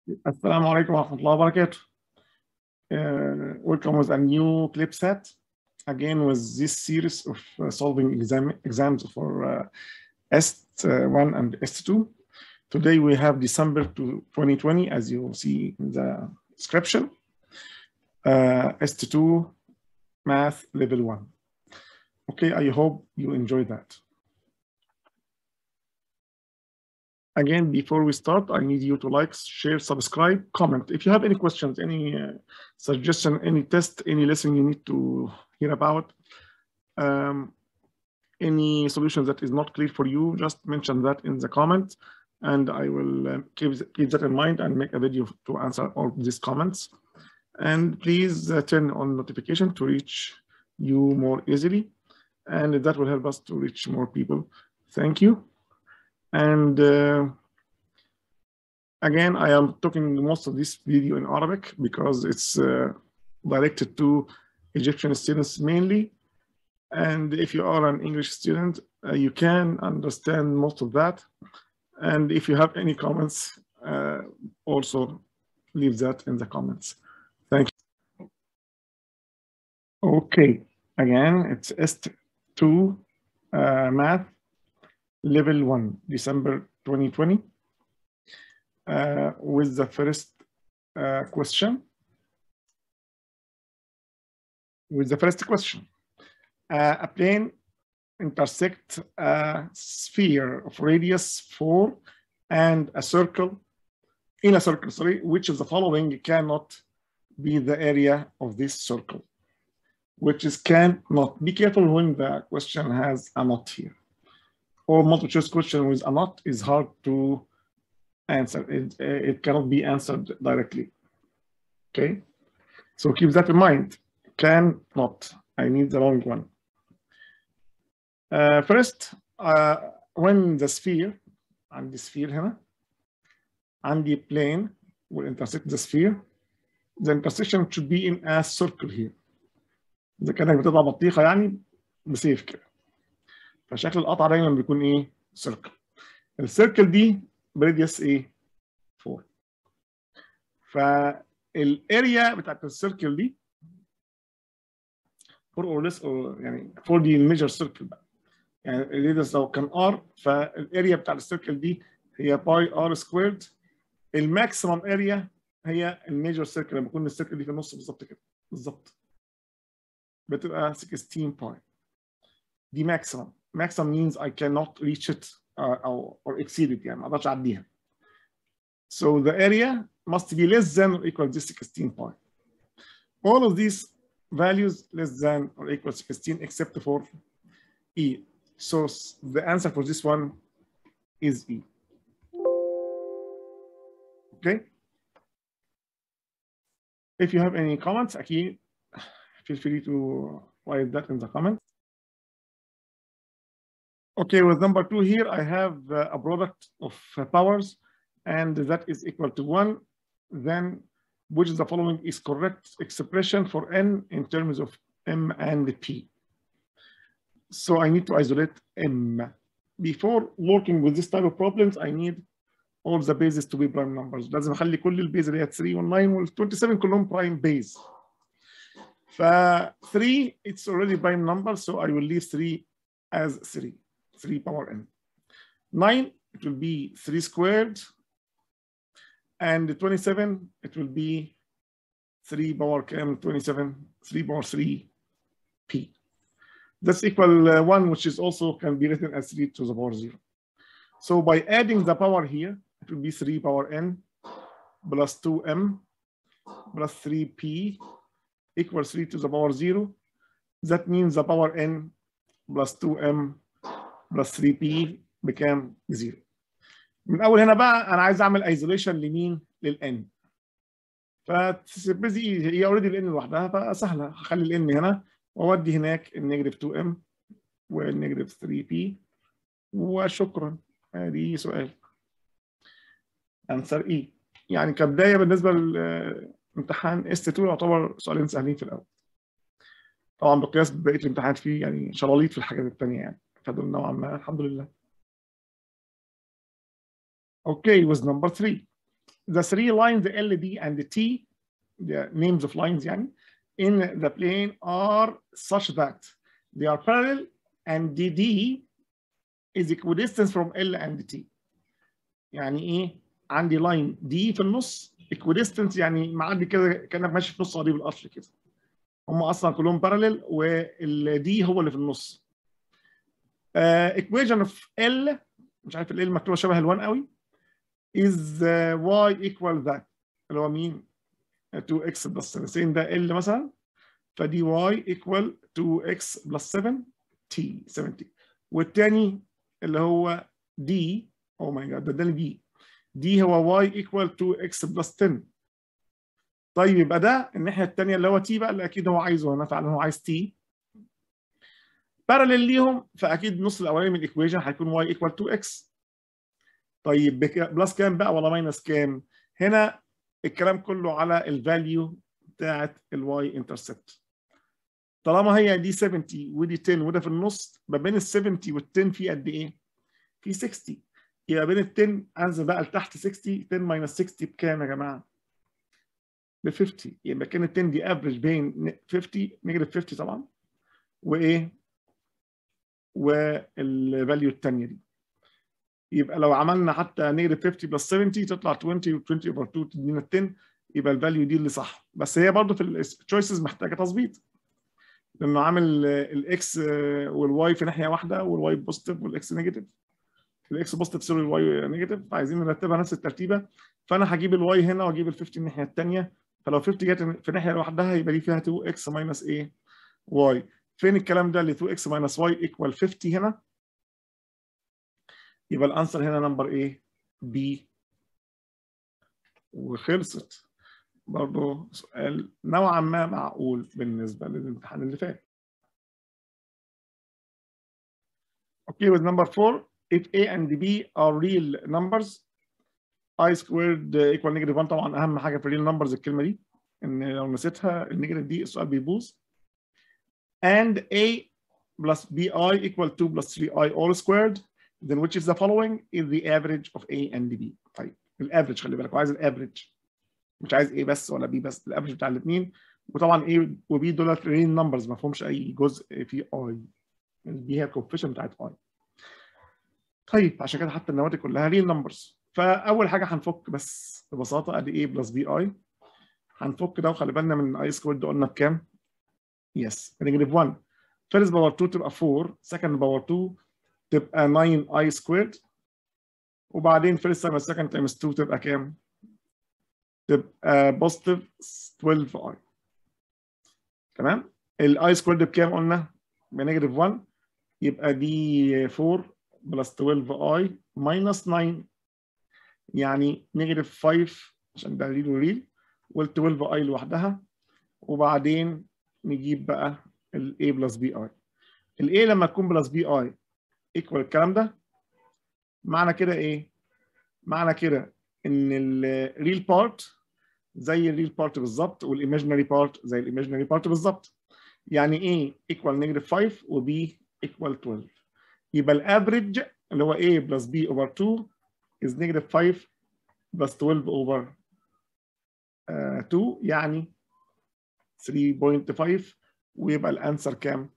Assalamu alaikum wa rahmatullahi wa barakatuh. Uh, welcome with a new clip set. Again, with this series of uh, solving exam exams for uh, S1 and S2. Today we have December to 2020, as you see in the description. Uh, S2 Math Level 1. Okay, I hope you enjoyed that. Again, before we start, I need you to like, share, subscribe, comment. If you have any questions, any uh, suggestion, any test, any lesson you need to hear about, um, any solution that is not clear for you, just mention that in the comments, and I will uh, keep, keep that in mind and make a video to answer all these comments. And please uh, turn on notification to reach you more easily, and that will help us to reach more people. Thank you. And uh, again, I am talking most of this video in Arabic because it's uh, directed to Egyptian students mainly. And if you are an English student, uh, you can understand most of that. And if you have any comments, uh, also leave that in the comments. Thank you. Okay, again, it's S2 uh, math level 1, December 2020, uh, with the first uh, question. With the first question, uh, a plane intersect a sphere of radius 4 and a circle, in a circle, sorry, which of the following cannot be the area of this circle, which is cannot. Be careful when the question has a not here or multiple choice question with a not is hard to answer. It, it cannot be answered directly. Okay, so keep that in mind. Can not. I need the wrong one. Uh, first, uh, when the sphere, and the sphere هنا, and the plane will intersect the sphere, the intersection should be in a circle here. إذا كانك بتطلع بطيخة يعني بسيف كده. فشكل القطعه دايما بيكون ايه؟ سيركل. السيركل دي بريديوس ايه؟ 4. فالاريا بتاعت السيركل دي 4 اور ليس يعني 4 دي الميجر سيركل بقى. يعني الريديوس لو كان ار فالاريا بتاعت السيركل دي هي باي ار سكويرد الماكسيمم اريا هي الميجر سيركل لما يكون السيركل دي في النص بالظبط كده بالظبط بتبقى 16 باي دي ماكسيمم maximum means I cannot reach it uh, or, or exceed it يعني ما اقدرش اعديها. So the area must be less than or equal to 16 point. All of these values less than or equal to 16 except for E. So the answer for this one is E. Okay. If you have any comments, أكيد feel free to write that in the comments. Okay, with number two here, I have uh, a product of uh, powers, and that is equal to one. Then, which is the following is correct expression for n in terms of m and p. So I need to isolate m. Before working with this type of problems, I need all the bases to be prime numbers. لازم اخلي كل البيز اللي هي 3 وال 9 وال 27 كلهم prime base. ف 3 it's already prime number, so I will leave 3 as 3. 3 power n. 9, it will be 3 squared. And 27, it will be 3 power m 27, 3 power 3 p. That's equal uh, 1, which is also can be written as 3 to the power 0. So by adding the power here, it will be 3 power n plus 2m plus 3p equals 3 to the power 0. That means the power n plus 2m بلس 3 بي بكام؟ بزيرو. من اول هنا بقى انا عايز اعمل ايزوليشن لمين؟ للان. فبزي هي اوريدي الان لوحدها فسهله هخلي الان هنا واودي هناك النيجاتيف 2 ام والنيجاتيف 3 بي وشكرا ادي سؤال. انسر اي يعني كبدايه بالنسبه لامتحان اس 2 يعتبر سؤالين سهلين في الاول. طبعا بقياس بقيه الامتحانات فيه يعني شلاليط في الحاجات الثانيه يعني. فدول نوعا ما الحمد لله. Okay, with number three. the three lines the L, D and the T the names of lines يعني in the plane are such that they are parallel and DD is equidistant from L and T يعني ايه عندي لاين دي في النص equidistant يعني معدي كده كانك ماشي في نص قضيب القطر كده هم اصلا كلهم بارلل والدي هو اللي في النص equation of L مش عارف ال L مكتوبه شبه ال1 قوي is uh, y equal that اللي هو مين 2x plus 7 ده L مثلا فدي y equal 2x plus 7 t 70 والتاني اللي هو d oh my god ده ده دي دي هو y equal 2x plus 10 طيب يبقى ده الناحيه الثانيه اللي هو t بقى اللي اكيد هو عايزه هنا فعلا هو عايز t بارلل ليهم فاكيد النص الاولاني من الايكويشن هيكون y equal 2x طيب بلس كام بقى ولا ماينس كام؟ هنا الكلام كله على الفاليو بتاعت الواي انترسبت طالما هي دي 70 ودي 10 وده في النص ما بين ال 70 وال 10 في قد ايه؟ في 60 يبقى بين ال 10 انزل بقى لتحت 60 10 ماينس 60 بكام يا جماعه؟ ب 50 يبقى كان ال 10 دي افريج بين 50 نيجاتيف 50 طبعا وايه؟ والفاليو الثانيه دي يبقى لو عملنا حتى نيجاتيف 50 بلس 70 تطلع 20 و20 اوفر 2 تدينا 10 يبقى الفاليو دي اللي صح بس هي برضه في التشويسز محتاجه تظبيط لانه عامل الاكس والواي في ناحيه واحده والواي بوزيتيف والاكس نيجاتيف الاكس بوزيتيف سوري الواي نيجاتيف فعايزين نرتبها نفس الترتيبه فانا هجيب الواي هنا واجيب ال 50 الناحيه الثانيه فلو 50 جت في ناحيه لوحدها يبقى دي فيها 2 اكس ماينس ايه واي فين الكلام ده اللي 2 اكس ماينس واي ايكوال 50 هنا يبقى الانسر هنا نمبر ايه بي وخلصت برضه سؤال نوعا ما معقول بالنسبة للامتحان اللي فات. Okay, with number four, if A and B are real numbers, I squared equal negative 1 طبعا أهم حاجة في real numbers الكلمة دي إن لو نسيتها النيجاتيف دي السؤال بيبوظ. And A plus BI equal 2 plus 3I all squared, then which is the following is the average of A and B. طيب الافريج خلي بالك وعايز الافريج مش عايز ايه بس ولا بي بس الافرج بتاع الاثنين وطبعا ايه وبي دولت رين نمبرز ما فيهمش اي جزء في اي البي هي الكوفيشن بتاعت اي طيب عشان كده حتى النواتج كلها ريل نمبرز فاول حاجه هنفك بس ببساطه ادي ايه بلس بي اي هنفك ده وخلي بالنا من اي سكوير ده قلنا بكام؟ يس نيجاتيف 1 فيرست باور 2 تبقى 4 سكند باور 2 تبقى 9 اي سكويرد وبعدين فيرست تايمز سكند تايمز 2 تبقى كام؟ تبقى بوزيتيف 12 اي تمام الاي سكويرد بكام قلنا بنيجاتيف 1 يبقى دي 4 بلس 12 اي ماينس 9 يعني نيجاتيف 5 عشان ده ريل وريل وال 12 اي لوحدها وبعدين نجيب بقى الاي بلس بي اي الاي لما تكون بلس بي اي ايكوال الكلام ده معنى كده ايه؟ معنى كده ان الريل بارت زي الريل بارت بالظبط والايماجينري بارت زي الايماجينري بارت بالظبط يعني ايه ايكوال نيجاتيف 5 وبي ايكوال 12 يبقى الافريج اللي هو a بلس b اوفر 2 is نيجاتيف 5 بلس 12 اوفر 2 يعني 3.5 ويبقى الانسر كام؟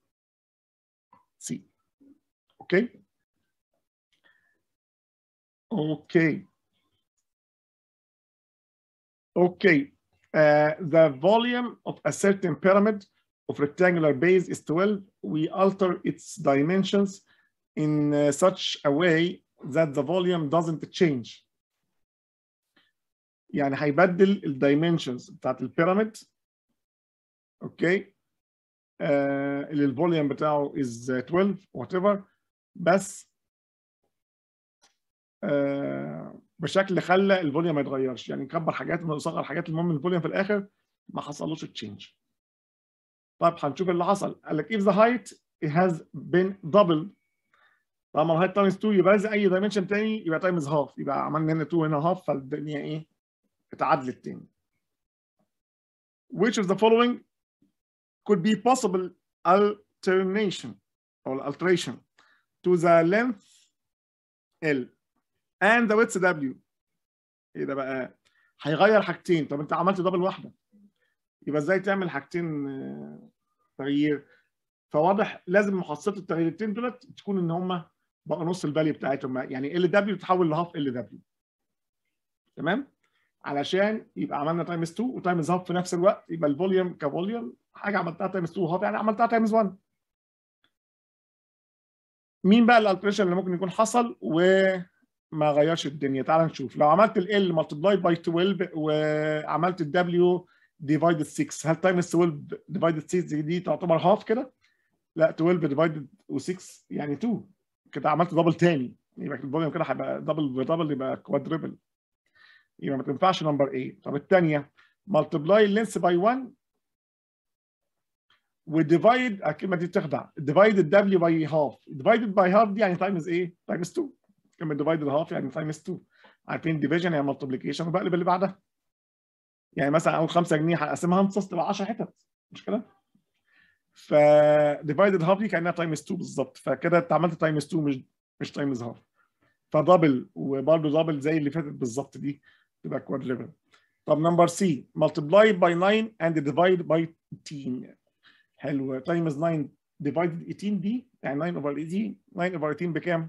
سي اوكي اوكي Okay, uh, the volume of a certain pyramid of rectangular base is 12. We alter its dimensions in uh, such a way that the volume doesn't change. يعني هيبدل الدايمنشنز بتاعت البيراميد اوكي okay. uh, اللي الفوليوم بتاعه is 12 whatever بس uh, بشكل خلى الفوليوم ما يتغيرش يعني نكبر حاجات ونصغر حاجات المهم الفوليوم في الاخر ما حصلوش تشينج طيب هنشوف اللي حصل قال لك if the height it has been doubled طالما الهايت تايمز 2 يبقى لازم اي دايمنشن تاني يبقى تايمز هاف يبقى عملنا هنا 2 هنا هاف فالدنيا ايه اتعادلت تاني which of the following could be possible alternation or alteration to the length L and the width W ايه ده بقى هيغير حاجتين طب انت عملت دبل واحده يبقى ازاي تعمل حاجتين آه، تغيير فواضح لازم محصله التغييرتين دولت تكون ان هم بقى نص الفاليو بتاعتهم يعني ال دبليو تتحول لهاف ال دبليو تمام علشان يبقى عملنا تايمز 2 وتايمز هاف في نفس الوقت يبقى الفوليوم كفوليوم حاجه عملتها تايمز 2 هاف يعني عملتها تايمز 1 مين بقى الالتريشن اللي ممكن يكون حصل وما غيرش الدنيا تعال نشوف لو عملت ال ملتبلاي باي 12 وعملت الدبليو ديفايدد 6 هل تايمز 12 ديفايدد 6 دي تعتبر هاف كده؟ لا 12 ديفايدد و6 يعني 2 كده عملت دبل تاني يبقى الفوليوم كده هيبقى دبل بدبل يبقى كوادربل يبقى ما تنفعش نمبر 8 طب الثانيه ملتبلاي اللينس باي 1 وديفايد الكلمه دي تخدع ديفايد الدبليو باي هاف ديفايدد باي هاف دي يعني تايمز ايه؟ تايمز 2 كلمه ديفايد هاف يعني تايمز 2 عارفين ديفيجن يعني ملتبليكيشن وبقلب اللي بعدها يعني مثلا اول 5 جنيه هقسمها نص تبقى 10 حتت مش كده؟ ف ديفايدد هاف دي كانها تايمز 2 بالظبط فكده انت عملت تايمز 2 مش مش تايمز هاف فدبل وبرده دبل زي اللي فاتت بالظبط دي تبقى كوادريبل طب نمبر سي multiply by 9 and divide by 18 حلو تايمز 9 divided 18 دي يعني 9 over 18 9 over 18 بكام؟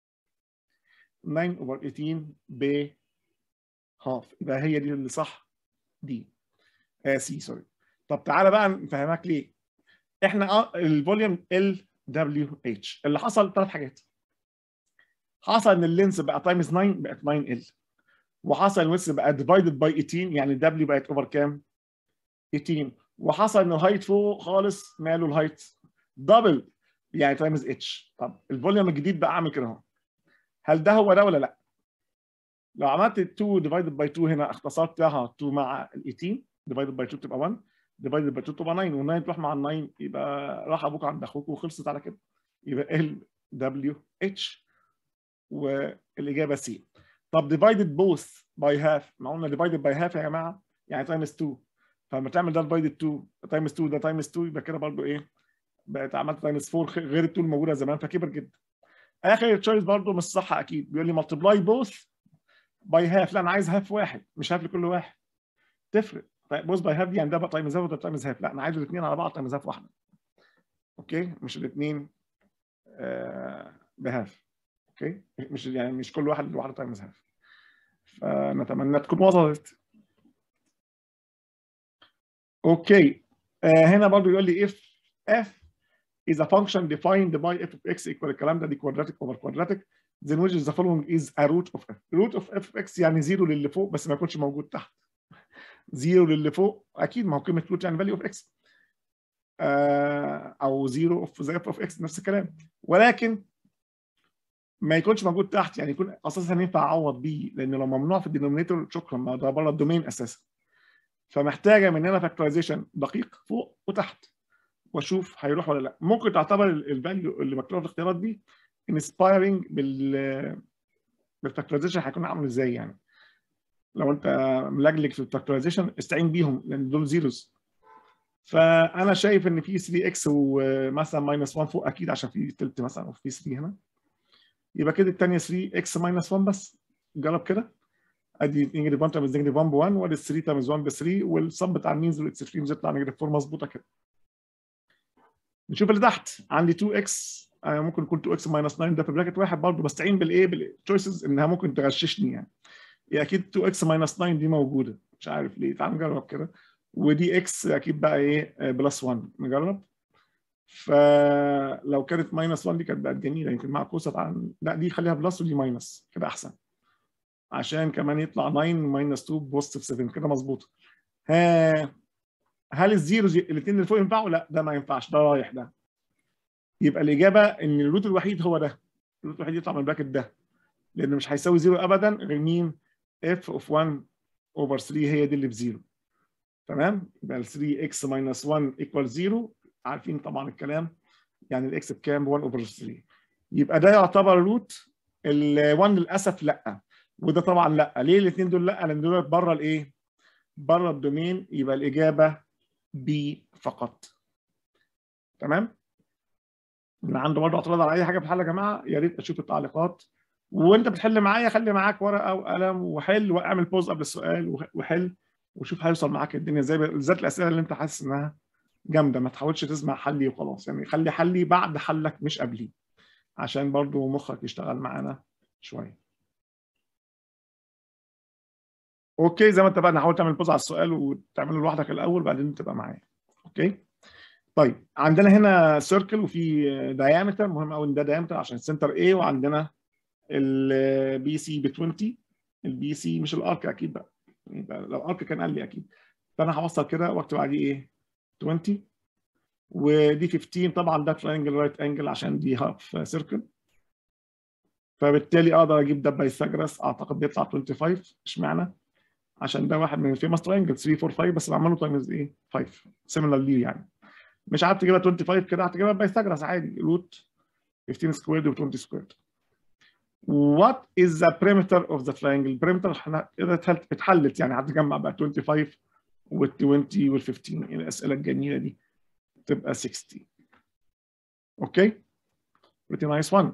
9 over 18 ب half يبقى هي دي اللي صح دي آه سي سوري طب تعالى بقى نفهمك ليه احنا الفوليوم ال دبليو اتش اللي حصل ثلاث حاجات حصل ان اللينس بقى تايمز 9 بقت 9 ال وحصل ان الويدث بقى ديفايدد باي 18 يعني الدبليو بقت اوفر كام 18 وحصل ان الهايت فوق خالص ماله الهايت دبل يعني تايمز اتش طب الفوليوم الجديد بقى عامل كده اهو هل ده هو ده ولا لا لو عملت 2 ديفايدد باي 2 هنا اختصرتها 2 مع ال 18 ديفايدد باي 2 تبقى 1 ديفايدد باي 2 تبقى 9 وال9 تروح مع ال9 يبقى راح ابوك عند اخوك وخلصت على كده يبقى ال دبليو اتش والاجابه سي طب ديفايدد بوث باي هاف ما قلنا ديفايدد باي هاف يا جماعه يعني تايمز 2 فلما تعمل ده ديفايدد 2 تايمز 2 ده تايمز 2 يبقى كده برضو ايه بقت عملت تايمز 4 غير ال 2 الموجوده زمان فكبر جدا اخر تشويس برضو مش صح اكيد بيقول لي ملتبلاي بوث باي هاف لا انا عايز هاف واحد مش هاف لكل واحد تفرق بوث باي هاف دي يعني ده بقى تايمز هاف وده تايمز هاف لا انا عايز الاثنين على بعض تايمز هاف واحده اوكي مش الاثنين آه بهاف اوكي مش يعني مش كل واحد لوحده تايمز هاف فنتمنى تكون وصلت اوكي آه هنا برضو يقول لي if f is a function defined by f of x equal الكلام ده دي quadratic over quadratic then which is the following is a root of f root of f of x يعني زيرو للي فوق بس ما يكونش موجود تحت زيرو للي فوق اكيد ما هو كلمه root يعني value of x آه او زيرو اوف زي f of x نفس الكلام ولكن ما يكونش موجود تحت يعني يكون اساسا ينفع اعوض بيه لان لو ممنوع في الدينومينيتور شكرا ما ده بره الدومين اساسا فمحتاجه مننا فاكتورايزيشن دقيق فوق وتحت واشوف هيروح ولا لا ممكن تعتبر الفاليو اللي مكتوبه في الاختيارات دي انسبايرنج بال بالفاكتورايزيشن هيكون عامل ازاي يعني لو انت ملجلج في الفاكتورايزيشن استعين بيهم لان دول زيروز فانا شايف ان في 3 اكس ومثلا ماينس 1 فوق اكيد عشان في تلت مثلا او في 3 هنا يبقى كده الثانيه 3 اكس ماينس 1 بس جرب كده ادي نيجاتيف 1 تايمز نيجاتيف 1 ب 1 وادي 3 تايمز 1 ب 3 والصب بتاع المينز والاكستريمز يطلع نيجاتيف 4 مظبوطه كده نشوف اللي تحت عندي 2 اكس ممكن يكون 2 اكس ماينس 9 ده في براكت واحد برضه بستعين بالايه بالتشويسز انها ممكن تغششني يعني هي اكيد 2 اكس ماينس 9 دي موجوده مش عارف ليه تعال نجرب كده ودي اكس اكيد بقى ايه بلس 1 نجرب فلو كانت ماينس 1 دي كانت بقت جميله يمكن معكوسه عن لا دي خليها بلس ودي ماينس كده احسن عشان كمان يطلع 9 ماينس 2 بوزيتيف 7 كده مظبوط ها هل الزيروز الاثنين اللي فوق ينفعوا؟ لا ده ما ينفعش ده رايح ده يبقى الاجابه ان الروت الوحيد هو ده الروت الوحيد يطلع من البراكت ده لان مش هيساوي زيرو ابدا غير مين؟ اف اوف 1 اوفر 3 هي دي اللي بزيرو تمام يبقى 3 اكس ماينس 1 ايكوال 0 عارفين طبعا الكلام يعني الاكس بكام؟ ب 1 اوفر 3 يبقى ده يعتبر روت ال 1 للاسف لا وده طبعا لا ليه الاثنين دول لا لان دول بره الايه؟ بره الدومين يبقى الاجابه بي فقط تمام؟ اللي عنده برضه اعتراض على اي حاجه في الحل يا جماعه يا ريت اشوف التعليقات وانت بتحل معايا خلي معاك ورقه وقلم وحل واعمل بوز قبل السؤال وحل وشوف هيوصل معاك الدنيا ازاي بالذات الاسئله اللي انت حاسس انها جامده ما تحاولش تسمع حلي وخلاص يعني خلي حلي بعد حلك مش قبليه عشان برضو مخك يشتغل معانا شويه اوكي زي ما اتفقنا حاول تعمل بوز على السؤال وتعمله لوحدك الاول بعدين تبقى معايا اوكي طيب عندنا هنا سيركل وفي دايمتر مهم قوي ان ده دايمتر عشان السنتر A وعندنا البي سي ب 20 البي سي مش الارك اكيد بقى يبقى لو ارك كان قال لي اكيد فانا هوصل كده واكتب عليه ايه 20 ودي 15 طبعا ده تراينجل رايت انجل عشان دي هاف سيركل فبالتالي اقدر اجيب ده بايثاغورس اعتقد بيطلع 25 اشمعنى؟ عشان ده واحد من الفيمس تراينجل 3 4 5 بس بعمله تايمز ايه 5 سيميلر ليه يعني مش عارف تجيبها 25 كده هتجيبها بايثاغورس عادي روت 15 سكويرد و 20 سكويرد What is the perimeter of the triangle? perimeter احنا كده اتحلت يعني هتجمع بقى 25 وال 20 وال 15 الاسئله الجميله دي تبقى 60 اوكي pretty nice one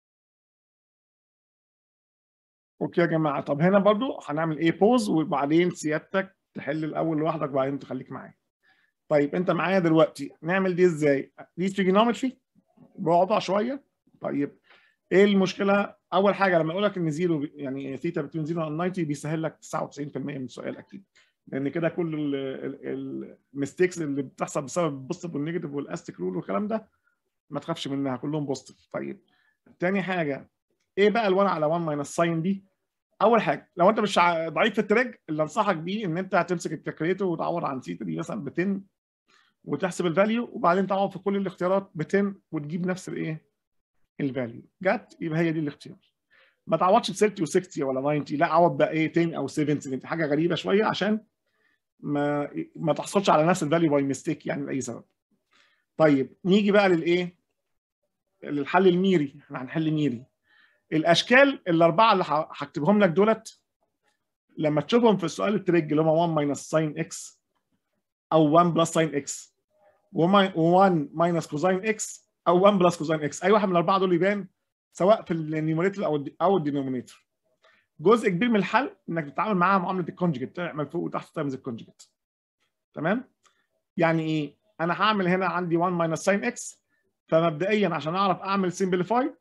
اوكي يا جماعه طب هنا برضو هنعمل ايه بوز وبعدين سيادتك تحل الاول لوحدك وبعدين تخليك معايا طيب انت معايا دلوقتي نعمل دي ازاي دي تريجونومتري بوضع شويه طيب ايه المشكله اول حاجه لما اقول لك ان زيرو يعني ثيتا بتوين زيرو و 90 بيسهل لك 99% من السؤال اكيد لان كده كل الميستيكس اللي بتحصل بسبب البوزيتيف والنيجاتيف والاستيك رول والكلام ده ما تخافش منها كلهم بوزيتيف طيب تاني حاجه ايه بقى ال1 على 1 ماينس ساين دي اول حاجه لو انت مش ضعيف في التريج اللي انصحك بيه ان انت هتمسك الكالكوليتر وتعوض عن ثيتا دي مثلا ب 10 وتحسب الفاليو وبعدين تعوض في كل الاختيارات ب 10 وتجيب نفس الايه الفاليو جت يبقى هي دي الاختيار ما تعوضش ب 30 و60 ولا 90 لا عوض بقى ايه 10 او 7 70 حاجه غريبه شويه عشان ما ما تحصلش على نفس الفاليو باي ميستيك يعني لاي سبب طيب نيجي بقى للايه للحل الميري احنا هنحل ميري الاشكال الاربعه اللي هكتبهم لك دولت لما تشوفهم في السؤال التريج اللي هم 1 ماينس ساين اكس او 1 بلس ساين اكس و1 ماينس كوزاين اكس او 1 بلس كوزاين اكس اي واحد من الاربعه دول يبان سواء في النيوميريتور او او الدينومينيتور جزء كبير من الحل انك تتعامل معاها معامله الكونجكت تعمل فوق وتحت تايمز الكونجكت تمام يعني ايه انا هعمل هنا عندي 1 ماينس ساين اكس فمبدئيا عشان اعرف اعمل سمبليفاي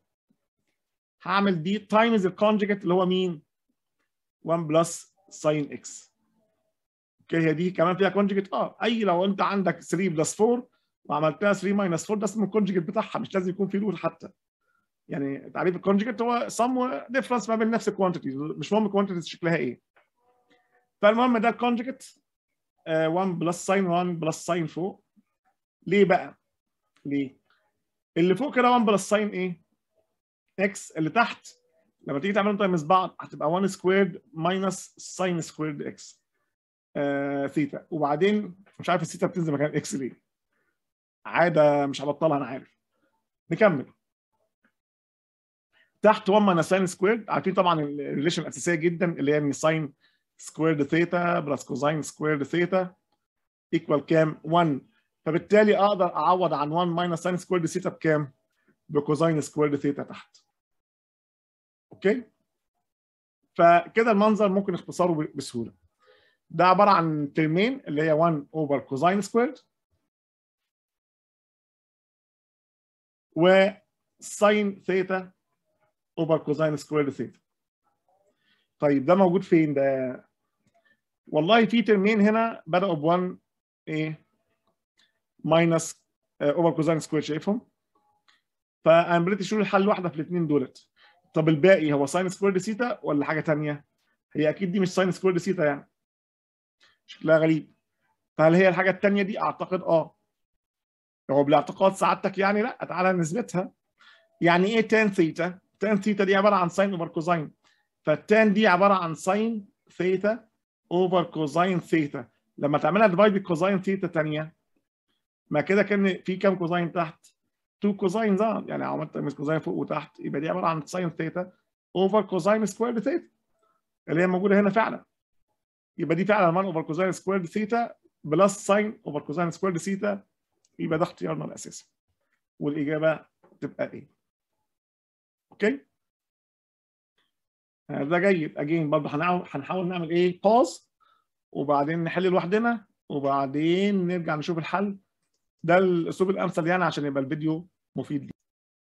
هعمل دي تايمز الكونجكت اللي هو مين 1 بلس ساين اكس اوكي هي دي كمان فيها كونجكت اه اي لو انت عندك 3 بلس 4 وعملتها 3 ماينس 4 ده اسمه الكونجكت بتاعها مش لازم يكون في رول حتى يعني تعريف الكونجكت هو سم ديفرنس ما بين نفس الكوانتيتيز مش مهم الكوانتيتيز شكلها ايه فالمهم ده الكونجكت 1 بلس ساين 1 بلس ساين فوق ليه بقى؟ ليه؟ اللي فوق كده 1 بلس ساين ايه؟ اكس اللي تحت لما تيجي تعملهم تايمز بعض هتبقى 1 سكويرد ماينس ساين سكويرد اكس ثيتا وبعدين مش عارف الثيتا بتنزل مكان اكس ليه؟ عاده مش هبطلها انا عارف نكمل تحت 1 ماينس ساين سكويرد عارفين طبعا الريليشن الاساسيه جدا اللي هي من ساين سكويرد ثيتا بلس كوزاين سكويرد ثيتا ايكوال كام 1 فبالتالي اقدر اعوض عن 1 ماينس ساين سكويرد ثيتا بكام بكوزاين سكويرد ثيتا تحت اوكي فكده المنظر ممكن اختصاره بسهوله ده عباره عن ترمين اللي هي 1 اوفر كوزاين سكويرد وساين ثيتا اوفر كوزاين سكويرد ثيتا طيب ده موجود فين ده والله في ترمين هنا بدأوا ب 1 ايه ماينس اوفر كوزاين سكوير شايفهم فانا بريت شو الحل واحده في الاثنين دولت طب الباقي هو ساين سكويرد ثيتا ولا حاجه ثانيه هي اكيد دي مش ساين سكويرد ثيتا يعني شكلها غريب فهل هي الحاجه الثانيه دي اعتقد اه هو بالاعتقاد سعادتك يعني لا تعالى نثبتها يعني ايه تان ثيتا تان ثيتا دي عباره عن ساين اوفر كوزاين فالتان دي عباره عن ساين ثيتا اوفر كوزاين ثيتا لما تعملها ديفايد بكوزاين ثيتا ثانيه ما كده كان في كام كوزاين تحت 2 كوزاين اه يعني عملت مس كوزاين فوق وتحت يبقى دي عباره عن ساين ثيتا اوفر كوزاين سكوير ثيتا اللي هي موجوده هنا فعلا يبقى دي فعلا 1 اوفر كوزاين سكوير ثيتا بلس ساين اوفر كوزاين سكوير ثيتا يبقى ده اختيارنا الاساسي والاجابه تبقى ايه اوكي ده جيد اجين برضه هنحاول هنحاول نعمل ايه باوز وبعدين نحل لوحدنا وبعدين نرجع نشوف الحل ده الاسلوب الامثل يعني عشان يبقى الفيديو مفيد لي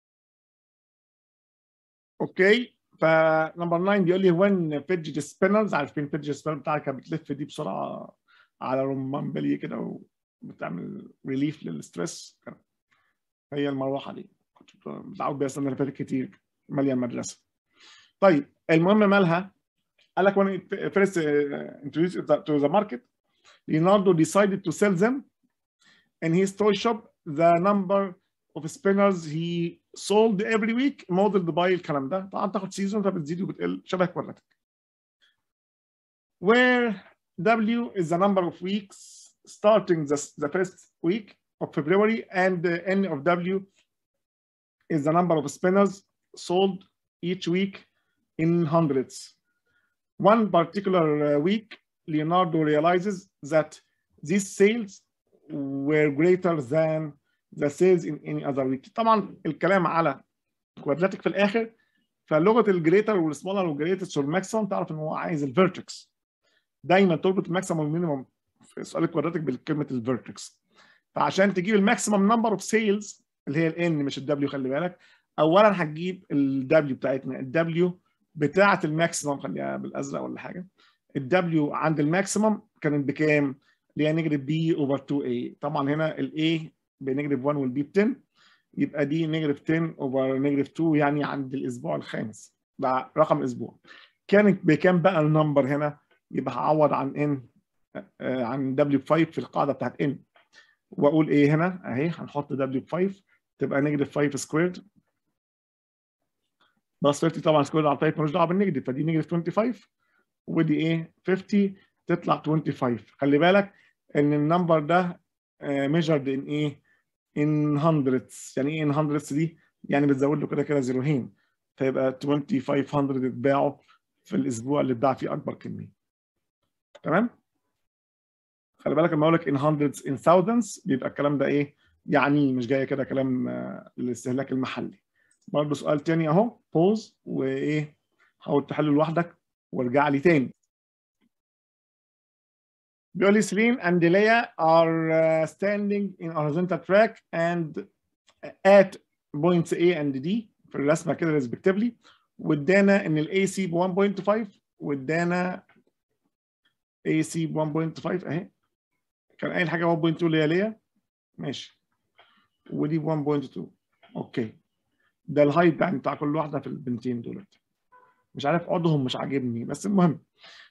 اوكي فنمبر 9 بيقول لي وين فيدجت سبينرز عارفين فيدجت سبينر بتاعك بتلف دي بسرعه على رمان بلي كده وبتعمل ريليف للستريس هي المروحه دي كنت متعود بيها السنه اللي فاتت كتير ماليه المدرسه طيب المهم مالها قال لك when it first uh, introduced to the market Leonardo decided to sell them in his toy shop the number of spinners he sold every week modeled by الكلام ده طبعا تاخد سيزون فبتزيد وبتقل شبه كورتك where W is the number of weeks starting the, the first week of February and the N of W is the number of spinners sold each week in hundreds. One particular uh, week, Leonardo realizes that these sales were greater than the sales in any other week. طبعا الكلام على كوادراتيك في الاخر فلغه الجريتر والسمولر والجريتست والماكسيمم تعرف ان هو عايز الفيرتكس دايما تربط الماكسيمم والمينيمم في سؤال الكوادراتيك بكلمه الفيرتكس فعشان تجيب الماكسيمم نمبر اوف سيلز اللي هي الان مش الدبليو خلي بالك اولا هتجيب الدبليو بتاعتنا الدبليو بتاعه الماكسيمم خليها بالازرق ولا حاجه الدبليو عند الماكسيمم كانت بكام؟ اللي هي نيجاتيف بي اوفر 2 اي طبعا هنا الاي بنيجاتيف 1 والبي ب 10 يبقى دي نيجاتيف 10 اوفر نيجاتيف 2 يعني عند الاسبوع الخامس ده رقم اسبوع كانت بكام بقى النمبر هنا؟ يبقى هعوض عن ان عن دبليو 5 في القاعده بتاعت ان واقول ايه هنا اهي هنحط دبليو 5 تبقى نيجاتيف 5 سكويرد بلس 30 طبعا سكويرد على 5 ملوش دعوه بالنيجاتيف فدي نيجاتيف 25 ودي ايه 50 تطلع 25 خلي بالك ان النمبر ده ميجرد ان ايه ان هندردز يعني ايه ان هندردز دي يعني بتزود له كده كده زيروهين فيبقى 2500 اتباعوا في الاسبوع اللي اتباع فيه اكبر كميه تمام خلي بالك لما اقول لك ان هندردز ان thousands بيبقى الكلام ده ايه يعني مش جايه كده كلام للاستهلاك المحلي برضه سؤال تاني اهو بوز وايه حاول تحله لوحدك وارجع لي تاني بيقول لي سيلين and Leia are uh, standing in horizontal track and at points A and D في الرسمه كده respectively وادانا ان الاي سي ب 1.5 وادانا اي سي ب 1.5 اهي كان قايل حاجه 1.2 اللي هي ليا ماشي ودي ب 1.2 اوكي ده الهايت يعني بتاع كل واحده في البنتين دولت مش عارف عضهم مش عاجبني بس المهم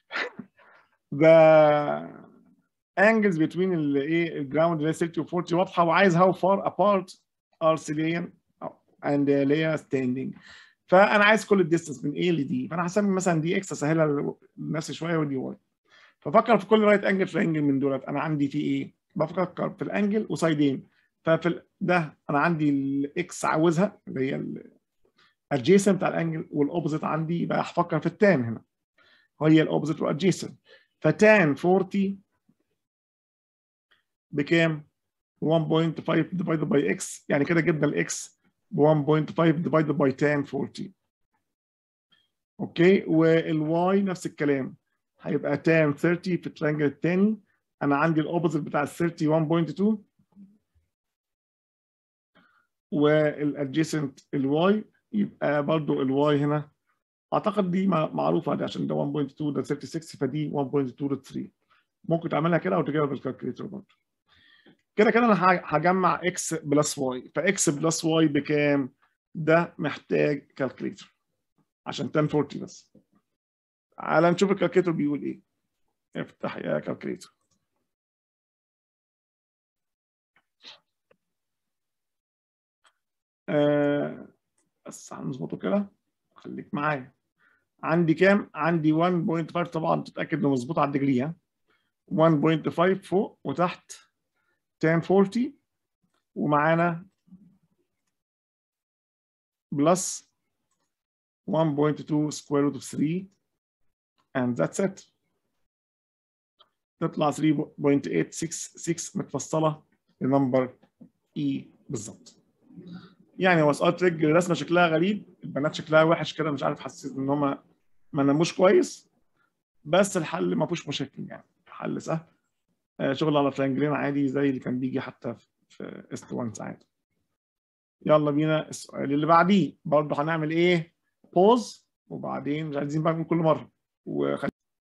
the angles between الايه الجراوند اللي هي 30 و 40 واضحه وعايز how far apart are Cillian and Leia standing فانا عايز كل الديستنس من A ل D فانا هسمي مثلا دي اكس اسهلها لنفسي شويه ودي واي ففكر في كل رايت انجل ترينجل من دولت انا عندي في ايه؟ بفكر في الانجل وسايدين ففي ده انا عندي الاكس عاوزها اللي هي الادجيسنت بتاع الانجل والاوبوزيت عندي يبقى هفكر في التان هنا هي الاوبوزيت والادجيسنت فتان 40 بكام؟ 1.5 divided by x يعني كده جبنا الاكس ب 1.5 divided by tan 40 اوكي والواي نفس الكلام هيبقى tan 30 في الترينجل الثاني انا عندي الاوبوزيت بتاع ال 30 1.2 والادجيسنت الواي يبقى برضو الواي هنا اعتقد دي معروفه دي عشان ده 1.2 ده 36 فدي 1.2 روت 3 ممكن تعملها كده او تجيبها بالكالكوليتر برضو كده كده انا هجمع اكس بلس واي فاكس بلس واي بكام؟ ده محتاج كالكوليتر عشان 1040 بس تعالى نشوف الكالكوليتر بيقول ايه افتح يا كالكوليتر آه بس هنظبطه كده خليك معايا عندي كام؟ عندي 1.5 طبعا تتاكد انه مظبوط على الدجري ها 1.5 فوق وتحت 1040 ومعانا بلس 1.2 سكوير روت اوف 3 and that's it تطلع 3.866 متفصله لنمبر اي بالظبط يعني هو سؤال تريج الرسمه شكلها غريب البنات شكلها وحش كده مش عارف حسيت ان هم ما نموش كويس بس الحل ما فيهوش مشاكل يعني حل سهل آه، شغل على ترينجلين عادي زي اللي كان بيجي حتى في- في است 1 ساعات يلا بينا السؤال اللي بعديه برضه هنعمل ايه بوز وبعدين مش عايزين بقى من كل مره وخلي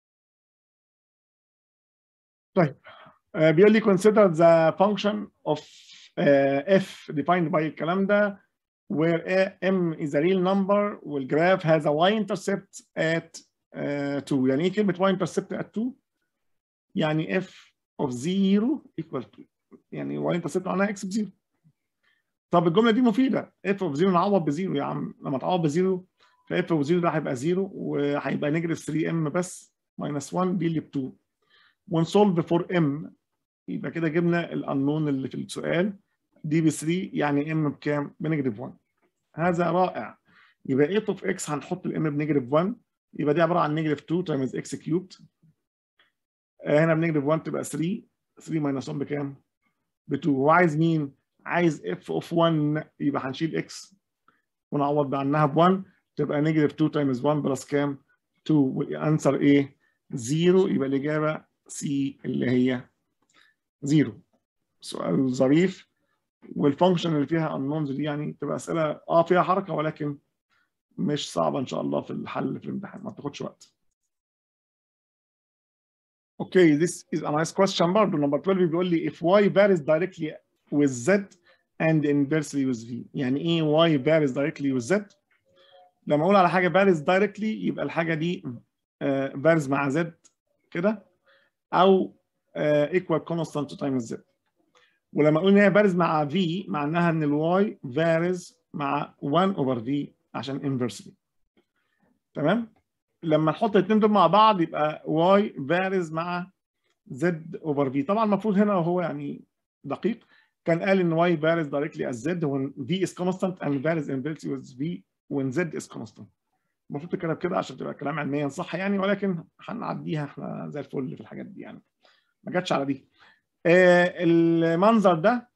طيب آه، بيقول لي consider the function of uh, f defined by الكلام ده where a- m is a real number والgraph has a y-intercept at uh, 2 يعني ايه كلمة y-intercept at 2 يعني f of 0 equal to يعني y-intercept معناها x بزيرو طب الجملة دي مفيدة f of 0 نعوض بزيرو يا عم لما تعوض بزيرو ف f of 0 ده هيبقى 0 وهيبقى نيجاتيف 3m بس minus 1 دي اللي ب 2 ونسولف فور m يبقى كده جبنا الانون اللي في السؤال دي ب 3 يعني ام بكام؟ بنيجاتيف 1 هذا رائع يبقى 8 اوف اكس هنحط الام بنيجاتيف 1 يبقى دي عباره عن نيجاتيف 2 تايمز اكس كيوبد هنا بنيجاتيف 1 تبقى 3 3 ماينس 1 بكام؟ ب 2 هو عايز مين؟ عايز اف اوف 1 يبقى هنشيل اكس ونعوض عنها ب 1 تبقى نيجاتيف 2 تايمز 1 بلس كام؟ 2 والانسر ايه؟ 0 يبقى الاجابه سي اللي هي 0 سؤال ظريف والفانكشن اللي فيها unknowns دي يعني تبقى اسئله اه فيها حركه ولكن مش صعبه ان شاء الله في الحل في الامتحان ما تاخدش وقت. Okay, this is a nice question برضه number 12 بيقول لي if y varies directly with z and inversely with v يعني ايه y varies directly with z؟ لما اقول على حاجه varies directly يبقى الحاجه دي uh, varies مع z كده او uh, equal constant times z ولما اقول ان هي بارز مع v معناها ان الواي بارز مع 1 اوفر v عشان انفرسلي تمام لما نحط الاثنين دول مع بعض يبقى y بارز مع z اوفر v طبعا المفروض هنا وهو يعني دقيق كان قال ان y بارز directly as z when v is constant and بارز inversely with v when z is constant المفروض تتكتب كده عشان تبقى كلام علميا صح يعني ولكن هنعديها احنا زي الفل في الحاجات دي يعني ما جاتش على دي آه، المنظر ده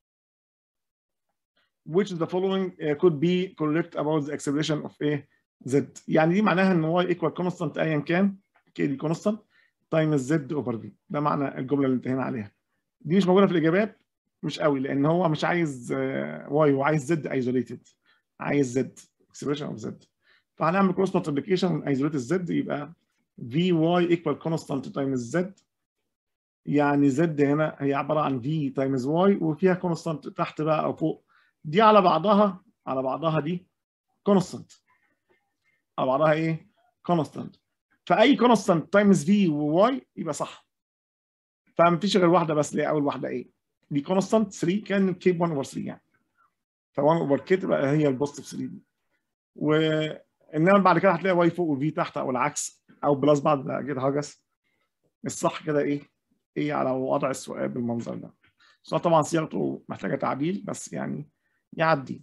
which of the following uh, could be correct about the expression of a z يعني دي معناها ان y equal constant ايا كان k دي constant times z over v ده معنى الجمله اللي انتهينا عليها دي مش موجوده في الاجابات مش قوي لان هو مش عايز uh, y وعايز z isolated عايز z expression of z فهنعمل cross multiplication isolated z يبقى vy equal constant times z يعني زد هنا هي عباره عن في تايمز واي وفيها كونستانت تحت بقى او فوق دي على بعضها على بعضها دي كونستانت على بعضها ايه؟ كونستانت فاي كونستانت تايمز في وواي يبقى صح فمفيش غير واحده بس اللي هي اول واحده ايه؟ دي كونستانت 3 كان كيب 1 اوفر 3 يعني ف 1 اوفر كي تبقى هي البوزيتيف 3 دي وانما بعد كده هتلاقي واي فوق وفي تحت او العكس او بلس بعد كده هجس الصح كده ايه؟ ايه على وضع السؤال بالمنظر ده السؤال طبعا صياغته محتاجه تعديل بس يعني يعدي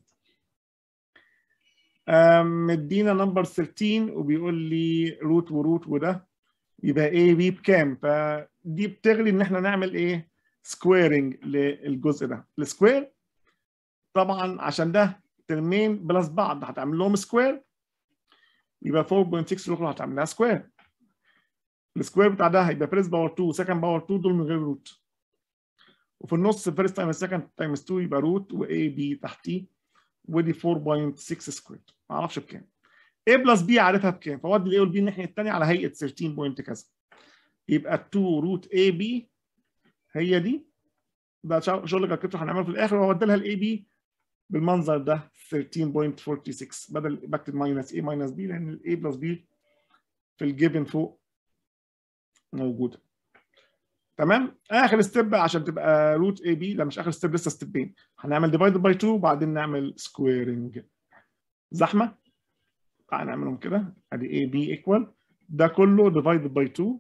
مدينا نمبر 13 وبيقول لي روت وروت وده يبقى ايه بي بكام فدي بتغلي ان احنا نعمل ايه سكويرنج للجزء ده السكوير طبعا عشان ده ترمين بلس بعض هتعمل لهم سكوير يبقى 4.6 الاخرى هتعمل لها سكوير السكوير بتاع ده هيبقى فيرست باور 2 سكند باور 2 دول من غير روت وفي النص فيرست تايمز سكند تايمز 2 يبقى روت واي بي تحتيه ودي 4.6 سكوير ما اعرفش بكام a بلس b عارفها بكام فودي الاي والبي الناحيه الثانيه على هيئه 13 بوينت كذا يبقى 2 روت اي بي هي دي ده شغل الكالكوليتر هنعمله في الاخر وهودي لها الاي بي بالمنظر ده 13.46 بدل بكتب ماينس a ماينس b لان الاي بلس b في الجيفن فوق موجوده تمام اخر ستيب عشان تبقى روت اي بي لا مش اخر ستيب لسه ستيبين هنعمل ديفايد باي 2 وبعدين نعمل سكويرنج زحمه تعال نعملهم كده ادي اي بي ايكوال ده كله ديفايد باي 2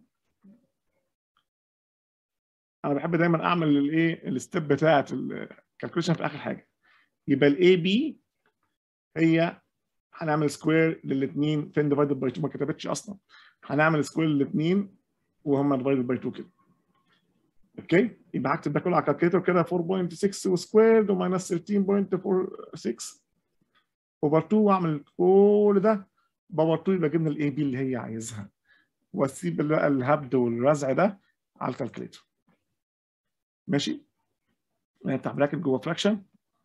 انا بحب دايما اعمل الايه الستيب بتاعه الكالكوليشن في اخر حاجه يبقى الاي بي هي هنعمل سكوير للاثنين فين ديفايد باي 2 ما كتبتش اصلا هنعمل سكوير للاثنين وهم ديفايد باي 2 كده اوكي يبقى هكتب ده كله على الكالكوليتر كده 4.6 وسكويرد وماينس 13.46 اوفر 2 واعمل كل ده باور 2 يبقى جبنا الاي بي اللي هي عايزها واسيب بقى الهبد والرزع ده على الكالكليتر ماشي نفتح براكت جوه فراكشن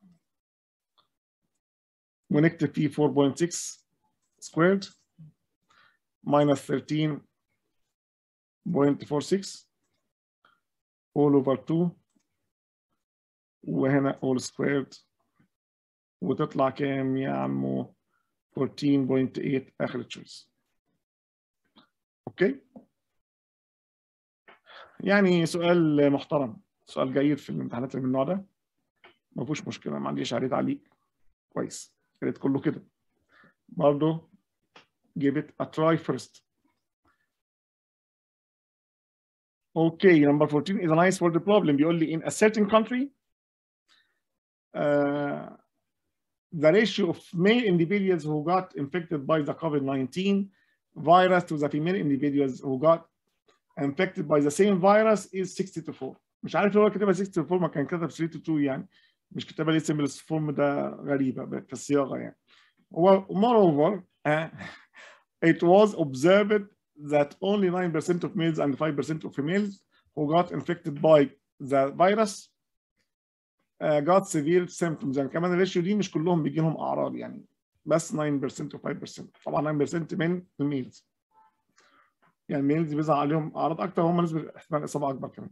ونكتب فيه 4.6 سكويرد minus 13.46 all over 2 وهنا all squared وتطلع كام يا عمو 14.8 اخر تشويس اوكي يعني سؤال محترم سؤال جيد في الامتحانات اللي من النوع ده ما فيهوش مشكله ما عنديش عليه تعليق كويس يا ريت كله كده برضه give it a try first Okay, number 14 is a nice word problem. بيقول لي in a certain country uh, the ratio of male individuals who got infected by the COVID-19 virus to the female individuals who got infected by the same virus is 60 to 4 مش عارف هو كتبها 60 to 4 ما كان كتب 3 to 2 يعني مش كتبها ليه سيمبل فورم ده غريبه في الصياغه يعني هو moreover uh, it was observed that only 9% of males and 5% of females who got infected by the virus uh, got severe symptoms يعني كمان الريشيو دي مش كلهم بيجي لهم اعراض يعني بس 9% و 5% طبعا 9% من الميلز يعني الميلز بيظهر عليهم اعراض اكتر هم نسبه احتمال الاصابه اكبر كمان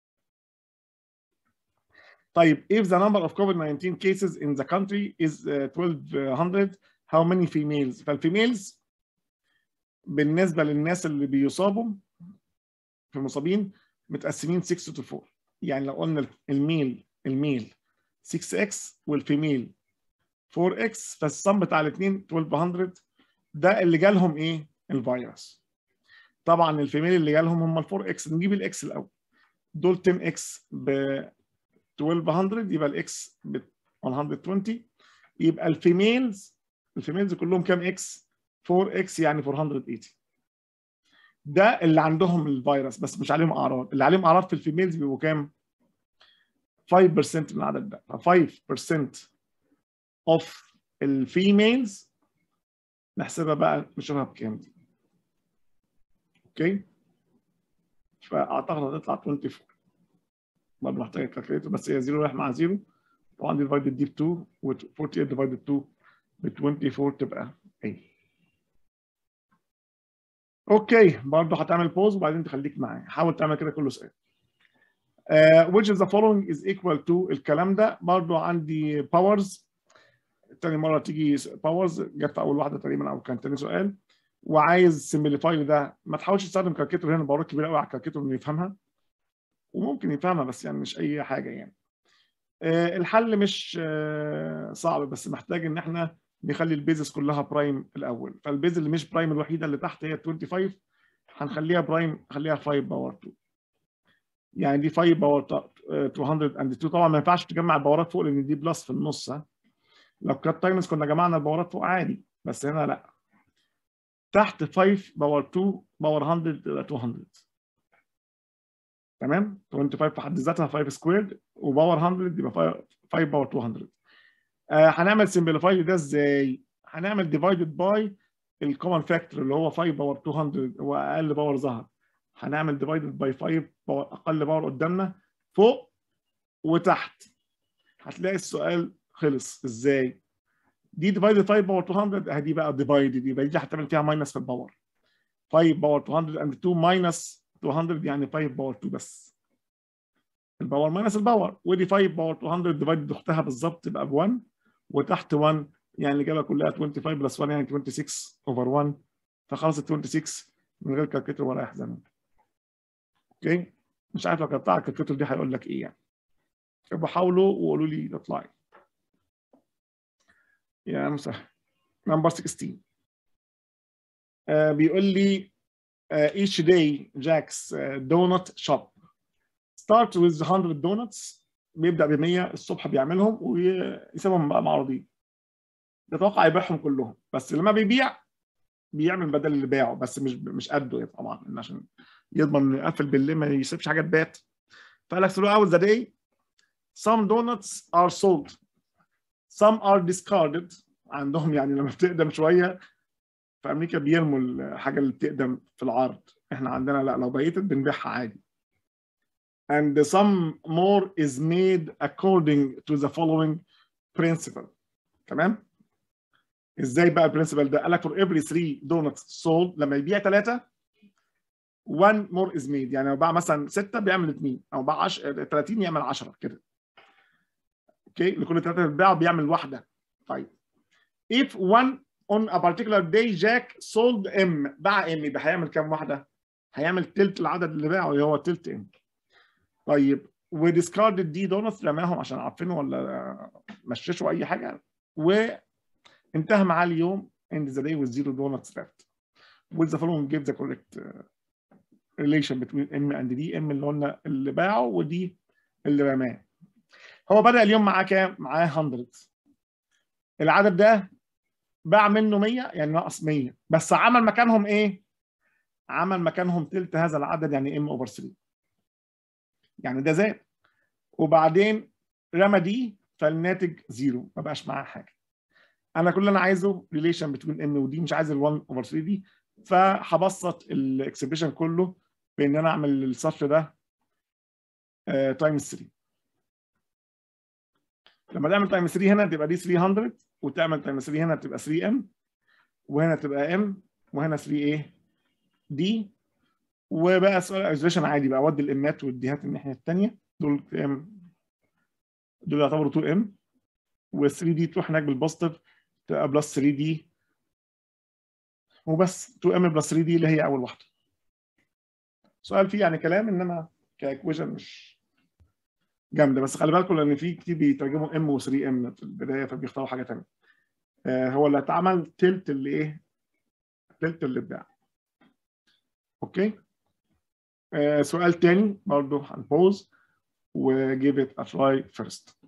طيب if the number of COVID-19 cases in the country is uh, 1200 how many females فالفيميلز بالنسبه للناس اللي بيصابوا في المصابين متقسمين 6 to 4 يعني لو قلنا الميل الميل 6x والفيميل 4x فالصم بتاع الاثنين 1200 ده اللي جالهم ايه؟ الفيروس. طبعا الفيميل اللي جالهم هم ال 4x نجيب الاكس الاول. دول 10x ب 1200 يبقى الاكس ب 120 يبقى الفيميلز الفيميلز كلهم كام اكس؟ 4x يعني 480 ده اللي عندهم الفيروس بس مش عليهم اعراض اللي عليهم اعراض في الفيميلز بيبقوا كام 5% من العدد ده ف 5% of الفيميلز نحسبها بقى نشوفها بكام دي اوكي فاعتقد هتطلع 24 برضه محتاج كالكوليتر بس هي 0 رايح مع 0 طبعا ديفايدد دي ب 2 و 48 ديفايدد 2 ب 24 تبقى 8 اوكي برضه هتعمل بوز وبعدين تخليك معايا حاول تعمل كده كل سؤال uh, which of the following is equal to الكلام ده برضه عندي باورز تاني مره تيجي باورز جت في اول واحده تقريبا او كان تاني سؤال وعايز سمبليفاي ده ما تحاولش تستخدم كالكيتور هنا باورات كبيره قوي على الكالكيتور انه يفهمها وممكن يفهمها بس يعني مش اي حاجه يعني uh, الحل مش uh, صعب بس محتاج ان احنا نخلي البيزس كلها برايم الاول فالبيز اللي مش برايم الوحيده اللي تحت هي 25 هنخليها برايم خليها 5 باور 2 يعني دي 5 باور 202 طبعا ما ينفعش تجمع الباورات فوق لان دي بلس في النص لو كانت تايمز كنا جمعنا الباورات فوق عادي بس هنا لا تحت 5 باور 2 باور 100 يبقى 200 تمام 25 في حد ذاتها 5 سكويرد وباور 100 يبقى 5 باور 200 آه هنعمل سمبليفاي ده ازاي؟ هنعمل ديفايدد باي الكومن فاكتور اللي هو 5 باور 200 هو اقل باور ظهر هنعمل ديفايدد باي 5 باور اقل باور قدامنا فوق وتحت هتلاقي السؤال خلص ازاي؟ دي ديفايدد 5 باور 200 دي بقى ديفايدد يبقى دي هتعمل فيها ماينس في الباور 5 باور 202 ماينس 200 يعني 5 باور 2 بس الباور ماينس الباور ودي 5 باور 200 ديفايدد اختها بالظبط تبقى ب 1 وتحت 1 يعني الاجابه كلها 25 بلس 1 يعني 26 اوفر 1 فخلاص ال 26 من غير كالكوليتر ولا يحزن اوكي مش عارف لو كتبتها على الكالكوليتر دي هيقول لك ايه يعني يبقى حاولوا وقولوا لي تطلعي يا مسهل نمبر 16 آه بيقول لي uh, each day Jack's uh, donut shop start with 100 donuts بيبدا ب 100 الصبح بيعملهم ويسيبهم بقى معروضين يتوقع يبيعهم كلهم بس لما بيبيع بيعمل بدل اللي باعه بس مش مش قده طبعا عشان يضمن انه يقفل بالليل ما يسيبش حاجه تبات فقال لك throughout the day some donuts are sold some are discarded عندهم يعني لما بتقدم شويه في امريكا بيرموا الحاجه اللي بتقدم في العرض احنا عندنا لا لو بيتت بنبيعها عادي and some more is made according to the following principle تمام ازاي بقى البرنسبل ده قال لك for every 3 donuts sold لما يبيع ثلاثه one more is made يعني لو باع مثلا 6 بيعمل 2 او باع 10 30 يعمل 10 كده اوكي لكل ثلاثه بيتباعوا بيعمل واحده طيب if one on a particular day Jack sold M باع M يبقى هيعمل كام واحده؟ هيعمل تلت العدد اللي باعه اللي هو تلت M طيب وديسكاردد دي دونتس رماهم عشان عارفينه ولا مششوا اي حاجه وانتهى معاه اليوم end the day with zero donuts left with the following give the correct relation between M and D M اللي قلنا اللي باعه ودي اللي رماه هو بدأ اليوم معاه كام؟ معاه 100 العدد ده باع منه 100 يعني ناقص 100 بس عمل مكانهم ايه؟ عمل مكانهم تلت هذا العدد يعني ام اوفر 3 يعني ده زاد وبعدين رمى دي فالناتج زيرو ما بقاش معاه حاجه انا كل اللي انا عايزه ريليشن بتوين ام ودي مش عايز ال1 اوفر 3 دي فهبسط الاكسبريشن كله بان انا اعمل الصف ده تايمز 3 لما تعمل تايمز 3 هنا تبقى دي 300 وتعمل تايمز 3 هنا تبقى 3 ام وهنا تبقى ام وهنا 3 ايه دي وبقى سؤال ايزوليشن عادي بقى اودي الامات والديهات الناحيه الثانيه دول ام دول يعتبروا 2 ام وال3 دي تروح هناك بالبوزيتيف تبقى بلس 3 دي وبس 2 ام بلس 3 دي اللي هي اول واحده سؤال فيه يعني كلام انما كايكويشن مش جامده بس خلي بالكم لان في كتير بيترجموا ام و3 ام في البدايه فبيختاروا حاجه ثانيه آه هو اللي اتعمل تلت اللي ايه تلت اللي اتباع اوكي آه سؤال تاني برضه هنبوز وجيب it a try first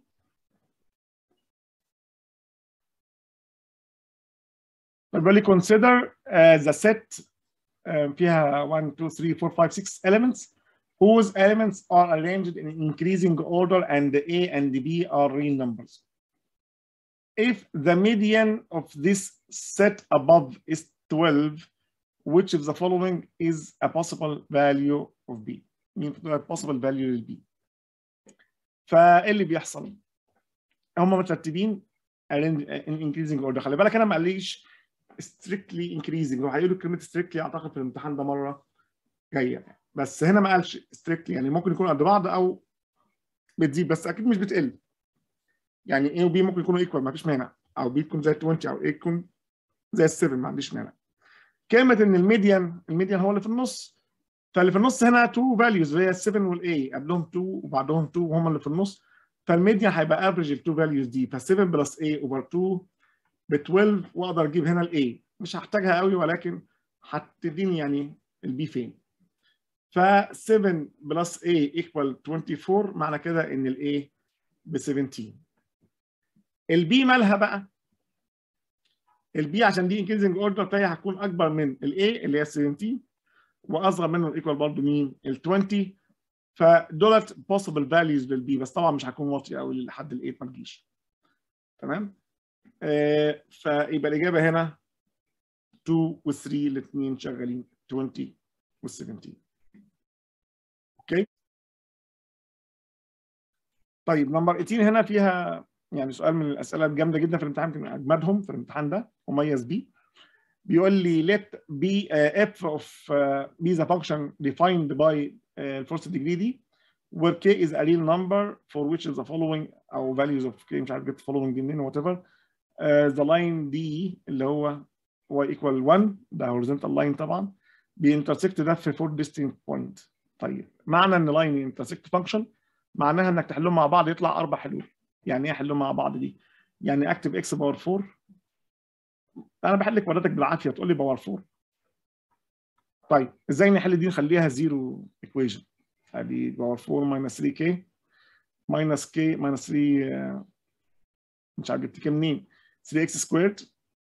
يبقى لي consider uh, the set uh, فيها 1 2 3 4 5 6 elements whose elements are arranged in increasing order and A and B are real numbers. If the median of this set above is 12, which of the following is a possible value of B? mean a possible value لل B. فايه اللي بيحصل؟ هم مترتبين in increasing order خلي بالك انا ما قاليش strictly increasing هو هيقولوا كلمه strictly اعتقد في الامتحان ده مره جايه بس هنا ما قالش strictly يعني ممكن يكونوا قد بعض او بتزيد بس اكيد مش بتقل يعني A و B ممكن يكونوا equal ما فيش مانع او B تكون زي 20 او A تكون زي ال 7 ما عنديش مانع كلمه ان الميديان الميديان هو اللي في النص فاللي في النص هنا 2 فاليوز اللي هي ال 7 والاي قبلهم 2 وبعدهم 2 وهم اللي في النص فالميديان هيبقى افريج ال 2 فاليوز دي ف 7 بلس A اوفر 2 ب 12 واقدر اجيب هنا الاي مش هحتاجها قوي ولكن هتديني يعني البي فين ف 7 بلس A equal 24 معنى كده ان الاي ب 17 البي مالها بقى البي عشان دي انكريزنج اوردر فهي هتكون اكبر من الاي اللي هي 17 واصغر منه الايكوال برضه مين ال 20 فدولت possible values للبي بس طبعا مش هتكون واطيه قوي لحد ال 8 ما تجيش تمام آه فيبقى الاجابه هنا 2 و 3 الاثنين شغالين 20 و 17 اوكي طيب نمبر 18 هنا فيها يعني سؤال من الاسئله الجامده جدا في الامتحان يمكن اجمدهم في الامتحان ده مميز بيه بيقول لي let b uh, f of uh, b is a function defined by uh, first degree دي where k is a real number for which is the following او values of k مش عارف جبت following دي منين whatever uh, the line d اللي هو y equal 1 ده horizontal line طبعا بينترسكت ده في 4 distinct point طيب معنى ان line intersect function معناها انك تحلهم مع بعض يطلع اربع حلول يعني ايه احلهم مع بعض دي؟ يعني اكتب اكس باور 4 انا بحل لك ولادك بالعافيه تقول لي باور 4 طيب ازاي نحل دي نخليها زيرو ايكويشن ادي باور 4 ماينس 3 كي ماينس كي ماينس 3 مش عارف جبت كام منين 3 اكس سكويرد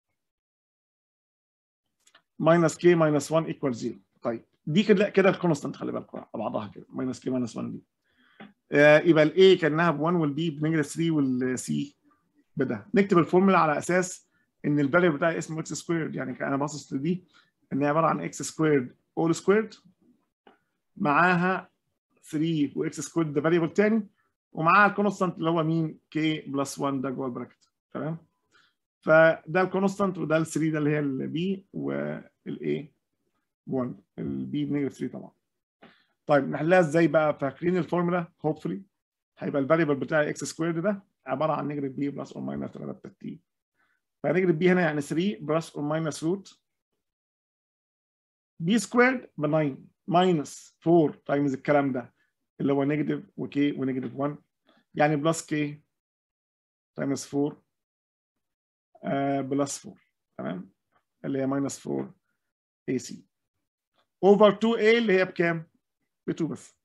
ماينس كي ماينس 1 ايكوال 0 طيب دي كده كده الكونستنت خلي بالكم على بعضها كده ماينس كي ماينس 1 دي آه يبقى الاي كانها ب 1 والبي بنيجاتيف 3 والسي بده نكتب الفورمولا على اساس ان الفاليو بتاعي اسمه اكس سكويرد يعني انا باصص لدي ان هي عباره عن اكس سكويرد اول سكويرد معاها 3 واكس سكويرد ده فاريبل تاني ومعاها الكونستانت اللي هو مين كي بلس 1 ده جوه البراكت تمام فده الكونستانت وده ال 3 ده اللي هي البي والاي 1 البي بنيجاتيف 3 طبعا طيب نحلها ازاي بقى فاكرين الفورمولا هوبفلي هيبقى الفاريبل بتاعي اكس سكويرد ده عباره عن نيجاتيف بي بلس اور ماينس 3 تي فنيجاتيف بي هنا يعني 3 بلس اور ماينس روت بي سكويرد ب 9 ماينس 4 تايمز الكلام ده اللي هو نيجاتيف وكي ونيجاتيف 1 يعني بلس كي تايمز 4 آه بلس 4 تمام اللي هي ماينس 4 اي سي اوفر 2 a اللي هي بكام؟ ب 2 بس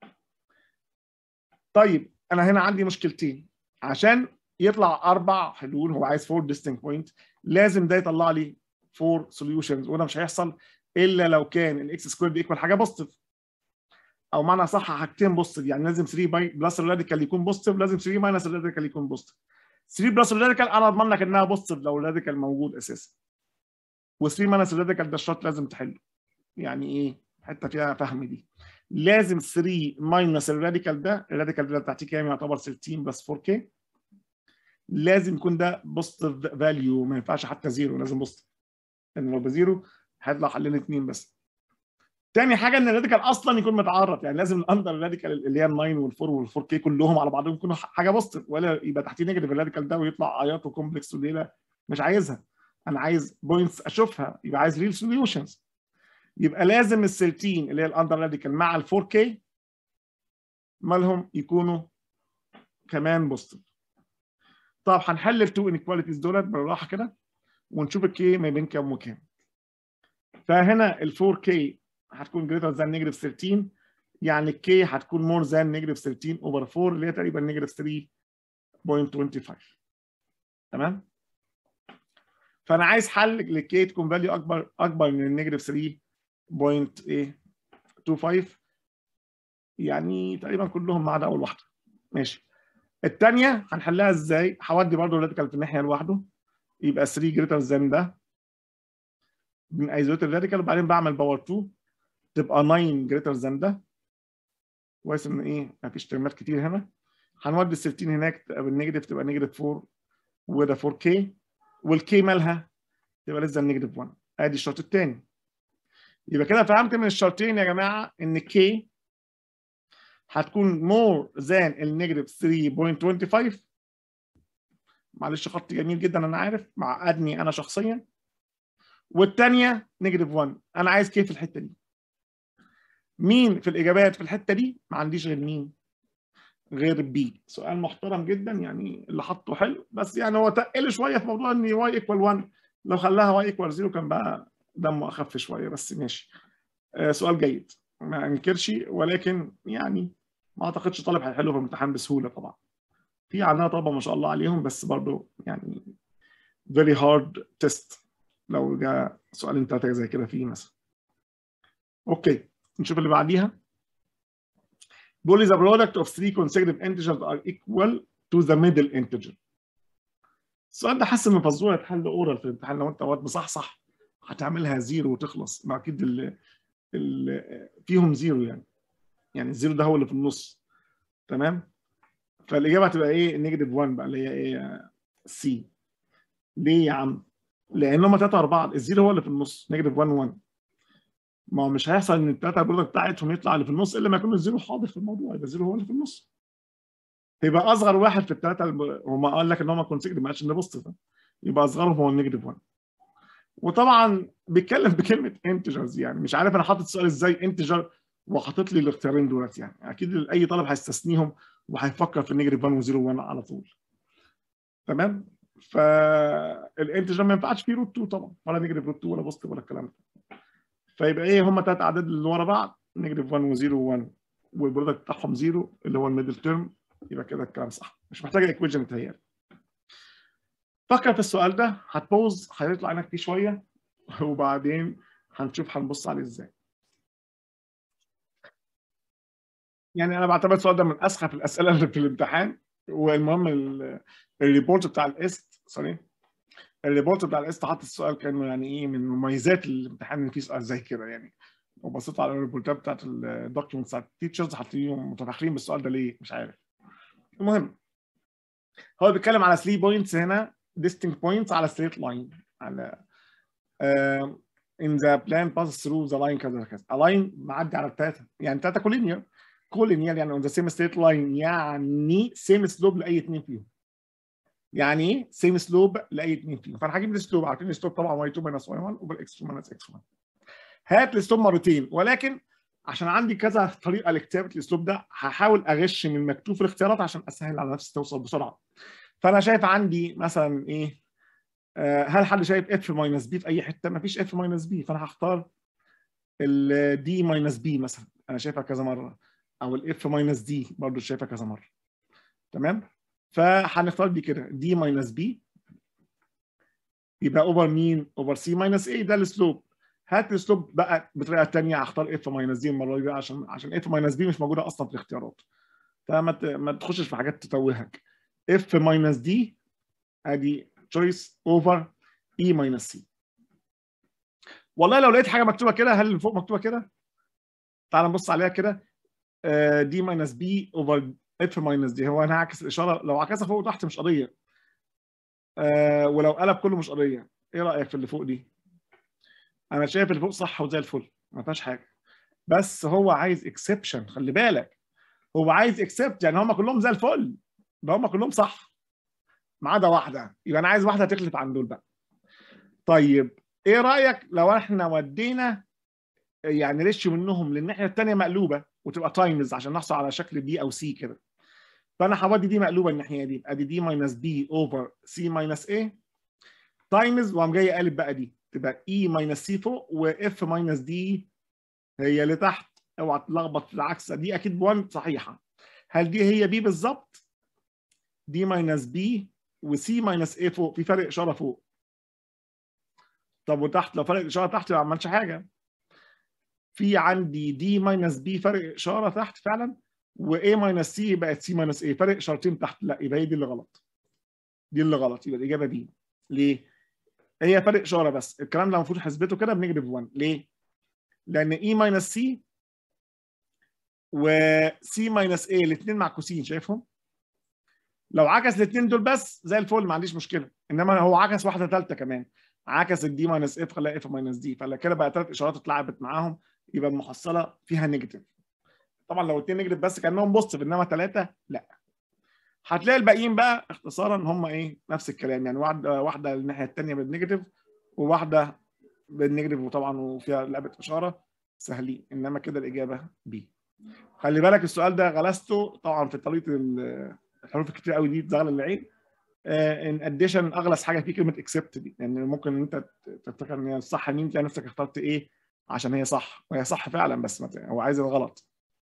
طيب انا هنا عندي مشكلتين عشان يطلع اربع حلول هو عايز 4 distinct point لازم ده يطلع لي 4 solutions وده مش هيحصل الا لو كان الاكس سكوير بيكوال حاجه بوزيتيف او معنى صح حاجتين بوزيتيف يعني لازم 3 باي بلس الراديكال يكون بوزيتيف لازم 3 ماينس الراديكال يكون بوزيتيف 3 بلس الراديكال انا اضمن لك انها بوزيتيف لو الراديكال موجود اساسا و3 ماينس الراديكال ده الشرط لازم تحله يعني ايه حته فيها فهم دي لازم 3 ماينس الراديكال ده الراديكال ده بتاعتي كام يعتبر 13 بلس 4 كي لازم يكون ده بوزيتيف فاليو ما ينفعش حتى زيرو لازم بوزيتيف لان لو بزيرو هيطلع حلين اثنين بس تاني حاجه ان الراديكال اصلا يكون متعرف يعني لازم الاندر راديكال اللي هي ال 9 وال4 وال4 كي كلهم على بعضهم يكونوا حاجه بوزيتيف ولا يبقى تحتيه نيجاتيف الراديكال ده ويطلع عياط وكومبلكس وليله مش عايزها انا عايز بوينتس اشوفها يبقى عايز ريل سوليوشنز يبقى لازم ال 13 اللي هي الاندر راديكال مع ال 4 كي مالهم يكونوا كمان بوزيتيف طب هنحل التو انيكواليتيز دولت بالراحه كده ونشوف الكي ما بين كام وكام فهنا ال 4K هتكون greater than negative 13 يعني ال K هتكون more than negative 13 over 4 اللي هي تقريبا negative 3.25 تمام؟ فأنا عايز حل لل K تكون value أكبر أكبر من النيجاتيف 3.25 يعني تقريبا كلهم ما عدا أول واحدة ماشي الثانية هنحلها ازاي؟ هودي برضه الراديكال في الناحية لوحده يبقى 3 greater than ده من ايزوليت الراديكال وبعدين بعمل باور 2 تبقى 9 جريتر ذان ده كويس ان ايه مفيش ترمات كتير هنا هنودي ال 13 هناك تبقى بالنيجاتيف تبقى نيجاتيف 4 وده 4 كي والكي مالها تبقى لسه نيجاتيف 1 ادي الشرط الثاني يبقى كده فهمت من الشرطين يا جماعه ان كي هتكون مور ذان النيجاتيف 3.25 معلش خط جميل جدا انا عارف معقدني انا شخصيا والثانيه نيجاتيف 1 انا عايز كيف في الحته دي مين في الاجابات في الحته دي ما عنديش غير مين غير بي سؤال محترم جدا يعني اللي حطه حلو بس يعني هو تقل شويه في موضوع ان واي ايكوال 1 لو خلاها واي ايكوال 0 كان بقى دمه اخف شويه بس ماشي آه سؤال جيد ما انكرش ولكن يعني ما اعتقدش طالب هيحله في الامتحان بسهوله طبعا في عندنا طلبه ما شاء الله عليهم بس برضه يعني very hard test لو جاء سؤالين ثلاثه زي كده فيه مثلا اوكي نشوف اللي بعديها بيقول لي the product of three consecutive integers are equal to the middle integer السؤال ده حاسس انه فزوره اتحل اورال في الامتحان لو انت وقت مصحصح هتعملها زيرو وتخلص ما اكيد ال ال فيهم زيرو يعني يعني الزيرو ده هو اللي في النص تمام فالاجابه هتبقى ايه نيجاتيف 1 بقى اللي هي ايه سي ليه يا عم لان هم ثلاثه اربعه الزيرو هو اللي في النص نيجاتيف 1 1 ما هو مش هيحصل ان الثلاثه برودكت بتاعتهم يطلع اللي في النص الا ما يكون الزيرو حاضر في الموضوع يبقى الزيرو هو اللي في النص يبقى اصغر واحد في الثلاثه هم قال لك ان هم كونسيكتيف ما قالش ان بوزيتيف يبقى اصغرهم هو النيجاتيف 1 وطبعا بيتكلم بكلمه انتجرز يعني مش عارف انا حاطط السؤال ازاي انتجر وحاطط لي الاختيارين دولت يعني اكيد اي طالب هيستثنيهم وهيفكر في النيجاتيف 1 و0 1 على طول تمام فالانتجر ما ينفعش فيه روت 2 طبعا ولا نيجاتيف روت 2 ولا بوزيتيف ولا الكلام ده فيبقى ايه هم ثلاث اعداد اللي ورا بعض نيجاتيف 1 و0 و1 والبرودكت بتاعهم 0 اللي هو الميدل تيرم يبقى كده الكلام صح مش محتاجه ايكويشن متهيألي فكر في السؤال ده هتبوظ هيطلع عينك فيه شويه وبعدين هنشوف هنبص عليه ازاي يعني انا بعتبر السؤال ده من اسخف الاسئله اللي في الامتحان والمهم الريبورت بتاع الاست سوري الريبورت بتاع الاس حاطط السؤال كانه يعني ايه من مميزات الامتحان ان في سؤال زي كده يعني وبصيت على الريبورتات بتاعت الدوكيومنتس بتاعت التيتشرز حاطين متفاخرين بالسؤال ده ليه مش عارف المهم هو بيتكلم على 3 بوينتس هنا distinct points على straight line على uh, in the plan passes through the line كذا كذا a line معدي على الثلاثه يعني ثلاثه كولينير كولينير يعني on the same straight line يعني same slope لاي اثنين فيهم يعني ايه سيم سلوب لاي اثنين فيهم فانا هجيب السلوب عارفين السلوب طبعا واي 2 ماينس واي 1 اوفر اكس 2 ماينس اكس 1 هات السلوب مرتين ولكن عشان عندي كذا طريقه لكتابه الاسلوب ده هحاول اغش من المكتوب في الاختيارات عشان اسهل على نفسي توصل بسرعه فانا شايف عندي مثلا ايه آه هل حد شايف اف ماينس بي في اي حته ما فيش اف ماينس بي فانا هختار الدي ماينس بي مثلا انا شايفها كذا مره او الاف ماينس دي برضه شايفها كذا مره تمام فهنختار دي كده دي ماينس بي يبقى اوفر مين اوفر سي ماينس ايه ده السلوب هات السلوب بقى بطريقه ثانيه هختار اف ماينس دي المره دي عشان عشان اف ماينس بي مش موجوده اصلا في الاختيارات فما ما تخشش في حاجات تتوهك اف ماينس دي ادي تشويس اوفر اي ماينس سي والله لو لقيت حاجه مكتوبه كده هل اللي فوق مكتوبه كده تعال نبص عليها كده دي ماينس بي اوفر اف ماينس دي هو انا هعكس الاشاره لو عكسها فوق وتحت مش قضيه آه ولو قلب كله مش قضيه ايه رايك في اللي فوق دي انا شايف اللي فوق صح وزي الفل ما فيهاش حاجه بس هو عايز اكسبشن خلي بالك هو عايز اكسبت يعني هم كلهم زي الفل ده هم كلهم صح ما عدا واحده يبقى انا عايز واحده تخلف عن دول بقى طيب ايه رايك لو احنا ودينا يعني ريشيو منهم للناحيه الثانيه مقلوبه وتبقى تايمز عشان نحصل على شكل بي او سي كده فانا هودي دي مقلوبه الناحيه دي ادي دي ماينس بي اوفر سي ماينس ايه تايمز وقام جاي قالب بقى دي تبقى اي ماينس سي فوق واف ماينس دي هي اللي تحت اوعى تلخبط في العكس دي اكيد 1 صحيحه هل دي هي بي بالظبط دي ماينس بي وسي ماينس ايه فوق في فرق اشاره فوق طب وتحت لو فرق الاشاره تحت ما عملش حاجه في عندي دي ماينس بي فرق اشاره تحت فعلا واي ماينس سي بقت سي ماينس اي فرق اشارتين تحت لا يبقى هي دي اللي غلط دي اللي غلط يبقى الاجابه بي ليه؟ هي فرق اشاره بس الكلام ده المفروض حسبته كده بنيجاتيف 1 ليه؟ لان اي ماينس سي وسي ماينس اي الاثنين معكوسين شايفهم؟ لو عكس الاثنين دول بس زي الفل ما عنديش مشكله انما هو عكس واحده ثالثه كمان عكس الدي ماينس اف خلاها اف ماينس دي فلا كده بقى ثلاث اشارات اتلعبت معاهم يبقى المحصله فيها نيجاتيف طبعا لو اثنين نيجاتيف بس كانهم بوزيتيف انما ثلاثه لا هتلاقي الباقيين بقى اختصارا هم ايه نفس الكلام يعني واحده واحده الناحيه الثانيه بالنيجاتيف وواحده بالنيجاتيف وطبعا وفيها لعبه اشاره سهلين انما كده الاجابه بي خلي بالك السؤال ده غلسته طبعا في طريقه الحروف الكتير قوي دي تزغل العين ان اديشن اغلس حاجه فيه كلمه اكسبت دي يعني ممكن انت تفتكر ان هي الصح مين تلاقي نفسك اخترت ايه عشان هي صح وهي صح فعلا بس مثلا هو عايز الغلط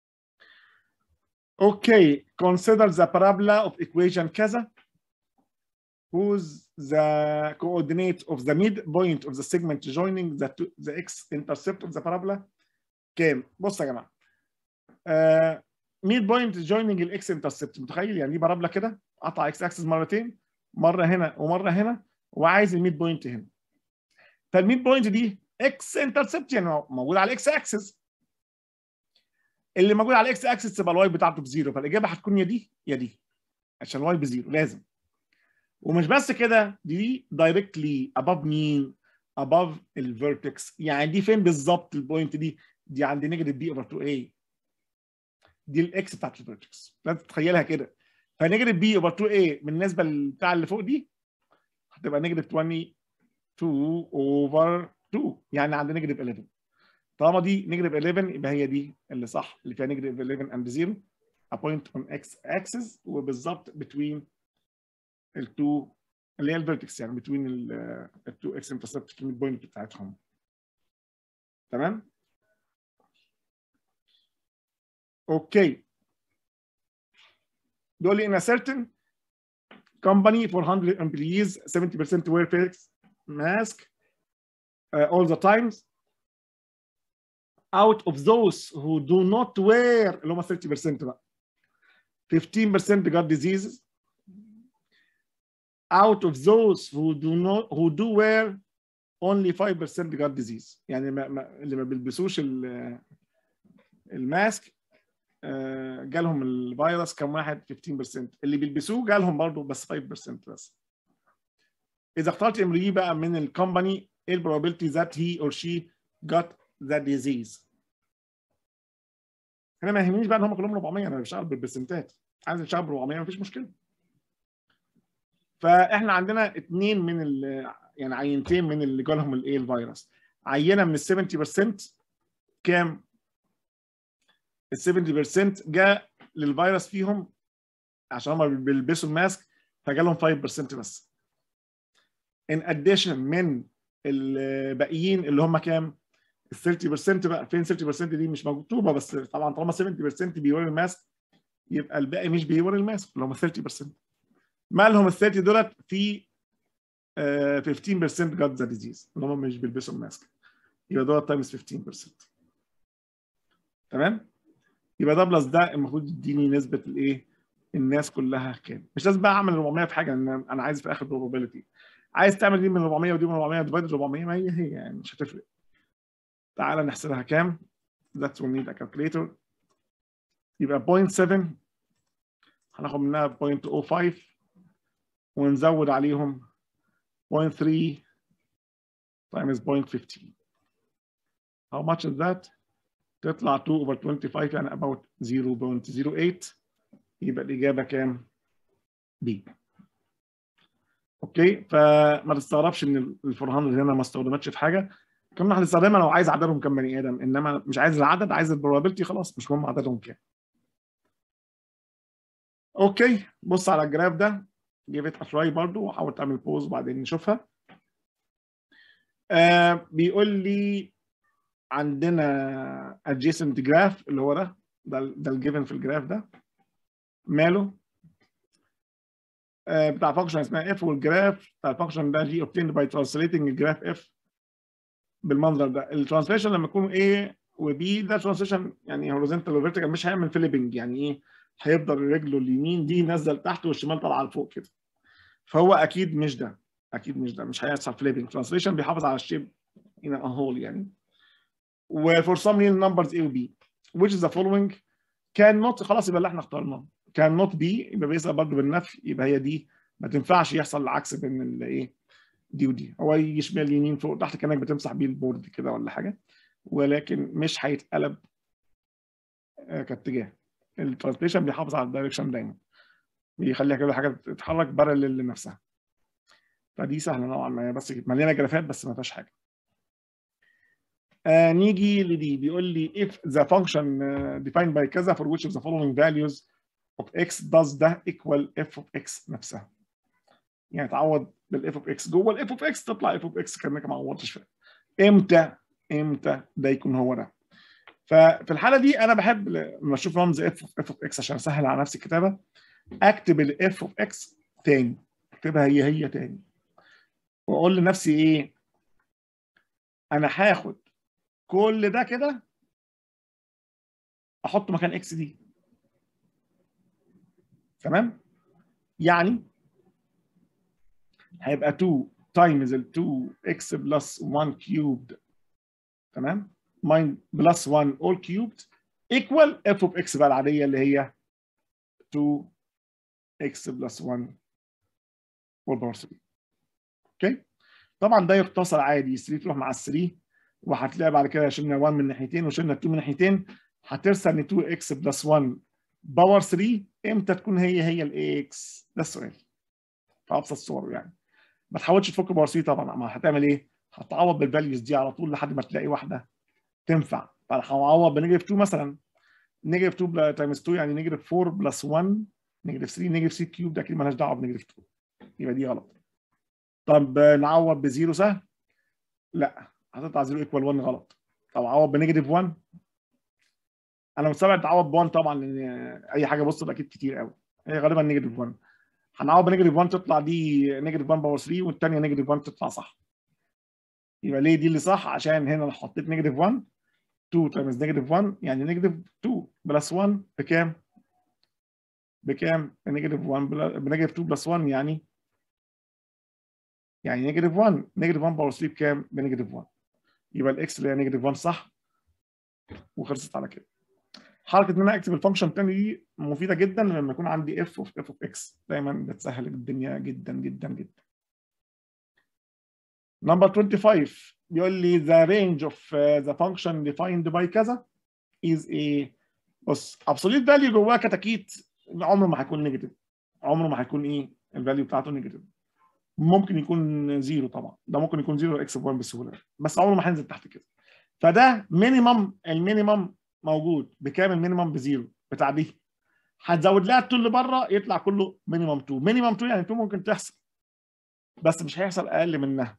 اوكي consider the parabola of equation كذا whose the coordinate of the midpoint of the segment joining the, the x-intercept of the parabola كام؟ بص يا جماعه uh, midpoint joining الاكس انترسبت متخيل يعني دي بارابولا كده قطع اكس اكسس مرتين مره هنا ومره هنا وعايز الميد بوينت هنا فالميد بوينت دي اكس انترسبت يعني موجود على الاكس اكسس اللي موجود على الاكس اكسس تبقى الواي بتاعته بزيرو فالاجابه هتكون يا دي يا دي عشان الواي بزيرو لازم ومش بس كده دي دايركتلي اباف مين اباف الفيرتكس يعني دي فين بالظبط البوينت دي دي عند نيجاتيف بي اوفر 2 اي دي الاكس بتاعت الفيرتكس لازم تتخيلها كده فنيجاتيف بي اوفر 2 اي بالنسبه للبتاع اللي فوق دي هتبقى نيجاتيف 22 اوفر 2 يعني عند نيجاتيف 11 طالما دي نيجاتيف 11 يبقى هي دي اللي صح اللي فيها نيجاتيف 11 اند 0 a point on x axis وبالظبط between التو اللي هي الفيرتكس يعني between التو اكس انترسبت في الميد بوينت بتاعتهم تمام اوكي بيقول لي in a certain company for 100 employees 70% wear face mask uh, all the times out of those who do not wear اللي هم 30% بقى 15% got diseases out of those who do not who do wear only 5% got disease يعني ما ما اللي ما بيلبسوش الماسك جالهم الفيروس كم واحد 15% اللي بيلبسوه جالهم برضه بس 5% بس اذا اخترت امري بقى من الكومباني ايه البروبابيلتي ذات هي اور شي got the disease انا ما يهمنيش بقى ان هم كلهم 400 انا بشتغل بالبرسنتات عايز اشتغل ب 400 مفيش مشكله فاحنا عندنا اثنين من ال يعني عينتين من اللي جالهم الايه الفيروس عينه من ال 70% كام؟ ال 70% جاء للفيروس فيهم عشان هم بيلبسوا الماسك فجالهم 5% بس. in addition من الباقيين اللي هم كام؟ ال 30% بقى فين 30% دي مش مكتوبه بس طبعا طالما 70% بيوري الماسك يبقى الباقي مش بيوري الماسك اللي هم 30% مالهم ال 30 دولت في uh, 15% got the disease اللي هم مش بيلبسوا الماسك يبقى دولت تايمز 15% تمام يبقى ده بلس ده المفروض يديني نسبه الايه الناس كلها كام مش لازم بقى اعمل 400 في حاجه لان انا عايز في الاخر probability عايز تعمل دي من 400 ودي من 400 ديفايد 400 ما هي هي يعني مش هتفرق تعالى نحسبها كام that will need a calculator يبقى 0.7 هناخد منها 0.05 ونزود عليهم 0.3 times 0.15 how much is that تطلع 2 over 25 يعني about 0.08 يبقى الإجابة كام؟ B اوكي فما تستغربش ان ال 400 هنا ما استخدمتش في حاجه كنا هنستخدمها لو عايز عددهم كم بني ادم انما مش عايز العدد عايز البروبابيلتي خلاص مش مهم عددهم كام اوكي بص على الجراف ده جيب ات تراي برضه وحاول تعمل بوز وبعدين نشوفها آه بيقول لي عندنا adjacent جراف اللي هو ده ده, ده الجيفن في الجراف ده ماله آه بتاع فانكشن اسمها اف والجراف بتاع الفانكشن ده دي obtained by translating الجراف اف بالمنظر ده الترانسليشن لما يكون A و B ده ترانسليشن يعني هوريزونتال وفيرتيكال مش هيعمل فليبنج يعني ايه هيفضل رجله اليمين دي نزل تحت والشمال طالعه لفوق كده فهو اكيد مش ده اكيد مش ده مش هيحصل فليبنج ترانسليشن بيحافظ على الشيب in a whole يعني و for some real numbers A و B which is the following cannot خلاص يبقى اللي احنا اخترناه cannot be يبقى بيسأل برضه بالنفي يبقى هي دي ما تنفعش يحصل العكس بين الايه دي ودي هو يجي شمال يمين فوق تحت كانك بتمسح بيه البورد كده ولا حاجه ولكن مش هيتقلب كاتجاه الترانسليشن بيحافظ على الدايركشن دايما بيخليها كده حاجه تتحرك بارلل لنفسها فدي سهله نوعا ما بس مليانه جرافات بس ما فيهاش حاجه آه نيجي لدي بيقول لي if the function uh, defined by كذا for which of the following values of x does ده equal f of x نفسها يعني تعوض بالاف اوف اكس جوه الاف اوف اكس تطلع اف اوف اكس كانك ما عوضتش فيها امتى امتى ده يكون هو ده ففي الحاله دي انا بحب لما اشوف رمز اف اوف اف اوف اكس عشان اسهل على نفسي الكتابه اكتب الاف اوف اكس تاني اكتبها هي هي تاني واقول لنفسي ايه انا هاخد كل ده كده احط مكان اكس دي تمام يعني هيبقى 2 تايمز ال 2 اكس بلس 1 كيوبد تمام ماين بلس 1 اول كيوبد ايكوال اف اوف اكس بقى العاديه اللي هي 2 اكس بلس 1 والباور 3 اوكي طبعا ده يختصر عادي 3 تروح مع ال 3 وهتلاقي بعد كده شلنا 1 من ناحيتين وشلنا 2 من ناحيتين هترسل ان 2 اكس بلس 1 باور 3 امتى تكون هي هي الاكس ده السؤال في ابسط صوره يعني ما تحاولش تفك باور 3 طبعا ما هتعمل ايه؟ هتعوض بالفاليوز دي على طول لحد ما تلاقي واحده تنفع فهعوض بنيجاتيف 2 مثلا نيجاتيف 2 تايمز 2 يعني نيجاتيف 4 بلس 1 نيجاتيف 3 نيجاتيف 3 كيوب ده اكيد مالهاش دعوه بنيجاتيف 2 يبقى دي غلط طب نعوض بزيرو سهل؟ لا هتطلع 0 ايكوال 1 غلط طب اعوض بنيجاتيف 1 انا مستبعد تعوض ب 1 طبعا لان اي حاجه بص اكيد كتير قوي هي غالبا نيجاتيف 1 هنعوض بنيجاتيف 1 تطلع دي نيجاتيف 1 باور 3 والثانيه نيجاتيف 1 تطلع صح يبقى ليه دي اللي صح عشان هنا لو حطيت نيجاتيف 1 2 تايمز نيجاتيف 1 يعني نيجاتيف 2 بلس 1 بكام؟ بكام؟ بنيجاتيف 1 بنيجاتيف 2 بلس 1 يعني يعني نيجاتيف 1 نيجاتيف 1 باور 3 بكام؟ بنيجاتيف 1 يبقى الاكس اللي هي نيجاتيف 1 صح وخلصت على كده حركه ان انا اكتب الفانكشن الثانيه دي مفيده جدا لما يكون عندي اف اوف اف اوف اكس دايما بتسهل الدنيا جدا جدا جدا نمبر 25 بيقول لي the range of uh, the function defined by كذا is a بص absolute value جواه كتاكيت عمره ما هيكون نيجاتيف عمره ما هيكون ايه الفاليو بتاعته نيجاتيف ممكن يكون زيرو طبعا ده ممكن يكون زيرو اكس 1 بسهوله بس عمره ما هينزل تحت كده فده مينيمم المينيمم موجود بكام المينيمم بزيرو بتاع دي هتزود لها التو اللي بره يطلع كله مينيمم 2 مينيمم 2 يعني 2 ممكن تحصل بس مش هيحصل اقل منها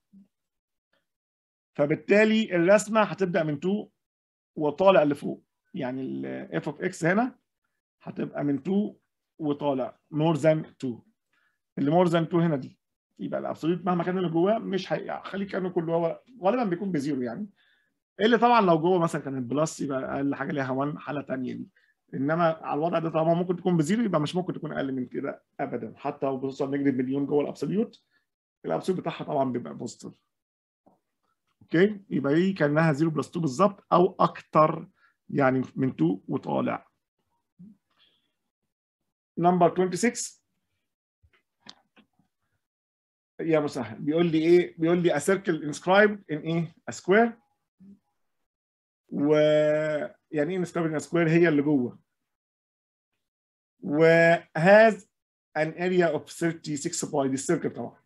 فبالتالي الرسمه هتبدا من 2 وطالع لفوق يعني الاف اوف اكس هنا هتبقى من 2 وطالع مور ذان 2 اللي مور ذان 2 هنا دي يبقى الابسوليوت مهما كان اللي جواه مش هيخليه كانه كله هو غالبا بيكون بزيرو يعني اللي طبعا لو جوه مثلا كان البلس يبقى اقل حاجه ليها 1 حاله ثانيه دي انما على الوضع ده طالما ممكن تكون بزيرو يبقى مش ممكن تكون اقل من كده ابدا حتى لو بتوصل نيجاتيف مليون جوه الابسوليوت الابسوليوت بتاعها طبعا بيبقى بوزيتيف اوكي يبقى دي كانها 0 بلس 2 بالظبط او اكتر يعني من 2 وطالع نمبر 26 يا مسهل بيقول لي ايه بيقول لي a circle inscribed in ايه a square ويعني ايه inscribed in a square هي اللي جوه و has an area of 36 باي دي السيركل طبعا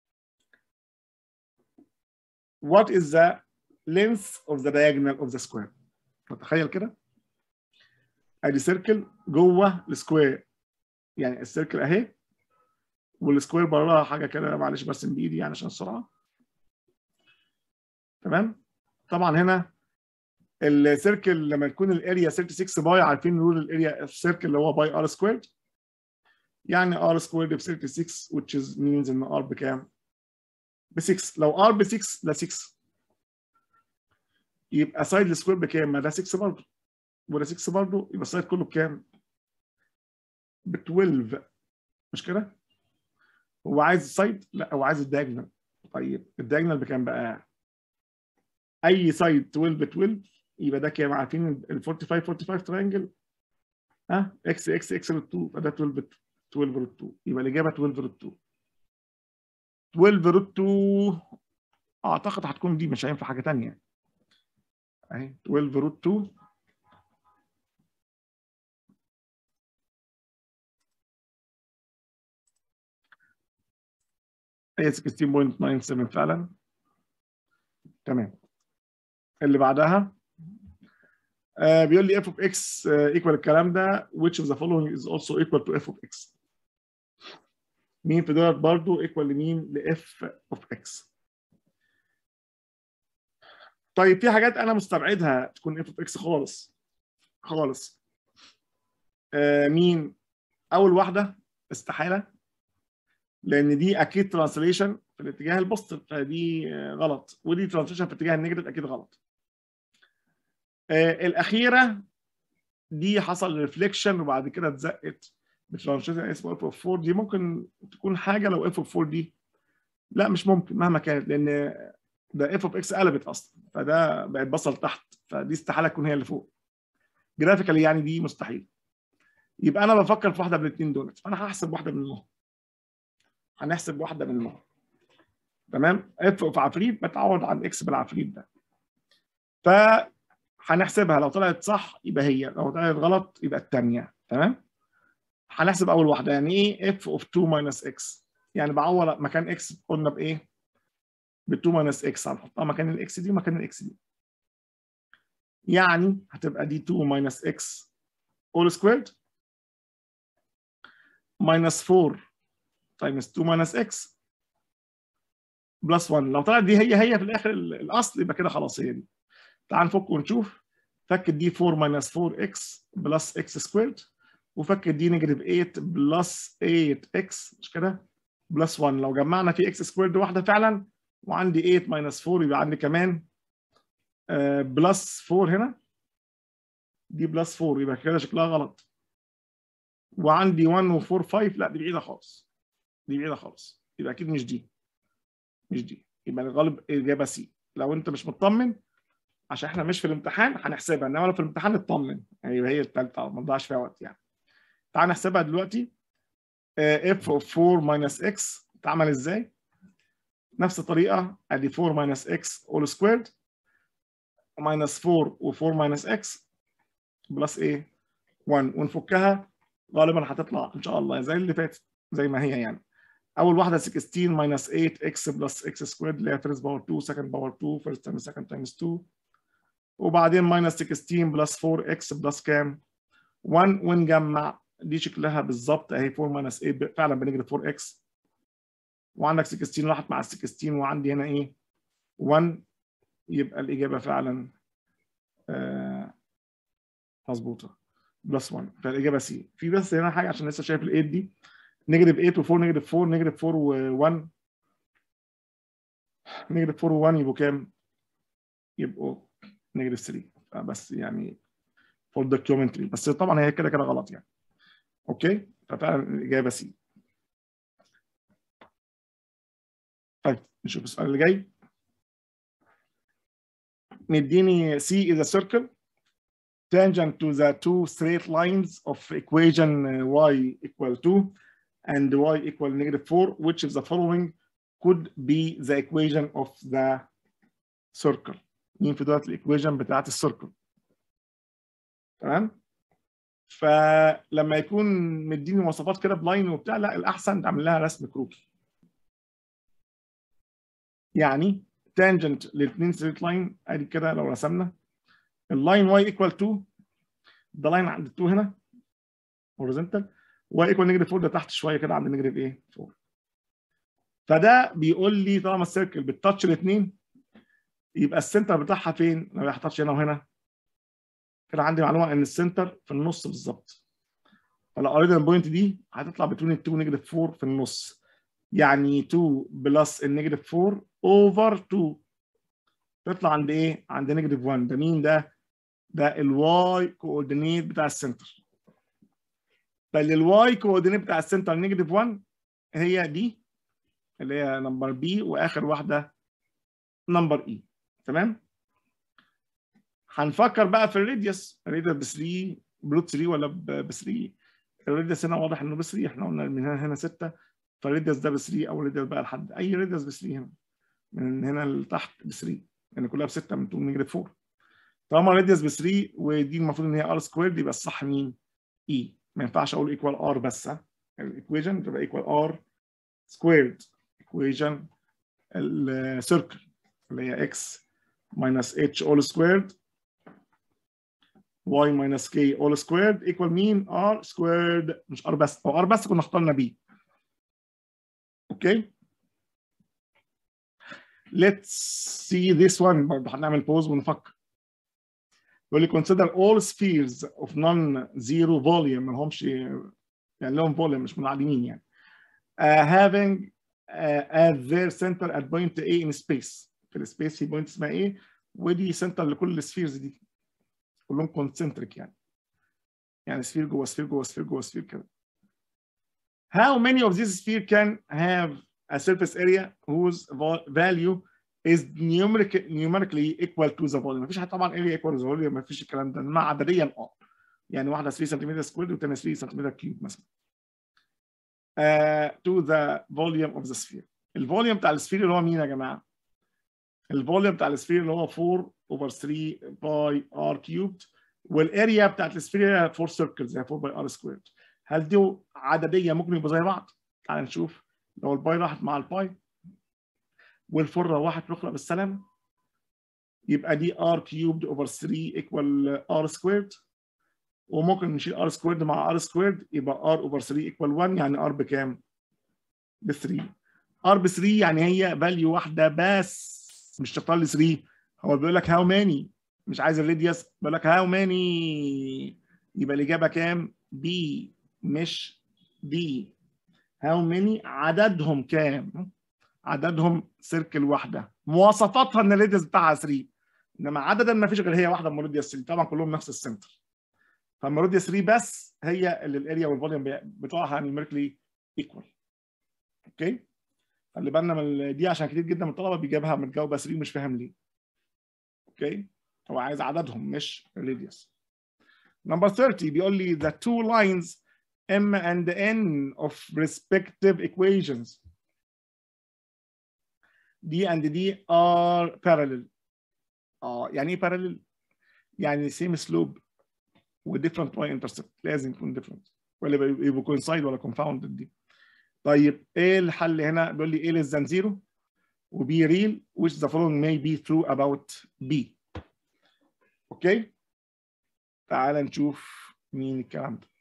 what is the length of the diagonal of the square تخيل كده ادي سيركل جوه السكوير يعني السيركل اهي والسكوير براها حاجه كده معلش برسم بايدي يعني عشان السرعه تمام طبعا هنا السيركل لما تكون الاريا 36 باي عارفين رول الاريا السيركل اللي هو باي ار سكويرد يعني ار سكويرد ب 36 which is means ان ار بكام؟ ب 6 لو ار ب 6 ده 6 يبقى سايد السكوير بكام؟ ما ده 6 برضه وده 6 برضه يبقى السايد كله بكام؟ ب 12 مش كده؟ هو عايز السايد؟ لا هو عايز الدايجنال طيب الدايجنال بكام بقى؟ اي سايد 12 ب 12 يبقى ده كام؟ عارفين ال 45 45 ترينجل ها اكس اكس اكس روت 2 فده 12 12 روت 2 يبقى الاجابه 12 روت 2 12 روت 2 اعتقد هتكون دي مش هينفع حاجه ثانيه اهي 12 روت 2 هي 16.97 فعلا تمام اللي بعدها آه بيقول لي f of x ايكوال uh, الكلام ده which of the following is also equal to f of x مين في دولت برضه ايكوال لمين ل f of x طيب في حاجات انا مستبعدها تكون f of x خالص خالص آه مين اول واحده استحاله لان دي اكيد ترانسليشن في الاتجاه البوزيتيف فدي غلط ودي ترانسليشن في الاتجاه النيجاتيف اكيد غلط آه الاخيره دي حصل ريفليكشن وبعد كده اتزقت بترانسليشن اسمه اف اوف 4 دي ممكن تكون حاجه لو اف اوف 4 دي لا مش ممكن مهما كانت لان ده اف اوف اكس قلبت اصلا فده بقت بصل تحت فدي استحاله تكون هي اللي فوق جرافيكالي يعني دي مستحيل يبقى انا بفكر في واحده من الاثنين دول فانا هحسب واحده منهم هنحسب واحده منهم تمام اف اوف عفريت بتعوض عن اكس بالعفريت ده ف هنحسبها لو طلعت صح يبقى هي لو طلعت غلط يبقى الثانيه تمام هنحسب اول واحده يعني ايه اف اوف 2 ماينس اكس يعني بعوض مكان اكس قلنا بايه ب 2 ماينس اكس هنحطها مكان الاكس دي ومكان الاكس دي يعني هتبقى دي 2 ماينس اكس all squared minus 4 times 2 minus x بلس 1 لو طلعت دي هي هي في الاخر الاصل يبقى كده خلاص هي دي تعال نفك ونشوف فكت دي 4 minus 4x بلس x سكويرد وفكت دي نيجاتيف 8 بلس 8x مش كده بلس 1 لو جمعنا في x سكويرد واحده فعلا وعندي 8 minus 4 يبقى عندي كمان بلس 4 هنا دي بلس 4 يبقى كده شكلها غلط وعندي 1 و4 5 لا دي بعيده خالص دي بعيده خالص يبقى اكيد مش دي مش دي يبقى الغالب اجابه سي لو انت مش مطمن عشان احنا مش في الامتحان هنحسبها انما لو في الامتحان نطمن يعني يبقى هي الثالثه ما نضيعش فيها وقت يعني تعال نحسبها دلوقتي اف اوف 4 ماينس اكس اتعمل ازاي؟ نفس الطريقه ادي 4 ماينس اكس اول سكويرد ماينس 4 و4 ماينس اكس بلس ايه 1 ونفكها غالبا هتطلع ان شاء الله زي اللي فاتت زي ما هي يعني اول واحده 16 ماينس 8 اكس بلس اكس سكويرد اللي هي فيرست باور 2 سكند باور 2 فيرست تايمز سكند تايمز 2 وبعدين ماينس 16 بلس 4 اكس بلس كام 1 ونجمع دي شكلها بالظبط اهي 4 ماينس 8 فعلا بنجري 4 اكس وعندك 16 راحت مع ال 16 وعندي هنا ايه 1 يبقى الاجابه فعلا آه مظبوطه بلس 1 فالاجابه سي في بس هنا حاجه عشان لسه شايف ال 8 دي نيجاتيف 8 و4 نيجاتيف 4 نيجاتيف 4 و1 نيجاتيف 4 و1 يبقوا كام؟ يبقوا نيجاتيف 3 بس يعني فور دوكيومنتري بس طبعا هي كده كده غلط يعني اوكي ففعلا الاجابه سي طيب نشوف السؤال اللي جاي مديني C is a circle tangent to the two straight lines of equation y equal 2 and y equal negative 4 which of the following could be the equation of the circle مين في دولت الايكويشن بتاعت السيركل تمام فلما يكون مديني مواصفات كده بلاين وبتاع لا الاحسن تعمل لها رسم كروكي يعني تانجنت للاثنين ستريت لاين ادي كده لو رسمنا اللاين y equal 2 ده لاين عند 2 هنا هوريزونتال y equal نيجاتيف 4 ده تحت شويه كده عند نيجاتيف ايه 4 فده بيقول لي طالما السيركل بتتاتش الاثنين يبقى السنتر بتاعها فين؟ لو هتاتش هنا وهنا كده عندي معلومه ان السنتر في النص بالظبط فلو قريت البوينت دي هتطلع بين ال 2 نيجاتيف 4 في النص يعني 2 بلس النيجاتيف 4 اوفر 2 تطلع عند ايه؟ عند نيجاتيف 1 ده مين ده؟ ده الواي كوردينيت بتاع السنتر بل الواي كوردينيت بتاع السنتر نيجاتيف 1 هي دي اللي هي نمبر بي واخر واحده نمبر اي تمام؟ هنفكر بقى في الراديوس الراديوس ب 3 بلوت 3 ولا ب 3 الراديوس هنا واضح انه ب 3 احنا قلنا من هنا هنا 6 فالراديوس ده ب 3 او الراديوس بقى لحد اي راديوس ب 3 هنا من هنا لتحت ب 3 يعني كلها ب 6 من 2 نيجاتيف 4 طالما الراديوس ب 3 ودي المفروض ان هي ار سكوير يبقى الصح مين؟ اي ما ينفعش اقول ايكوال ار بس الايكويشن تبقى ايكوال ار سكويرد ايكويشن السيركل اللي هي اكس minus h all squared y minus k all squared equal مين r squared مش r بس او r بس كنا اخترنا b اوكي let's see this one برضه هنعمل بوز ونفكر يقول لي consider all spheres of non-zero volume ما لهمش يعني لهم volume مش منعدمين يعني uh, having uh, at their center at point A in space في السبيس في بوينت اسمها ايه ودي سنتر لكل السفيرز دي كلهم كونسنتريك يعني يعني سفير جوه سفير جوه سفير جوه سفير كده How many of these sphere can have a surface area whose value is numeric, numerically equal to the volume مفيش طبعا area equal to the volume مفيش الكلام ده انما عدديا اه يعني واحده 3 سنتيمتر سكوير والثانيه 3 سنتيمتر كيوب مثلا uh, to the volume of the sphere الفوليوم بتاع السفير اللي هو مين يا جماعه؟ الفوليوم بتاع السفير اللي هو 4 اوفر 3 باي ار كيوبد والاريا بتاعت السفير هي 4 سيركلز هي 4 باي ار سكويرد هل دي عدديه ممكن يبقوا زي بعض؟ تعال نشوف لو الباي راحت مع الباي والفور روحت نخلق بالسلامه يبقى دي ار كيوبد اوفر 3 ايكوال ار سكويرد وممكن نشيل ار سكويرد مع ار سكويرد يبقى ار اوفر 3 ايكوال 1 يعني ار بكام؟ ب 3 ار ب 3 يعني هي فاليو واحده بس مش تختار لي 3 هو بيقول لك هاو ماني مش عايز الراديوس بيقول لك هاو ماني يبقى الاجابه كام؟ بي مش دي هاو ماني عددهم كام؟ عددهم سيركل واحده مواصفاتها ان الراديوس بتاعها 3 انما عددا ما فيش غير هي واحده من الراديوس 3 طبعا كلهم نفس السنتر فاما الراديوس 3 بس هي اللي الاريا والفوليوم بتوعها نيوميريكلي ايكوال اوكي خلي بالنا من دي عشان كتير جدا من الطلبه بيجيبها متجاوبه 3 ومش فاهم ليه اوكي هو عايز عددهم مش radius number 30 بيقول لي the two lines m and n of respective equations دي and دي are parallel اه يعني ايه parallel يعني same slope و different y intercept لازم يكون different ولا يبقوا coincide ولا confounded دي طيب ايه الحل هنا بيقول لي a less than 0 و b real which the following may be true about b اوكي تعال نشوف مين الكلام ده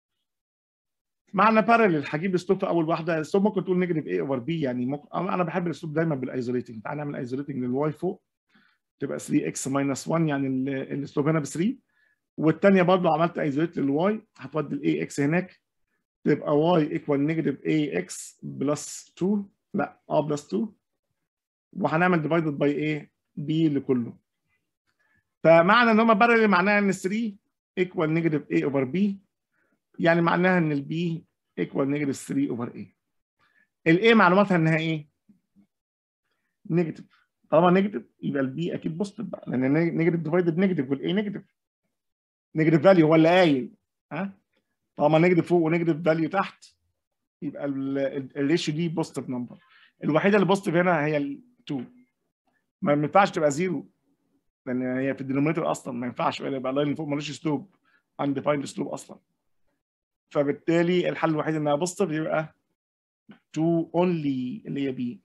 معنى بارلل هجيب الاسلوب في اول واحده الاسلوب ممكن تقول نيجاتيف a اوفر b يعني ممكن انا بحب الاسلوب دايما بالايزوليتنج تعال نعمل ايزوليتنج للواي فوق تبقى 3x ماينس 1 يعني الاسلوب هنا ب 3 والثانيه برضه عملت ايزوليت للواي هتودي الاي اكس هناك تبقى y ايكوال نيجاتيف ax بلس 2 لا اه بلس 2 وهنعمل ديفايدد باي ايه b لكله فمعنى ان هم بارل معناها ان 3 ايكوال نيجاتيف a اوفر b يعني معناها ان البي ايكوال نيجاتيف 3 اوفر a الاي معلوماتها انها ايه؟ نيجاتيف طالما نيجاتيف يبقى البي اكيد بوزيتيف بقى لان نيجاتيف ديفايدد نيجاتيف والاي نيجاتيف نيجاتيف فاليو هو اللي قايل ها طالما نيجاتيف فوق ونيجاتيف فاليو تحت يبقى الريشيو دي بوزيتيف نمبر الوحيده اللي بوزيتيف هنا هي ال 2 ما ينفعش تبقى زيرو لان هي في الدينومينيتور اصلا ما ينفعش يبقى اللاين اللي فوق ملوش اسلوب undefined اسلوب اصلا فبالتالي الحل الوحيد انها بوزيتيف يبقى 2 only اللي هي بي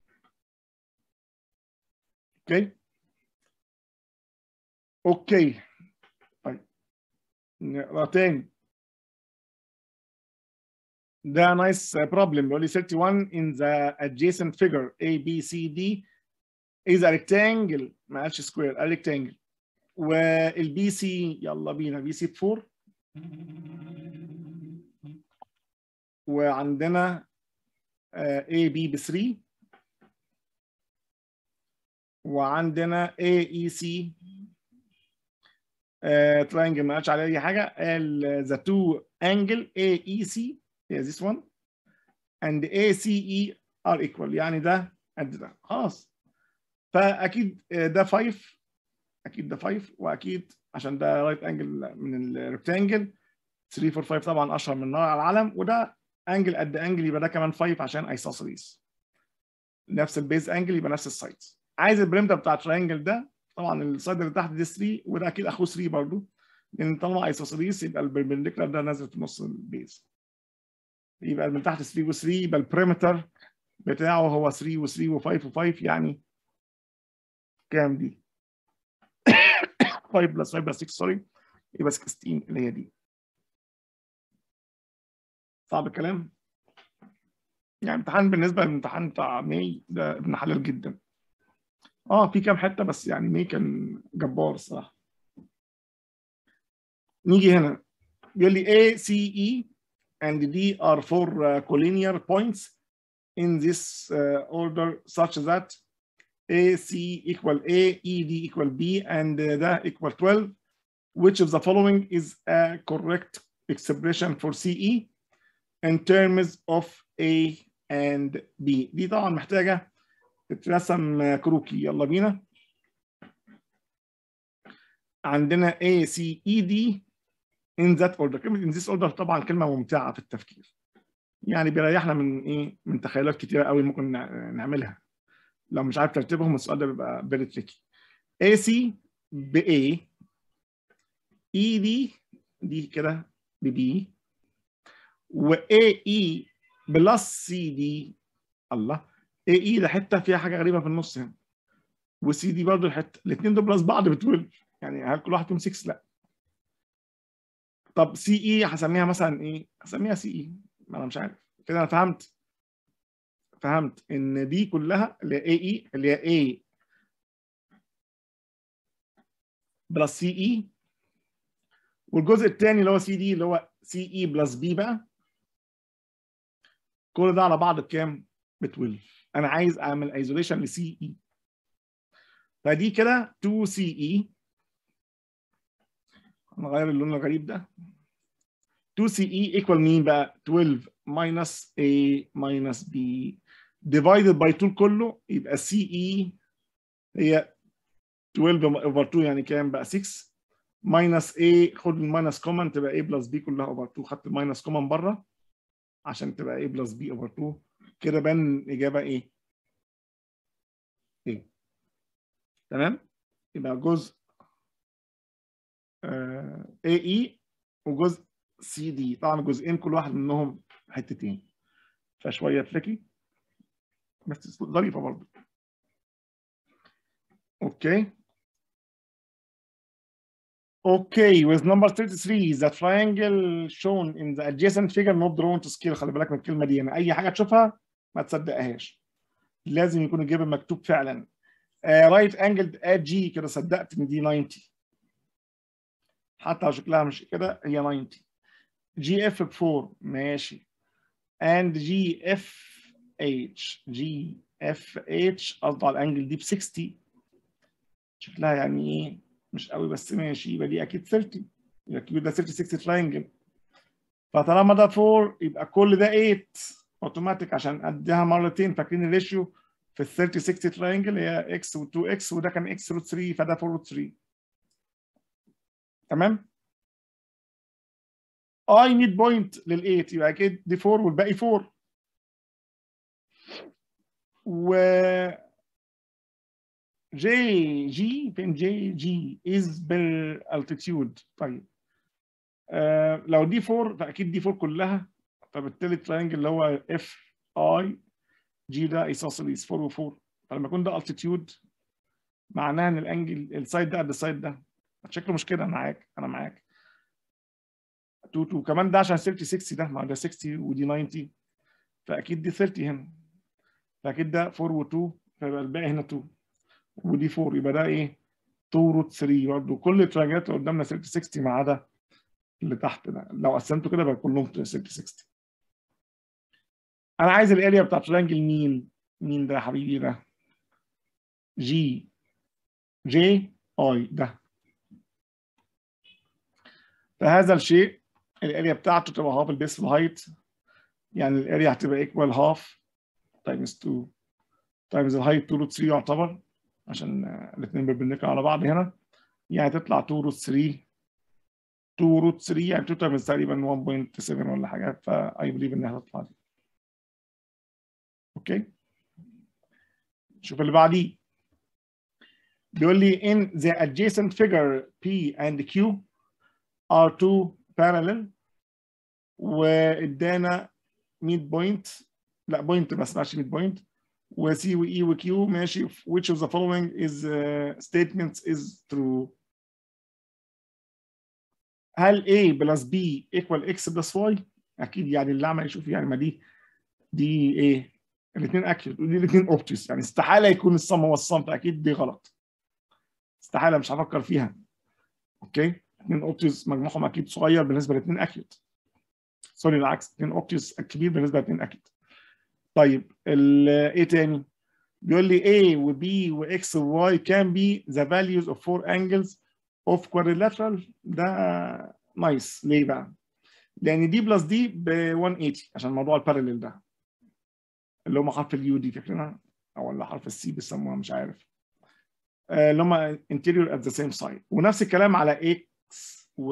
اوكي اوكي طيب نقرا تاني ده نايس بروبلم بيقول لي 31 in the adjacent figure A B C D is a rectangle ما قالش سكوير قال rectangle والبي سي يلا بينا بي سي ب 4 وعندنا اي بي ب 3 وعندنا اي اي سي ترينجل ما قالش عليه اي حاجه قال ذا تو انجل اي اي سي هي this one and ACE are equal يعني ده قد ده خلاص فاكيد ده 5 اكيد ده 5 واكيد عشان ده رايت انجل من الريكتانجل 3 4 5 طبعا اشهر من نار على العالم وده انجل قد انجل يبقى ده كمان 5 عشان ايسوسيليس نفس البيز انجل يبقى نفس السايد عايز البريمتر بتاع الترينجل ده طبعا السايد اللي تحت دي 3 وده اكيد اخوه 3 برضه لان طالما ايسوسيليس يبقى البربنديكولار ده نازل في نص البيز يبقى من تحت 3 و3 يبقى البريمتر بتاعه هو 3 و3 و5 و5 يعني كام دي؟ 5 بلس 5 بلس 6 سوري يبقى 16 اللي هي دي صعب الكلام؟ يعني امتحان بالنسبه للامتحان بتاع ماي ده ابن حلال جدا اه في كام حته بس يعني ماي كان جبار الصراحه نيجي هنا بيقول لي A C E and D are four uh, collinear points in this uh, order such that AC equal A, ED equal B, and uh, that equal 12. Which of the following is a correct expression for CE in terms of A and B؟ دي طبعا محتاجة تترسم كروكي يلا بينا. عندنا A, C, E, D in that order. كلمة in this order طبعا كلمة ممتعة في التفكير. يعني بيريحنا من ايه؟ من تخيلات كتيرة قوي ممكن نعملها. لو مش عارف ترتيبهم السؤال ده بيبقى فيري تريكي. AC ب A ED دي كده ب B و AE بلس CD الله AE ده حته فيها حاجه غريبه في النص هنا وسي دي برضه الحته الاثنين دول بلس بعض ب 12 يعني هل كل واحد فيهم 6 لا طب سي اي هسميها مثلا ايه؟ هسميها سي اي ما انا مش عارف كده انا فهمت فهمت ان دي كلها اللي هي اي اي اللي هي اي بلس سي اي والجزء الثاني اللي هو سي دي اللي هو سي اي بلس بي بقى كل ده على بعض بكام؟ ب 12 انا عايز اعمل ايزوليشن لسي اي فدي كده 2 سي اي نغير اللون الغريب ده 2 سي اي ايكوال مين بقى 12 minus a minus b divided by 2 كله يبقى سي اي هي 12 اوفر 2 يعني كام بقى 6 ماينس A خد الماينس كومن تبقى A بلس B كلها اوفر 2 خدت الماينس كومن بره عشان تبقى A بلس B اوفر 2 كده بان الاجابه ايه؟ ايه تمام؟ يبقى جزء آه AE وجزء CD طبعا الجزئين كل واحد منهم حتتين فشويه تريكي بس ظريفه برضه اوكي Okay, with number 33 the triangle shown in the adjacent figure not drawn to scale خلي بالك من الكلمة دي يعني أي حاجة تشوفها ما تصدقهاش لازم يكون الجبل مكتوب فعلا uh, right angled at G كده صدقت إن دي 90 حتى لو شكلها مش كده هي 90 جي اف ب 4 ماشي and جي اف اتش جي اف اتش قصده على الانجل دي ب 60 شكلها يعني ايه مش قوي بس ماشي يبقى دي اكيد 30 يبقى كيو ده 30 60 تراينجل فطالما ده 4 يبقى كل ده 8 اوتوماتيك عشان اديها مرتين فاكرين الريشيو في ال 30 60 تراينجل هي اكس و2 اكس وده كان اكس روت 3 فده 4 روت 3 تمام اي نيد بوينت لل 8 يبقى اكيد دي 4 والباقي 4 و جي جي فين جي جي از بالالتيتيود طيب آه لو دي 4 فاكيد دي 4 كلها فبالتالي التراينجل اللي هو اف اي جي ده ايسوسيليس 4 و4 فلما يكون ده التيتيود معناها ان الانجل السايد ده قد السايد ده شكله مش كده انا معاك انا معاك 2 2 كمان ده عشان 30 60 ده ما ده 60 ودي 90 فاكيد دي 30 هنا فاكيد ده 4 و2 فيبقى الباقي هنا 2 ودي 4 يبقى ده ايه 2 روت 3 برضه كل التراجات اللي قدامنا 30 60 ما عدا اللي تحت ده لو قسمته كده يبقى كلهم 30 60 انا عايز الاريا بتاع ترينجل مين مين ده يا حبيبي ده جي جي اي ده فهذا الشيء الاريا بتاعته تبقى هاف البيس هايت يعني الاريا هتبقى ايكوال هاف تايمز 2 تايمز الهايت 2 روت 3 يعتبر عشان الاثنين بيربنديكولار على بعض هنا يعني تطلع 2 روت 3 2 روت 3 يعني 2 تايمز تقريبا 1.7 ولا حاجه فاي بليف انها هتطلع دي اوكي شوف اللي بعديه بيقول لي in the adjacent figure P and Q are two parallel وادانا 100 بوينت لا بوينت ما اسمعش 100 بوينت وسي واي وكيو ماشي which of the following is uh, statements is true هل A بلس B equal X بلس Y اكيد يعني اللي عمل يشوف يعني ما دي دي ايه الاثنين اكيد ودي الاثنين اوبتيس يعني استحاله يكون الصم هو الصم فاكيد دي غلط استحاله مش هفكر فيها اوكي اثنين اوبتيس مجموعهم اكيد صغير بالنسبه لاثنين اكيد سوري العكس اثنين اوبتيس كبير بالنسبه لاثنين اكيد طيب ايه تاني بيقول لي A و B و X و Y can be the values of four angles of quadrilateral ده نايس ليه بقى؟ لان دي بلس دي ب 180 عشان موضوع البارallel ده اللي هم حرف اليو دي فاكرينها او ولا حرف السي بيسموها مش عارف اللي هم interior at the same side ونفس الكلام على X و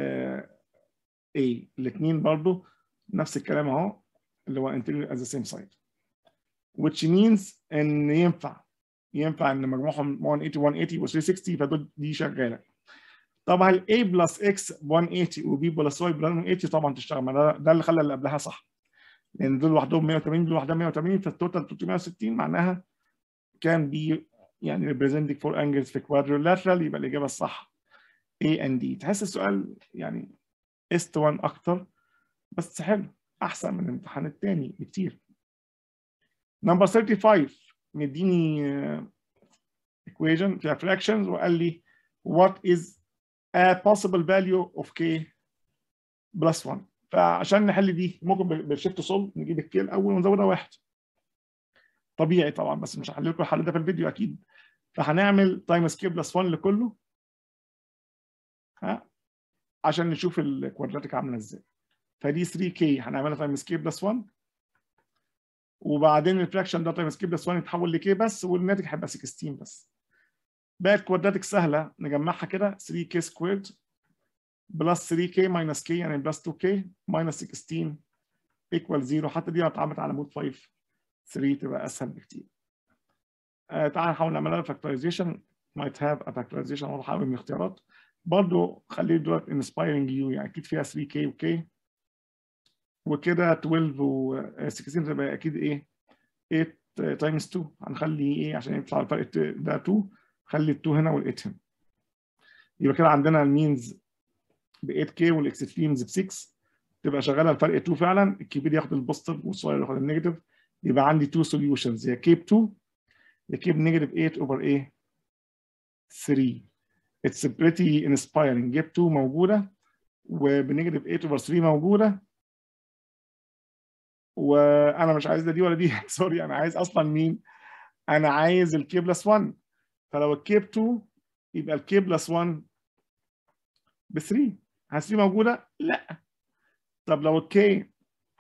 A الاثنين برضو نفس الكلام اهو اللي هو interior at the same side which means ان ينفع ينفع ان مجموعهم 180 180 و 360 فدول دي شغاله طب هل A بلس X 180 و B بلس Y بلس 180 طبعا تشتغل ما ده, ده اللي خلى اللي قبلها صح لان دول لوحدهم 180 دول لوحدها 180 فالتوتال 360 معناها كان بي يعني representing four angles في quadrilateral يبقى الاجابه الصح A and D تحس السؤال يعني است 1 اكتر بس حلو احسن من الامتحان الثاني بكتير نمبر 35 مديني equation فيها fractions وقال لي what is a possible value of k plus 1 فعشان نحل دي ممكن بالشيفت سول نجيب الكي الاول ونزودها واحد طبيعي طبعا بس مش هحل لكم الحل ده في الفيديو اكيد فهنعمل تايمز كي بلس 1 لكله ها عشان نشوف الكوادراتيك عامله ازاي فدي 3 كي هنعملها تايمز كي بلس 1 وبعدين الفراكشن ده تايمز كي بلس 1 يتحول لكي بس والناتج هيبقى 16 بس بقى الكوادراتيك سهله نجمعها كده 3 كي سكويرد بلس 3 كي ماينس كي يعني بلس 2 كي ماينس 16 ايكوال 0 حتى دي لو اتعملت على مود 5 3 تبقى اسهل بكتير. آه تعال نحاول نعملها فاكتورايزيشن might have a factorization واضحه قوي من الاختيارات برضه خليه دلوقتي انسبايرنج يو يعني اكيد فيها 3 كي وكي وكده 12 و 16 تبقى اكيد ايه 8 تايمز 2 هنخلي ايه عشان يطلع الفرق ده 2 خلي ال 2 هنا وال 8 هنا يبقى كده عندنا المينز ب 8 كي والاكستريمز ب 6 تبقى شغاله الفرق 2 فعلا الكبير ياخد البوزيتيف والصغير ياخد النيجاتيف يبقى عندي 2 سوليوشنز يا كيب 2 يا كيب نيجاتيف 8 اوفر ايه 3 اتس بريتي انسبايرنج جيب 2 موجوده وبنيجاتيف 8 اوفر 3 موجوده وانا مش عايز ده دي ولا دي سوري انا عايز اصلا مين؟ انا عايز الكي بلس 1 فلو الكي ب 2 يبقى الكي بلس 1 ب 3 هل 3 موجوده؟ لا طب لو الكي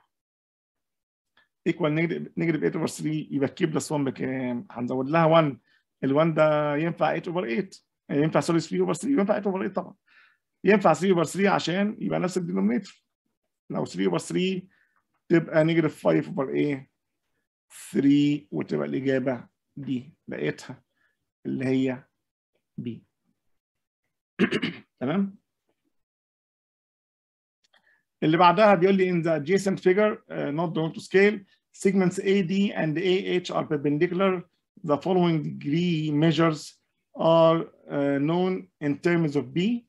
ايكوال نيجاتيف 8 اوفر 3 يبقى الكي بلس 1 بكام؟ هنزود لها 1 ال 1 ده ينفع 8 اوفر 8 ينفع سوري 3 اوفر 3 ينفع 8 اوفر 8 طبعا ينفع 3 اوفر 3 عشان يبقى نفس الدينومينيتور لو 3 اوفر 3 تبقى نيجاتيف 5 اوفر ايه 3 وتبقى الاجابه دي لقيتها اللي هي بي تمام اللي بعدها بيقول لي in the adjacent figure uh, not drawn to scale segments AD and AH are perpendicular the following degree measures are uh, known in terms of B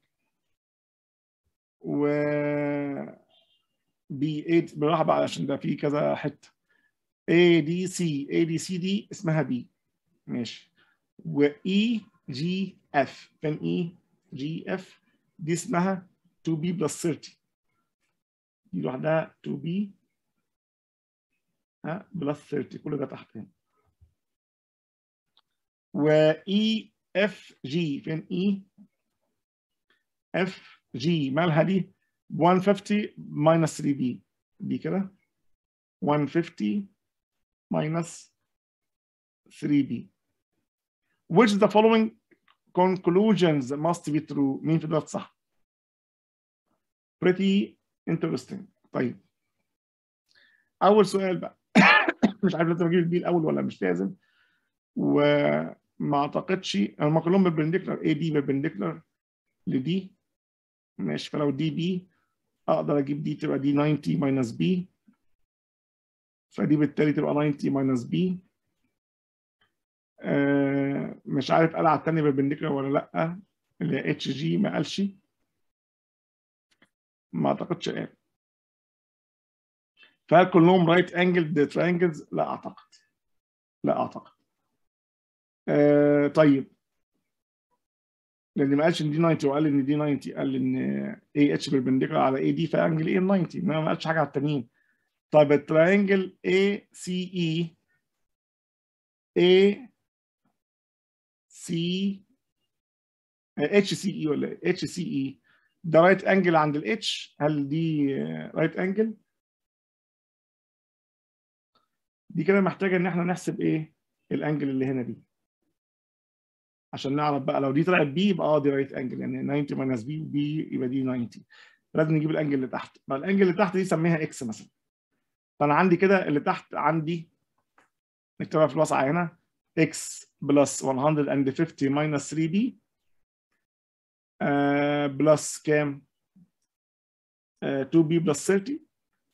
و B8 بالراحه بقى عشان ده في كذا حته ADC ADCD اسمها B ماشي و EGF فين EGF دي اسمها 2B بلس 30 دي لوحدها 2B ها بلس 30 كل ده تحت هنا و EFG فين E FG مالها دي 150 minus 3B دي كده 150 minus 3B which the following conclusions must be true مين في دول صح pretty interesting طيب اول سؤال بقى مش عارف لازم اجيب البي الاول ولا مش لازم وما اعتقدش هم كلهم بالبنديكولار اي دي بالبنديكولار لدي ماشي فلو دي بي اقدر اجيب دي تبقى دي 90 ماينس بي فدي بالتالي تبقى 90 ماينس بي آه مش عارف قال على الثانيه بالبنديكولار ولا لا اللي هي اتش جي ما قالش ما اعتقدش قال فهل كلهم رايت انجل تراينجلز لا اعتقد لا اعتقد آه طيب لان ما قالش ان دي 90 وقال ان دي 90 قال ان اي اتش بالبنديكولار على اي دي فانجل اي 90 انما ما قالش حاجه على التانيين طيب التراينجل اي سي اي اي سي اتش سي اي ولا اتش سي اي ده رايت انجل عند الاتش هل دي رايت انجل دي كده محتاجه ان احنا نحسب ايه الانجل اللي هنا دي عشان نعرف بقى لو دي طلعت بي يبقى اه دي رايت انجل يعني 90 ماينس بي وبي يبقى دي 90 لازم نجيب الانجل اللي تحت ما الانجل اللي تحت دي سميها اكس مثلا فانا عندي كده اللي تحت عندي نكتبها في الوسعه هنا x بلس 150 ماينس 3 b بلس كام؟ آه 2b بلس 30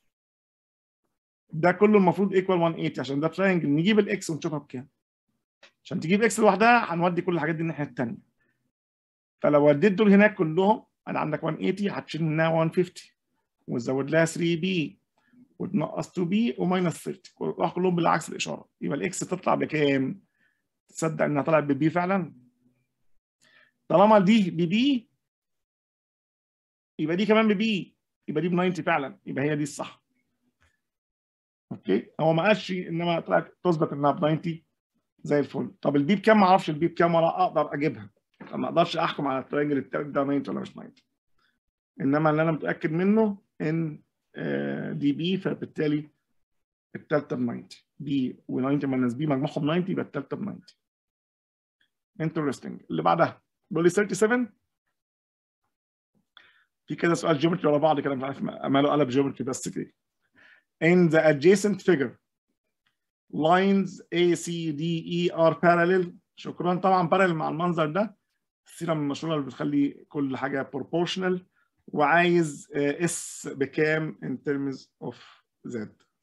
ده كله المفروض ايكوال 180 عشان ده تراينجل نجيب الاكس ونشوفها بكام عشان تجيب اكس لوحدها هنودي كل الحاجات دي الناحيه الثانيه فلو وديت دول هناك كلهم انا عندك 180 هتشيل منها 150 وتزود لها 3 بي وتنقص 2 بي وماينس 30 راح كلهم بالعكس الاشاره يبقى الاكس تطلع بكام؟ تصدق انها طلعت ببي فعلا؟ طالما دي ببي يبقى دي كمان ببي يبقى دي ب 90 فعلا يبقى هي دي الصح اوكي هو ما قالش انما طلعت تثبت انها ب 90 زي الفل طب البي بكام ما اعرفش البي بكام ولا اقدر اجيبها ما اقدرش احكم على الترينجل التالت ده 90 ولا مش 90 انما اللي انا متاكد منه ان دي بي فبالتالي الثالثه ب 90 بي و90 ماينس بي مجموعهم 90 يبقى الثالثه ب 90 انترستنج اللي بعدها بيقول لي 37 في كده سؤال جيومتري ورا بعض كده مش عارف ماله قلب جيومتري بس كده in the adjacent figure lines A C D E are parallel شكرا طبعا parallel مع المنظر ده السيرة من المشهورة اللي بتخلي كل حاجة proportional وعايز اس بكام in terms of z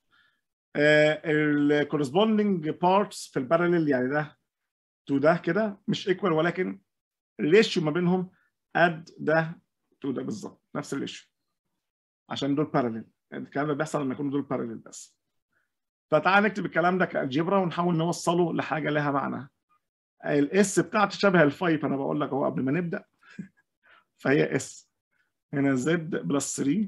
ال corresponding parts في الباراليل يعني ده to ده كده مش equal ولكن الريشيو ما بينهم قد ده to ده بالظبط نفس الريشيو عشان دول باراليل الكلام ده بيحصل لما يكونوا دول باراليل بس فتعال نكتب الكلام ده كالجبرا ونحاول نوصله لحاجه لها معنى الاس بتاعتي شبه الفايف انا بقول لك اهو قبل ما نبدا فهي اس هنا زد بلس 3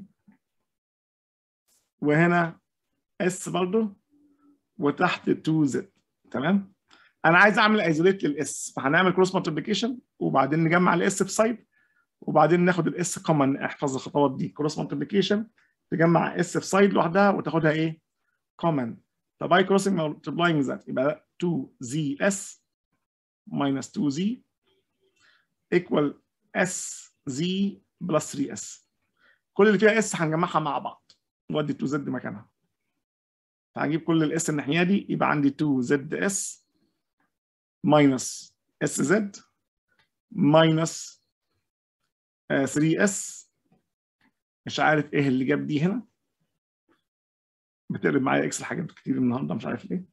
وهنا اس برضو وتحت 2 زد تمام انا عايز اعمل ايزوليت للاس فهنعمل كروس مالتيبيكيشن وبعدين نجمع الاس في سايد وبعدين ناخد الاس كومن احفظ الخطوات دي كروس مالتيبيكيشن تجمع اس في سايد لوحدها وتاخدها ايه كومن طب باي كروسنج مالتيبلاينج ذات يبقى 2 زي اس minus 2z equal sz plus 3s كل اللي فيها s هنجمعها مع بعض نودي 2z مكانها فهجيب كل الاس الناحيه دي يبقى عندي 2zs minus sz minus 3s مش عارف ايه اللي جاب دي هنا بتقلب معايا اكس حاجات كتير النهارده مش عارف ليه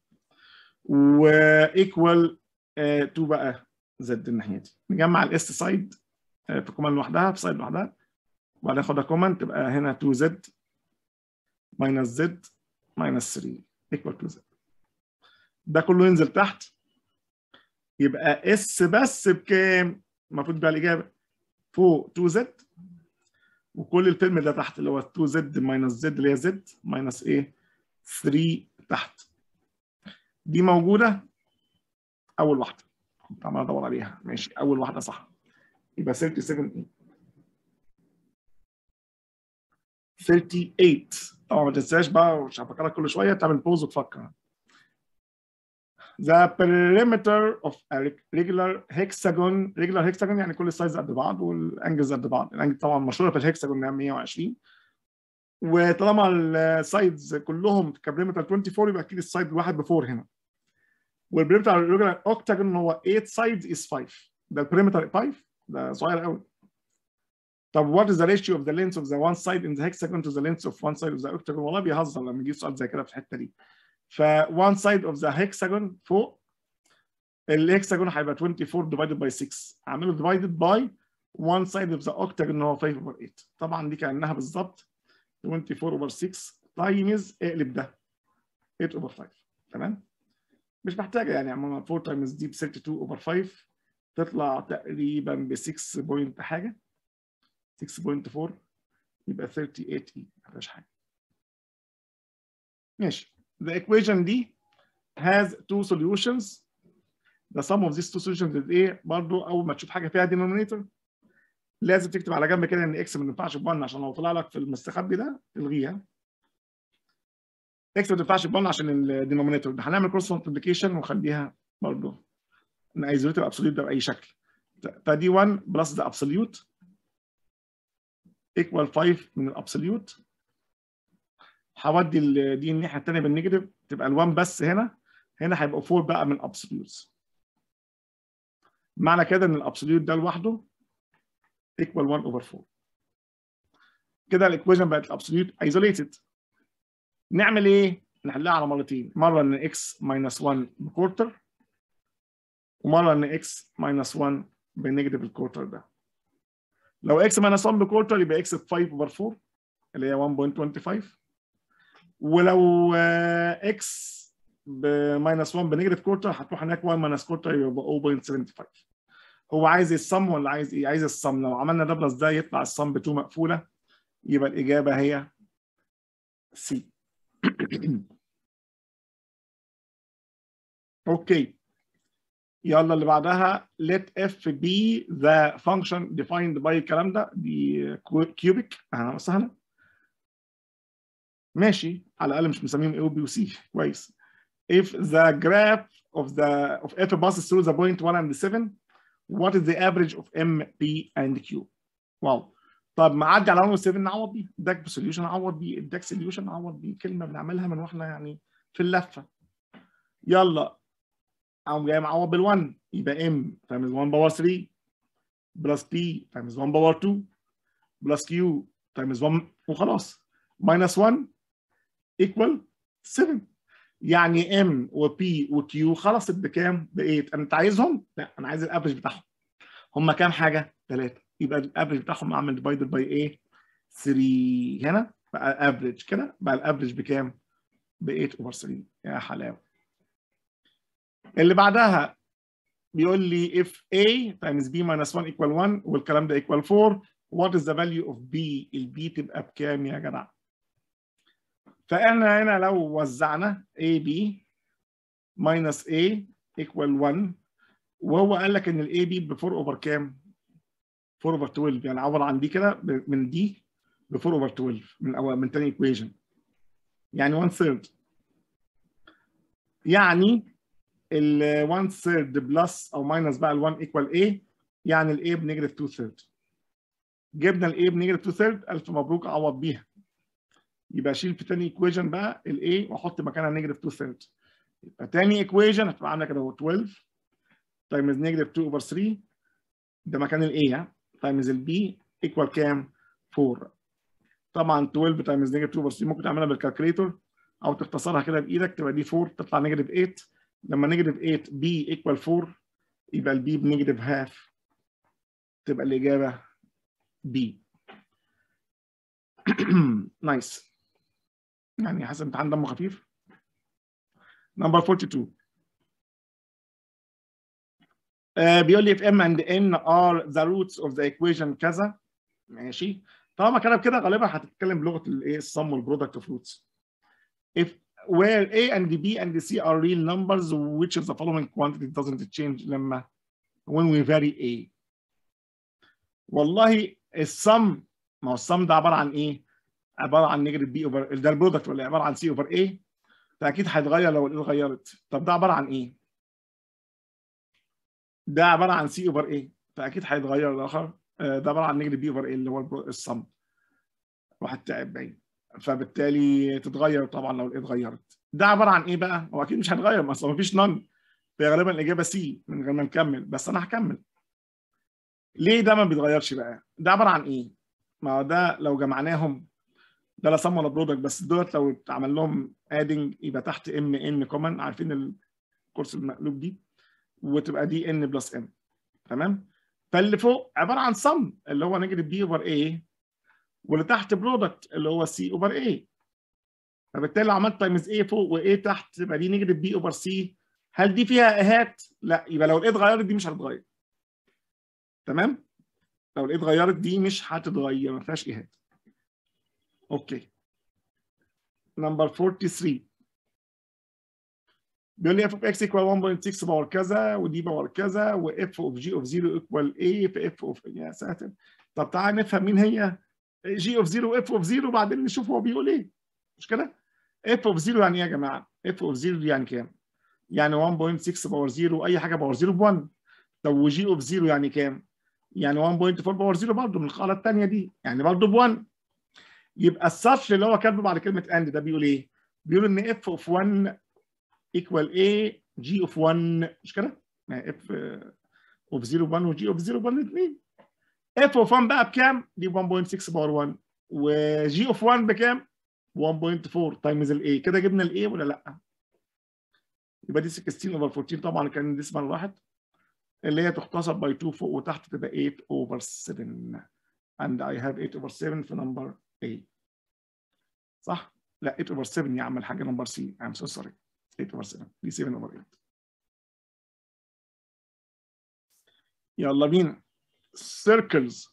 وايكوال 2 بقى زد الناحيه دي نجمع الاس سايد في كومان لوحدها في سايد لوحدها وبعدين ناخدها كومان تبقى هنا 2 زد ماينس زد ماينس 3 ايكوال 2 زد ده كله ينزل تحت يبقى اس بس بكام؟ المفروض بقى الاجابه فوق 2 زد وكل الفيلم ده تحت اللي هو 2 زد ماينس زد اللي هي زد ماينس ايه 3 تحت دي موجوده اول واحده كنت عمال ادور عليها ماشي اول واحده صح يبقى 37 ايه 38 طبعا ما تنساش بقى مش هفكرك كل شويه تعمل بوز وتفكر The perimeter of a regular hexagon regular hexagon يعني كل السايز قد بعض والانجلز قد بعض الانجل طبعا مشهوره في الهكساجون انها 120 وطالما السايدز كلهم كبريمتر 24 يبقى اكيد السايد الواحد بفور هنا والبريمتر الريجولار اوكتاجون هو 8 سايدز از 5 ده البريمتر 5 ده صغير قوي طب what is the ratio of the length of the one side in the hexagon to the length of one side of the octagon والله بيهزر لما يجيب سؤال زي كده في الحته دي ف one side of the hexagon فوق الهكساجون هيبقى 24 divided by 6 اعمله divided by one side of the octagon هو 5 over 8 طبعا دي كانها بالظبط 24 over 6 تايمز اقلب ده 8 over 5 تمام مش محتاجه يعني عملنا 4 تايمز دي ب 32 اوفر 5 تطلع تقريبا ب 6 بوينت حاجه 6.4 يبقى 38 اي ما فيهاش حاجه ماشي the equation دي has two solutions the sum of these two solutions is ايه برضو اول ما تشوف حاجه فيها denominator لازم تكتب على جنب كده ان اكس ما ينفعش ب 1 عشان لو طلع لك في المستخبي ده تلغيها اكس ما تنفعش ب 1 عشان الدينومينيتور ده هنعمل كروس مالتيبيكيشن ونخليها برضه نايزوليت الابسوليوت ده باي شكل فدي 1 بلس ذا ابسوليوت ايكوال 5 من الابسوليوت هودي دي الناحيه الثانيه بالنيجاتيف تبقى ال1 بس هنا هنا هيبقى 4 بقى من الابسوليوتس معنى كده ان الابسوليوت ده لوحده ايكوال 1 اوفر 4 كده الايكويشن بقت الابسوليوت ايزوليتد نعمل ايه؟ نحلها على مرتين مره ان اكس ماينس 1 بكورتر ومره ان اكس ماينس 1 بالنيجاتيف الكورتر ده لو اكس ماينس 1 بكورتر يبقى اكس ب 5 اوفر 4 اللي هي 1.25 ولو اكس بماينس 1 بنيجاتيف كورتر هتروح هناك 1 ماينس كورتر يبقى 0.75 هو عايز الصم ولا عايز ايه؟ عايز الصم لو عملنا ده بلس ده يطلع الصم ب 2 مقفوله يبقى الاجابه هي سي اوكي يلا اللي بعدها let f be the function defined by الكلام ده دي كيوبيك اهلا وسهلا ماشي على الاقل مش مسميهم A و B و C كويس if the graph of the of f passes through the point 1 and 7 what is the average of M P and Q واو طب معدي على 1 و 7 نعوض بيه اداك سوليوشن نعوض بيه اداك سوليوشن نعوض بيه كلمه بنعملها من واحنا يعني في اللفه يلا اقوم جاي معوض بال1 يبقى M times 1 باور 3 بلس P times 1 باور 2 بلس Q times 1 وخلاص minus 1 equal 7 يعني M و P و Q خلصت بكام؟ ب 8 انت عايزهم؟ لا انا عايز الافرج بتاعهم هم كام حاجه؟ 3 يبقى الافرج بتاعهم اعمل ديفايدد باي ايه؟ 3 هنا بقى افريج كده بقى الافرج بكام؟ ب 8 اوفر 3 يا حلاوه اللي بعدها بيقول لي if A times B minus 1 equal 1 والكلام ده equal 4 what is the value of B البي تبقى بكام يا جدع؟ فاحنا هنا لو وزعنا AB minus A equal 1 وهو قال لك ان الاي بي ب 4 اوفر كام؟ 4 اوفر 12 يعني عوض عن دي كده من دي ب 4 اوفر 12 من اول من تاني ايكويشن يعني 1 ثيرد يعني ال 1 ثيرد بلس او ماينس بقى ال 1 ايكوال A يعني الاي بنيجاتيف 2 ثيرد جبنا الاي بنيجاتيف 2 ثيرد الف مبروك عوض بيها يبقى اشيل في تاني ايكويشن بقى الاي واحط مكانها نيجاتيف 2 ثيرد يبقى تاني ايكويشن هتبقى عامله كده اهو 12 تايمز نيجاتيف 2 اوفر 3 ده مكان الاي ها تايمز البي ايكوال كام؟ 4 طبعا 12 تايمز نيجاتيف 2 اوفر 3 ممكن تعملها بالكالكوليتور او تختصرها كده بايدك تبقى دي 4 تطلع نيجاتيف 8 لما نيجاتيف 8 بي ايكوال 4 يبقى البي بنيجاتيف هاف تبقى الاجابه بي نايس يعني حسب امتحان دمه خفيف نمبر 42 uh, بيقول لي if m and n are the roots of the equation كذا ماشي طالما كتب كده غالبا هتتكلم بلغه الايه السم والبرودكت اوف روتس if where a and b and c are real numbers which of the following quantity doesn't change لما when we vary a والله السم ما هو السم ده عباره عن ايه؟ عباره عن نيجاتيف بي اوفر ده البرودكت ولا عباره عن سي اوفر ايه؟ فاكيد هيتغير لو الايه اتغيرت طب ده عباره عن ايه؟ ده عباره عن سي اوفر ايه؟ فاكيد هيتغير الاخر ده عباره عن نيجاتيف بي اوفر ايه اللي هو السم واحد تعب باين فبالتالي تتغير طبعا لو الايه اتغيرت ده عباره عن ايه بقى؟ هو اكيد مش هيتغير ما اصل مفيش نون فغالبا الاجابه سي من غير ما نكمل بس انا هكمل ليه ده ما بيتغيرش بقى؟ ده عباره عن ايه؟ ما هو ده لو جمعناهم ده لا سم ولا برودكت بس دولت لو اتعمل لهم ادنج يبقى تحت ام ان كومن عارفين الكورس المقلوب دي وتبقى دي ان بلس ام تمام؟ فاللي فوق عباره عن سم اللي هو نيجاتيف بي اوفر اي واللي تحت برودكت اللي هو سي اوفر اي فبالتالي لو عملت تايمز اي فوق واي تحت تبقى دي نيجاتيف بي اوفر سي هل دي فيها اهات؟ لا يبقى لو الايه اتغيرت دي مش هتتغير تمام؟ لو الايه اتغيرت دي مش هتتغير ما فيهاش ايهات اوكي نمبر 43 بيقول لي اف اوف اكس ايكوال 1.6 باور كذا ودي باور كذا واف اوف جي اوف 0 ايكوال ايه في اف اوف يا ساتر طب تعالى نفهم مين هي جي اوف 0 واف اوف 0 وبعدين نشوف هو بيقول ايه مش كده؟ اف اوف 0 يعني ايه يا جماعه؟ اف اوف 0 دي يعني كام؟ يعني 1.6 باور 0 اي حاجه باور 0 ب 1 طب وجي اوف 0 يعني كام؟ يعني 1.4 باور 0 برضه من القاعده الثانيه دي يعني برضه ب 1 يبقى السطر اللي هو كاتبه بعد كلمه اند ده بيقول ايه؟ بيقول ان اف اوف 1 ايكوال ايه جي اوف 1 مش كده؟ اف اوف 0 1 وجي اوف 0 1 2 اف اوف 1 بقى بكام؟ دي 1.6 باور 1 وجي اوف 1 بكام؟ 1.4 تايمز الاي كده جبنا الاي ولا لا؟ يبقى دي 16 اوفر 14 طبعا كان ديسمال واحد اللي هي تختصر باي 2 فوق وتحت تبقى 8 اوفر 7 and I have 8 over 7 في نمبر A صح؟ لا 8 over 7 يا عم الحاجة نمبر C I'm so sorry 8 over 7 دي 7 over 8 يلا بينا circles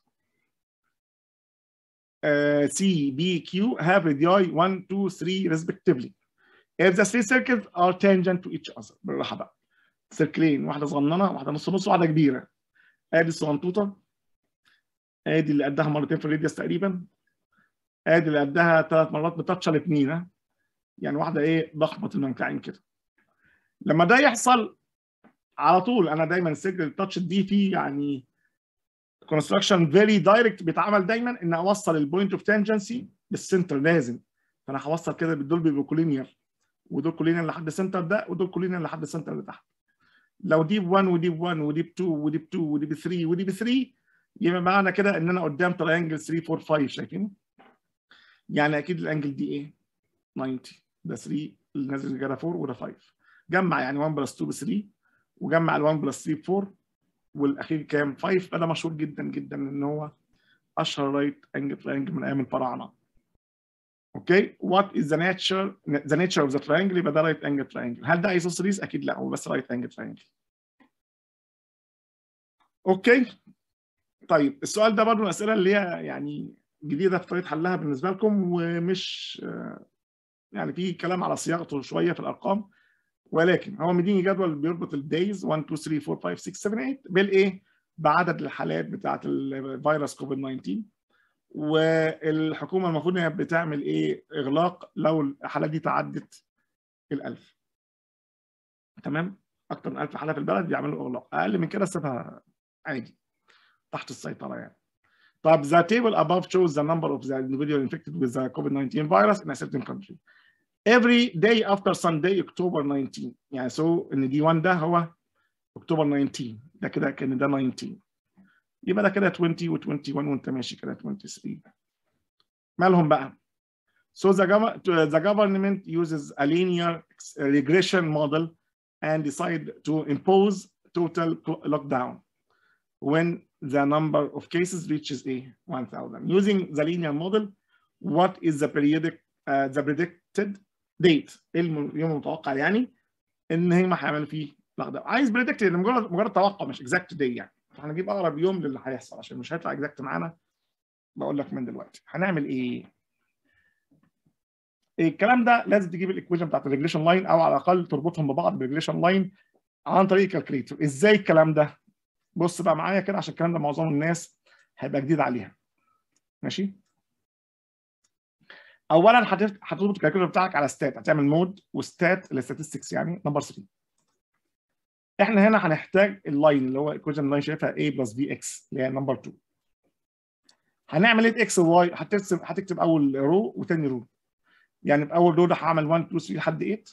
uh, C, B, Q have radii 1, 2, 3 respectively if the three circles are tangent to each other بالراحة بقى سيركلين واحده صغننه واحده نص نص واحده كبيره ادي الصغنطوطه ادي اللي قدها مرتين في الراديوس تقريبا ادي اللي قدها ثلاث مرات بتاتش الاثنين يعني واحده ايه ضخمه المنكعين كده لما ده يحصل على طول انا دايما السجل التاتش دي فيه يعني كونستراكشن فيري دايركت بيتعمل دايما ان اوصل البوينت اوف تانجنسي بالسنتر لازم فانا هوصل كده دول بيبقوا كولينير ودول كولينير لحد السنتر ده ودول كولينير لحد السنتر اللي تحت لو دي ب 1 ودي ب 1 ودي ب 2 ودي ب 2 ودي ب 3 ودي ب 3 يبقى معنى كده ان انا قدام تريانجل 3 4 5 شايفين؟ يعني اكيد الانجل دي ايه؟ 90 ده 3 اللي نازل كده 4 وده 5 جمع يعني 1 بلس 2 ب 3 وجمع ال 1 بلس 3 ب 4 والاخير كام؟ 5 فده مشهور جدا جدا ان هو اشهر رايت انجل تريانجل من ايام الفراعنه. اوكي وات از ذا ناتشر ذا ناتشر اوف ذا تريانجل يبقى ده رايت انجل تريانجل هل ده ايسوسيليس؟ اكيد لا هو بس رايت انجل تريانجل. اوكي طيب السؤال ده برضه من الاسئله اللي هي يعني جديده في طريقه حلها بالنسبه لكم ومش يعني في كلام على صياغته شويه في الارقام ولكن هو مديني جدول بيربط الدايز 1 2 3 4 5 6 7 8 بالايه؟ بعدد الحالات بتاعه الفيروس كوفيد 19 والحكومه المفروض انها بتعمل ايه؟ اغلاق لو الحالات دي تعدت ال 1000 تمام؟ اكتر من 1000 حاله في البلد بيعملوا اغلاق اقل من كده سيبها عادي تحت السيطره يعني طب the table above shows the number of the individual infected with the COVID-19 virus in a certain country. Every day after Sunday October 19 يعني so ان دي 1 ده هو اكتوبر 19 ده كده كان ده 19 يبقى ده كده 20 و21 وانت ماشي كده 23 مالهم بقى؟ So the, gov the government uses a linear regression model and decide to impose total lockdown when the number of cases reaches a 1000. Using the linear model, what is the periodic uh, the predicted date؟ ايه اليوم المتوقع يعني ان هم هيعملوا فيه لقدام عايز بريدكت يعني مجرد مجرد توقع مش اكزاكت داي يعني هنجيب اقرب يوم للي هيحصل عشان مش هيطلع اكزاكت معانا بقول لك من دلوقتي هنعمل ايه؟ الكلام ده لازم تجيب الايكويشن بتاعت الريجليشن لاين او على الاقل تربطهم ببعض بالريجليشن لاين عن طريق الكالكليتر ازاي الكلام ده؟ بص بقى معايا كده عشان الكلام ده معظم الناس هيبقى جديد عليها ماشي اولا هتربط الكالكوليتر بتاعك على ستات هتعمل مود وستات الاستاتستكس يعني نمبر 3 احنا هنا هنحتاج اللاين اللي هو ايكويشن لاين شايفها a بلس في اكس اللي هي نمبر 2 هنعمل ايه اكس وواي هتكتب هتكتب اول رو وثاني رو يعني في اول رو ده هعمل 1 2 3 لحد 8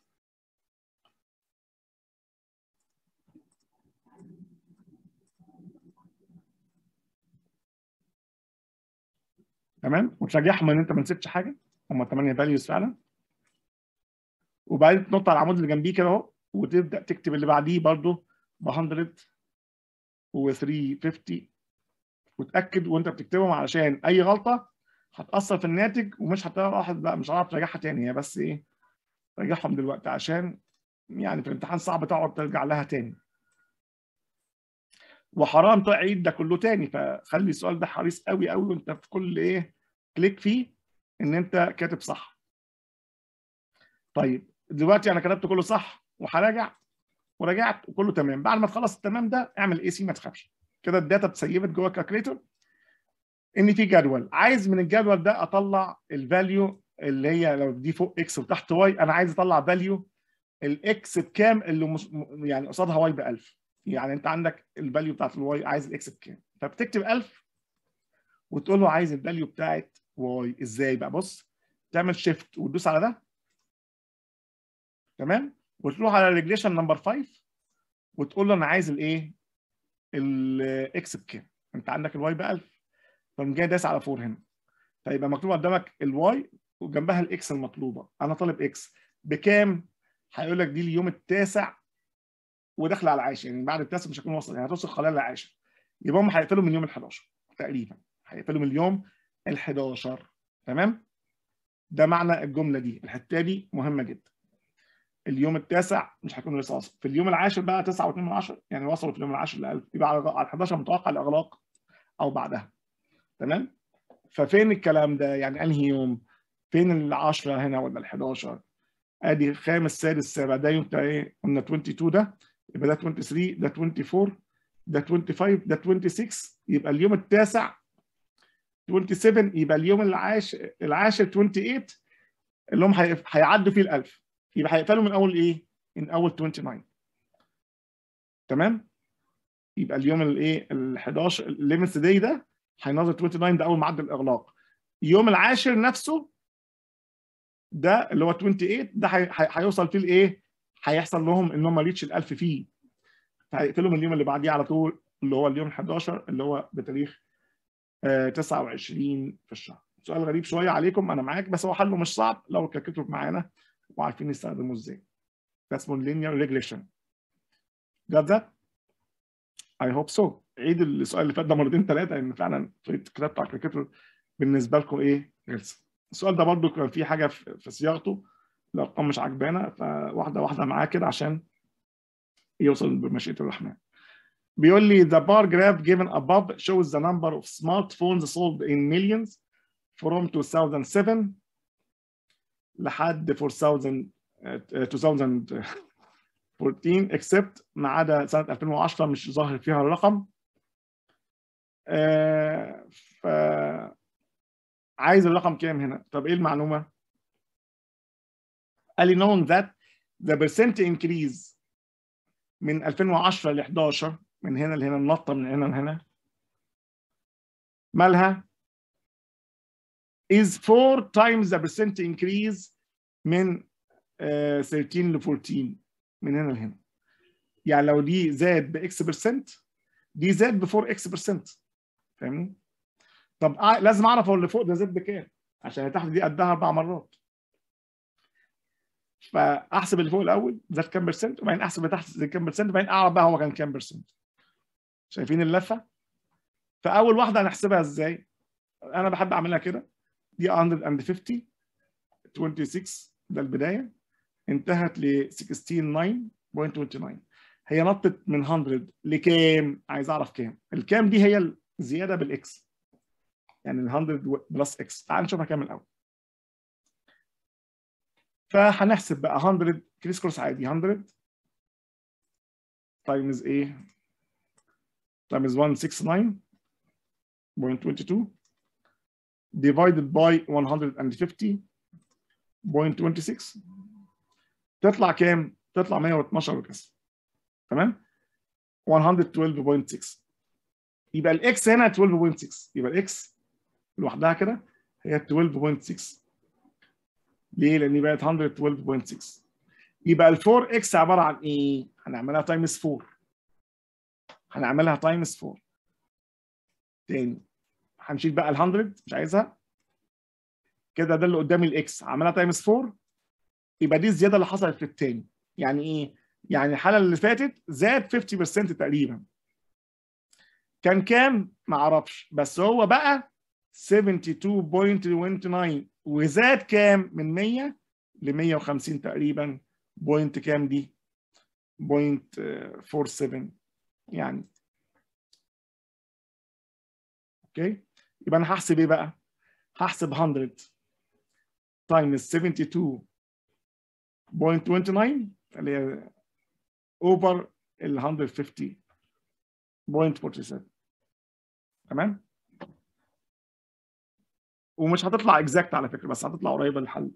تمام وتراجعهم ان انت ما نسيتش حاجه هم 8 فاليوز فعلا وبعدين تنط على العمود اللي جنبيه كده اهو وتبدا تكتب اللي بعديه برضه ب 100 و 350 وتاكد وانت بتكتبهم علشان اي غلطه هتاثر في الناتج ومش هتعرف بقى مش هتعرف تراجعها تاني هي بس ايه راجعهم دلوقتي عشان يعني في الامتحان صعب تقعد ترجع لها تاني وحرام تعيد ده كله تاني فخلي السؤال ده حريص قوي قوي وانت في كل ايه كليك فيه ان انت كاتب صح طيب دلوقتي انا كتبت كله صح وهراجع وراجعت وكله تمام بعد ما تخلص التمام ده اعمل اي سي ما تخافش كده الداتا اتسيبت جوه الكالكليتر ان في جدول عايز من الجدول ده اطلع الفاليو اللي هي لو دي فوق اكس وتحت واي انا عايز اطلع فاليو الاكس بكام اللي مش يعني قصادها واي ب 1000 يعني انت عندك الفاليو بتاعت الواي عايز الاكس بكام فبتكتب 1000 وتقول له عايز الفاليو بتاعت واي ازاي بقى بص تعمل شيفت وتدوس على ده تمام وتروح على ريجليشن نمبر 5 وتقول له انا عايز الايه الاكس بكام انت عندك الواي ب 1000 فقوم جاي داس على 4 هنا فيبقى مكتوب قدامك الواي وجنبها الاكس المطلوبه انا طالب اكس بكام هيقول لك دي اليوم التاسع وداخله على العاشر يعني بعد التاسع مش هيكون وصل يعني هتوصل خلال العاشر يبقى هم هيقفلوا من يوم ال 11 تقريبا هيقفلوا من اليوم ال 11 تمام ده معنى الجمله دي الحته دي مهمه جدا اليوم التاسع مش هيكون لسه واصل في اليوم العاشر بقى 9 و2 من 10 يعني وصلوا في اليوم العاشر ل 1000 يبقى على ال 11 متوقع الاغلاق او بعدها تمام ففين الكلام ده يعني انهي يوم فين ال 10 هنا ولا ال 11 ادي خامس سادس سابع ده يوم بتاع ايه قلنا 22 ده يبقى ده 23 ده 24 ده 25 ده 26 يبقى اليوم التاسع 27 يبقى اليوم العاشر العاشر 28 اللي هم هي- هيعدوا فيه ال 1000 يبقى هيقفلوا من اول ايه؟ من اول 29 تمام؟ يبقى اليوم الايه ال 11 ال 11 داي ده هينظر 29 ده اول معدل الاغلاق يوم العاشر نفسه ده اللي هو 28 ده هي- هي- هيوصل فيه لايه؟ هيحصل لهم ان هم ريتش ال 1000 فيه فهيقفلوا من اليوم اللي بعديه على طول اللي هو اليوم 11 اللي هو بتاريخ آه، 29 في الشهر سؤال غريب شويه عليكم انا معاك بس هو حله مش صعب لو الكالكوليتور معانا وعارفين نستخدمه ازاي ده اسمه linear regression got that I hope so عيد السؤال اللي فات ده مرتين ثلاثه لان فعلا طريقه الكتاب بتاع الكالكوليتور بالنسبه لكم ايه غلسه السؤال ده برضو كان فيه حاجه في في صياغته الارقام مش عجبانا فواحده واحده معاه كده عشان يوصل بمشيئه الرحمن بيقول لي the bar graph given above shows the number of smartphones sold in millions from 2007 لحد 4000 آه، 2014 except ما عدا سنة 2010 مش ظاهر فيها الرقم آه، ف عايز الرقم كام هنا طب ايه المعلومة قال لي knowing that the percent increase من 2010 ل 11 من هنا لهنا النطه من هنا لهنا مالها is four times the percent increase من آه، 13 ل 14 من هنا لهنا يعني لو دي زاد باكس برسنت دي زاد ب 4 اكس برسنت فاهمني؟ طب آه، لازم اعرف هو اللي فوق ده زاد بكام عشان اللي تحت دي قدها اربع مرات فاحسب اللي فوق الاول زاد كام برسنت وبعدين احسب اللي تحت زاد كام برسنت وبعدين اعرف بقى هو كان كام برسنت شايفين اللفه فاول واحده هنحسبها ازاي انا بحب اعملها كده دي 150 26 ده البدايه انتهت ل 16.9.29 هي نطت من 100 لكام عايز اعرف كام الكام دي هي الزياده بالاكس يعني ال 100 بلس اكس تعال نشوفها كام الاول فهنحسب بقى 100 كريس كروس عادي 100 تايمز ايه times 169.22 divided by 150.26 تطلع كام؟ تطلع 112 وكسر تمام؟ 112.6 يبقى الاكس هنا 12.6 يبقى الاكس لوحدها كده هي 12.6 ليه؟ لان بقت 112.6 يبقى ال 4 اكس عباره عن ايه؟ هنعملها تايمز 4 هنعملها تايمز 4 تاني هنشيل بقى ال 100 مش عايزها كده ده اللي قدامي الاكس عملها تايمز 4 يبقى دي الزياده اللي حصلت في التاني يعني ايه؟ يعني الحاله اللي فاتت زاد 50% تقريبا كان كام؟ ما اعرفش بس هو بقى 72.29 وزاد كام من 100 ل 150 تقريبا بوينت كام دي؟ بوينت 47 يعني اوكي يبقى انا هحسب ايه بقى؟ هحسب 100 تايمز 72.29 اللي هي اوفر ال 150.47 تمام؟ ومش هتطلع اكزاكت على فكره بس هتطلع قريبه للحل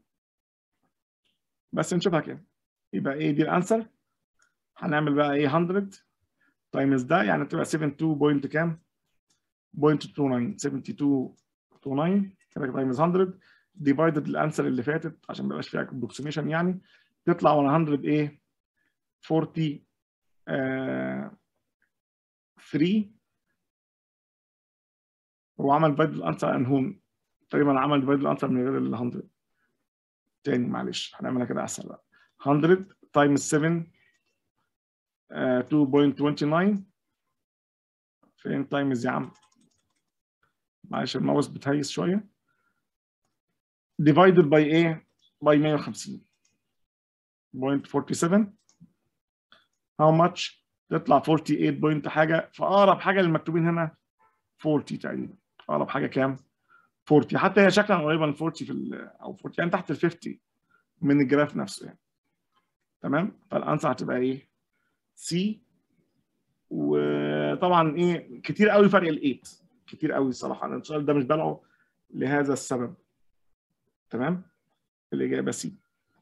بس نشوفها كده يبقى ايه دي الانسر هنعمل بقى ايه 100 تايمز ده يعني تبقى 72 بوينت كام؟ بوينت 29 72 29 كده تايمز 100 ديفايدد الانسر اللي فاتت عشان ما يبقاش فيها ابروكسيميشن يعني تطلع 100 ايه 40 آه 3 هو عمل ديفايد الانسر ان هون تقريبا عمل ديفايد الانسر من غير ال 100 تاني معلش هنعملها كده احسن بقى 100 تايمز 7 آه 2.29 فين تايمز يا عم معلش الماوس بتهيس شويه divided by ايه by 150 0.47 how much تطلع 48 بوينت حاجه فاقرب حاجه للمكتوبين هنا 40 تقريبا اقرب حاجه كام 40 حتى هي شكلا قريبه من 40 في ال او 40 يعني تحت ال 50 من الجراف نفسه يعني تمام فالانسر هتبقى ايه سي وطبعا ايه كتير قوي فرق ال 8 كتير قوي الصراحه انا السؤال ده مش بلعه لهذا السبب تمام الاجابه سي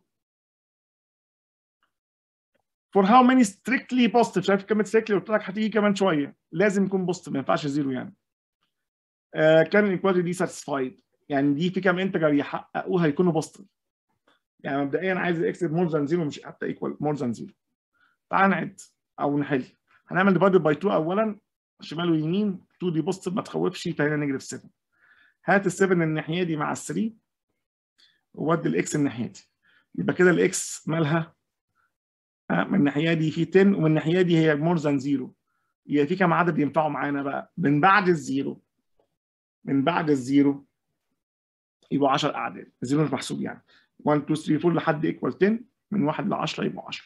for how many strictly positive شايف كلمه strictly قلت لك هتيجي كمان شويه لازم يكون بوزيتيف ما ينفعش زيرو يعني آه كان الايكواليتي دي ساتيسفايد يعني دي في كام انتجر يحققوها يكونوا بوزيتيف يعني مبدئيا عايز اكس مور ذان زيرو مش حتى ايكوال مور ذان زيرو تعال نعد او نحل هنعمل ديفايد باي 2 اولا شمال ويمين 2 دي بوزيتيف ما تخوفش فهنا نيجاتيف 7 هات ال 7 الناحيه دي مع ال 3 وودي الاكس الناحيه دي يبقى كده الاكس مالها من الناحيه دي في 10 ومن الناحيه دي هي مور ذان زيرو يبقى في كام عدد ينفعوا معانا بقى من بعد الزيرو من بعد الزيرو يبقوا 10 اعداد الزيرو مش محسوب يعني 1 2 3 4 لحد ايكوال 10 من 1 ل 10 يبقوا 10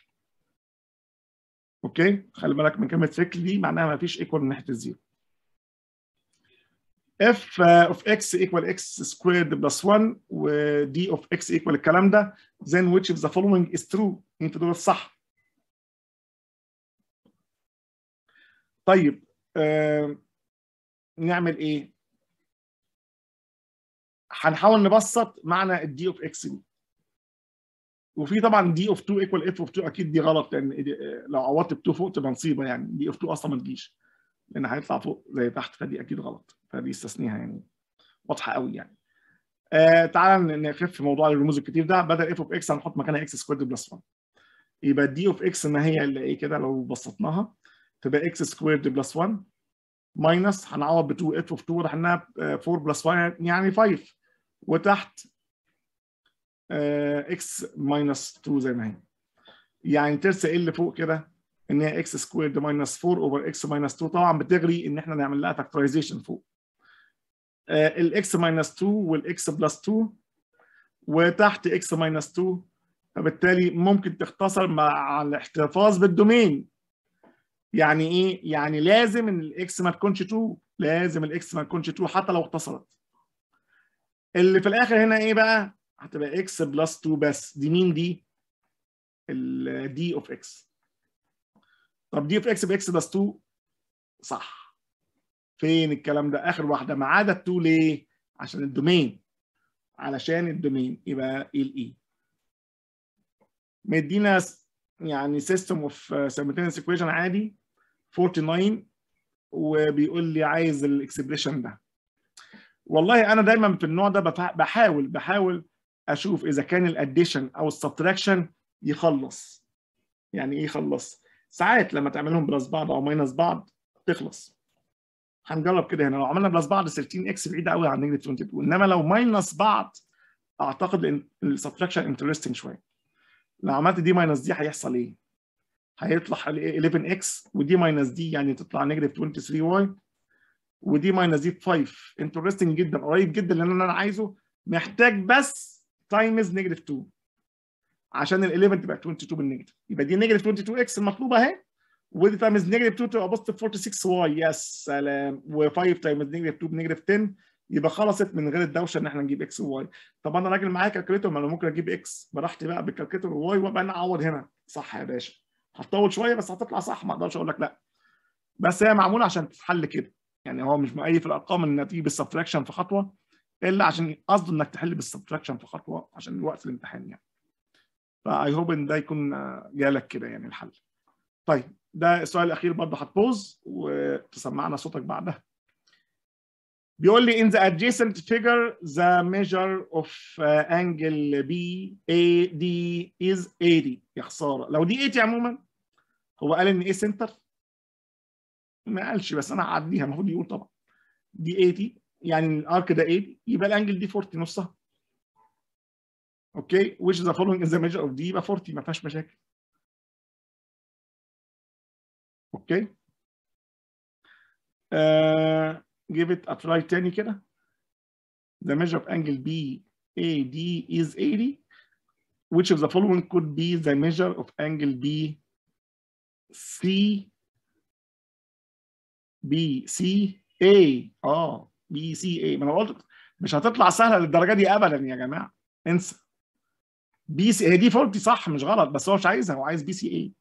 اوكي خلي بالك من كلمه تريكل دي معناها ما فيش ايكوال من ناحيه الزيرو f of x equal x squared plus 1 و d of x equal الكلام ده then which of the following is true انت دول الصح طيب آه نعمل ايه هنحاول نبسط معنى الدي اوف اكس دي وفي طبعا دي اوف 2 ايكوال اف اوف 2 اكيد دي غلط لان لو عوضت ب 2 فوق تبقى نصيبه يعني دي اوف 2 اصلا ما تجيش لان هيطلع فوق زي تحت فدي اكيد غلط فدي استثنيها يعني واضحه قوي يعني آه تعال نخف موضوع الرموز الكتير ده بدل اف اوف اكس هنحط مكانها اكس سكويرد بلس 1 يبقى دي اوف اكس ما هي الا ايه كده لو بسطناها تبقى اكس سكويرد بلس 1 ماينس هنعوض ب 2 اف اوف 2 واضح انها 4 بلس 1 يعني 5 وتحت اكس ماينس 2 زي ما هي يعني ترسى ايه اللي فوق كده ان هي اكس سكويرد ماينس 4 اوفر اكس ماينس 2 طبعا بتغري ان احنا نعمل لها فاكتورايزيشن فوق الاكس ماينس 2 والاكس بلس 2 وتحت اكس ماينس 2 فبالتالي ممكن تختصر مع الاحتفاظ بالدومين يعني ايه؟ يعني لازم ان الاكس ما تكونش 2 لازم الاكس ما تكونش 2 حتى لو اختصرت اللي في الاخر هنا ايه بقى؟ هتبقى اكس بلس 2 بس دي مين دي؟ الدي اوف اكس طب دي اوف اكس باكس بلس 2 صح فين الكلام ده؟ اخر واحده ما عدا 2 ليه؟ عشان الدومين علشان الدومين يبقى ايه الاي مدينا يعني سيستم اوف سيمultaneous ايكويشن عادي 49 وبيقول لي عايز الاكسبريشن ده والله انا دايما في النوع ده بحاول بحاول اشوف اذا كان الاديشن او السبتراكشن يخلص يعني ايه يخلص ساعات لما تعملهم بلس بعض او ماينس بعض تخلص هنجرب كده هنا لو عملنا بلس بعض 13 اكس بعيده قوي عن نيجاتيف 22 انما لو ماينس بعض اعتقد السبتراكشن انترستنج شويه لو عملت دي ماينس دي هيحصل ايه؟ هيطلع 11 اكس ودي ماينس دي يعني تطلع نيجاتيف 23 واي ودي ماينس دي 5 انترستنج جدا قريب جدا لان انا عايزه محتاج بس تايمز نيجاتيف 2 عشان ال 11 تبقى 22 بالنيجاتيف يبقى دي نيجاتيف 22 اكس المطلوبه اهي ودي تايمز نيجاتيف 2 تبقى بوزيتيف 46 واي يا سلام و5 تايمز نيجاتيف 2 بنيجاتيف 10 يبقى خلصت من غير الدوشه ان احنا نجيب اكس وواي طب انا راجل معايا كالكوليتور ما انا ممكن اجيب اكس براحتي بقى بالكالكوليتور وواي وابقى انا اعوض هنا صح يا باشا هتطول شويه بس هتطلع صح ما اقدرش اقول لك لا بس هي معموله عشان تتحل كده يعني هو مش مؤيد في الارقام ان تيجي بالسبتراكشن في خطوه الا عشان قصده انك تحل بالسبتراكشن في خطوه عشان وقت الامتحان يعني فاي هوب ان ده يكون جالك كده يعني الحل طيب ده السؤال الاخير برضه هتبوز وتسمعنا صوتك بعدها بيقول لي in the adjacent figure the measure of uh, angle BAD is 80 يا خساره لو دي 80 عموما هو قال ان ايه سنتر ما قالش بس انا هعديها المفروض يقول طبعا دي 80 يعني الارك ده 80 يبقى الانجل دي 40 نصها اوكي which is the following is the measure of D يبقى 40 ما فيهاش مشاكل اوكي آه give it a try تاني كده the measure of angle BAD is 80 which of the following could be the measure of angle BC BCA اه BCA ما انا قلت مش هتطلع سهله للدرجه دي ابدا يا جماعه انسى بي سي هي دي 40 صح مش غلط بس هو مش عايزها هو عايز بي سي اي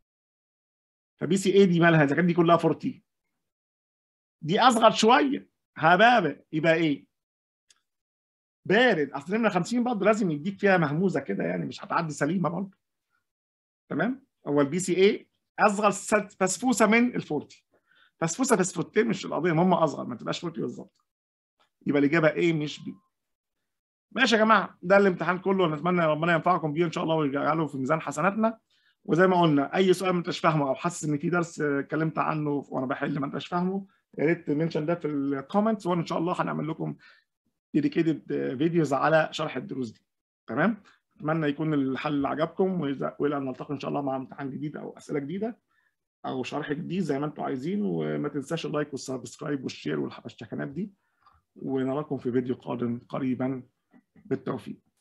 فبي سي اي دي مالها اذا كانت دي كلها 40 دي اصغر شويه هبابه يبقى ايه بارد اصل نمره 50 برضه لازم يديك فيها مهموزه كده يعني مش هتعدي سليمه برضه تمام هو البي سي اي اصغر فسفوسه من ال 40 فسفوسه فسفوتين مش القضيه هم اصغر ما تبقاش 40 بالظبط يبقى الاجابه ايه مش بي ماشي يا جماعه ده الامتحان كله نتمنى ربنا ينفعكم بيه ان شاء الله ويجعله في ميزان حسناتنا وزي ما قلنا اي سؤال ما انتش فاهمه او حاسس ان في درس اتكلمت عنه وانا بحل ما انتش فاهمه يا ريت تمنشن ده في الكومنتس وانا ان شاء الله هنعمل لكم ديديكيتد فيديوز على شرح الدروس دي تمام اتمنى يكون الحل عجبكم والى ان نلتقي ان شاء الله مع امتحان جديد او اسئله جديده او شرح جديد زي ما انتم عايزين وما تنساش اللايك والسبسكرايب والشير والحبشتكنات دي ونراكم في فيديو قادم قريبا بالتوفيق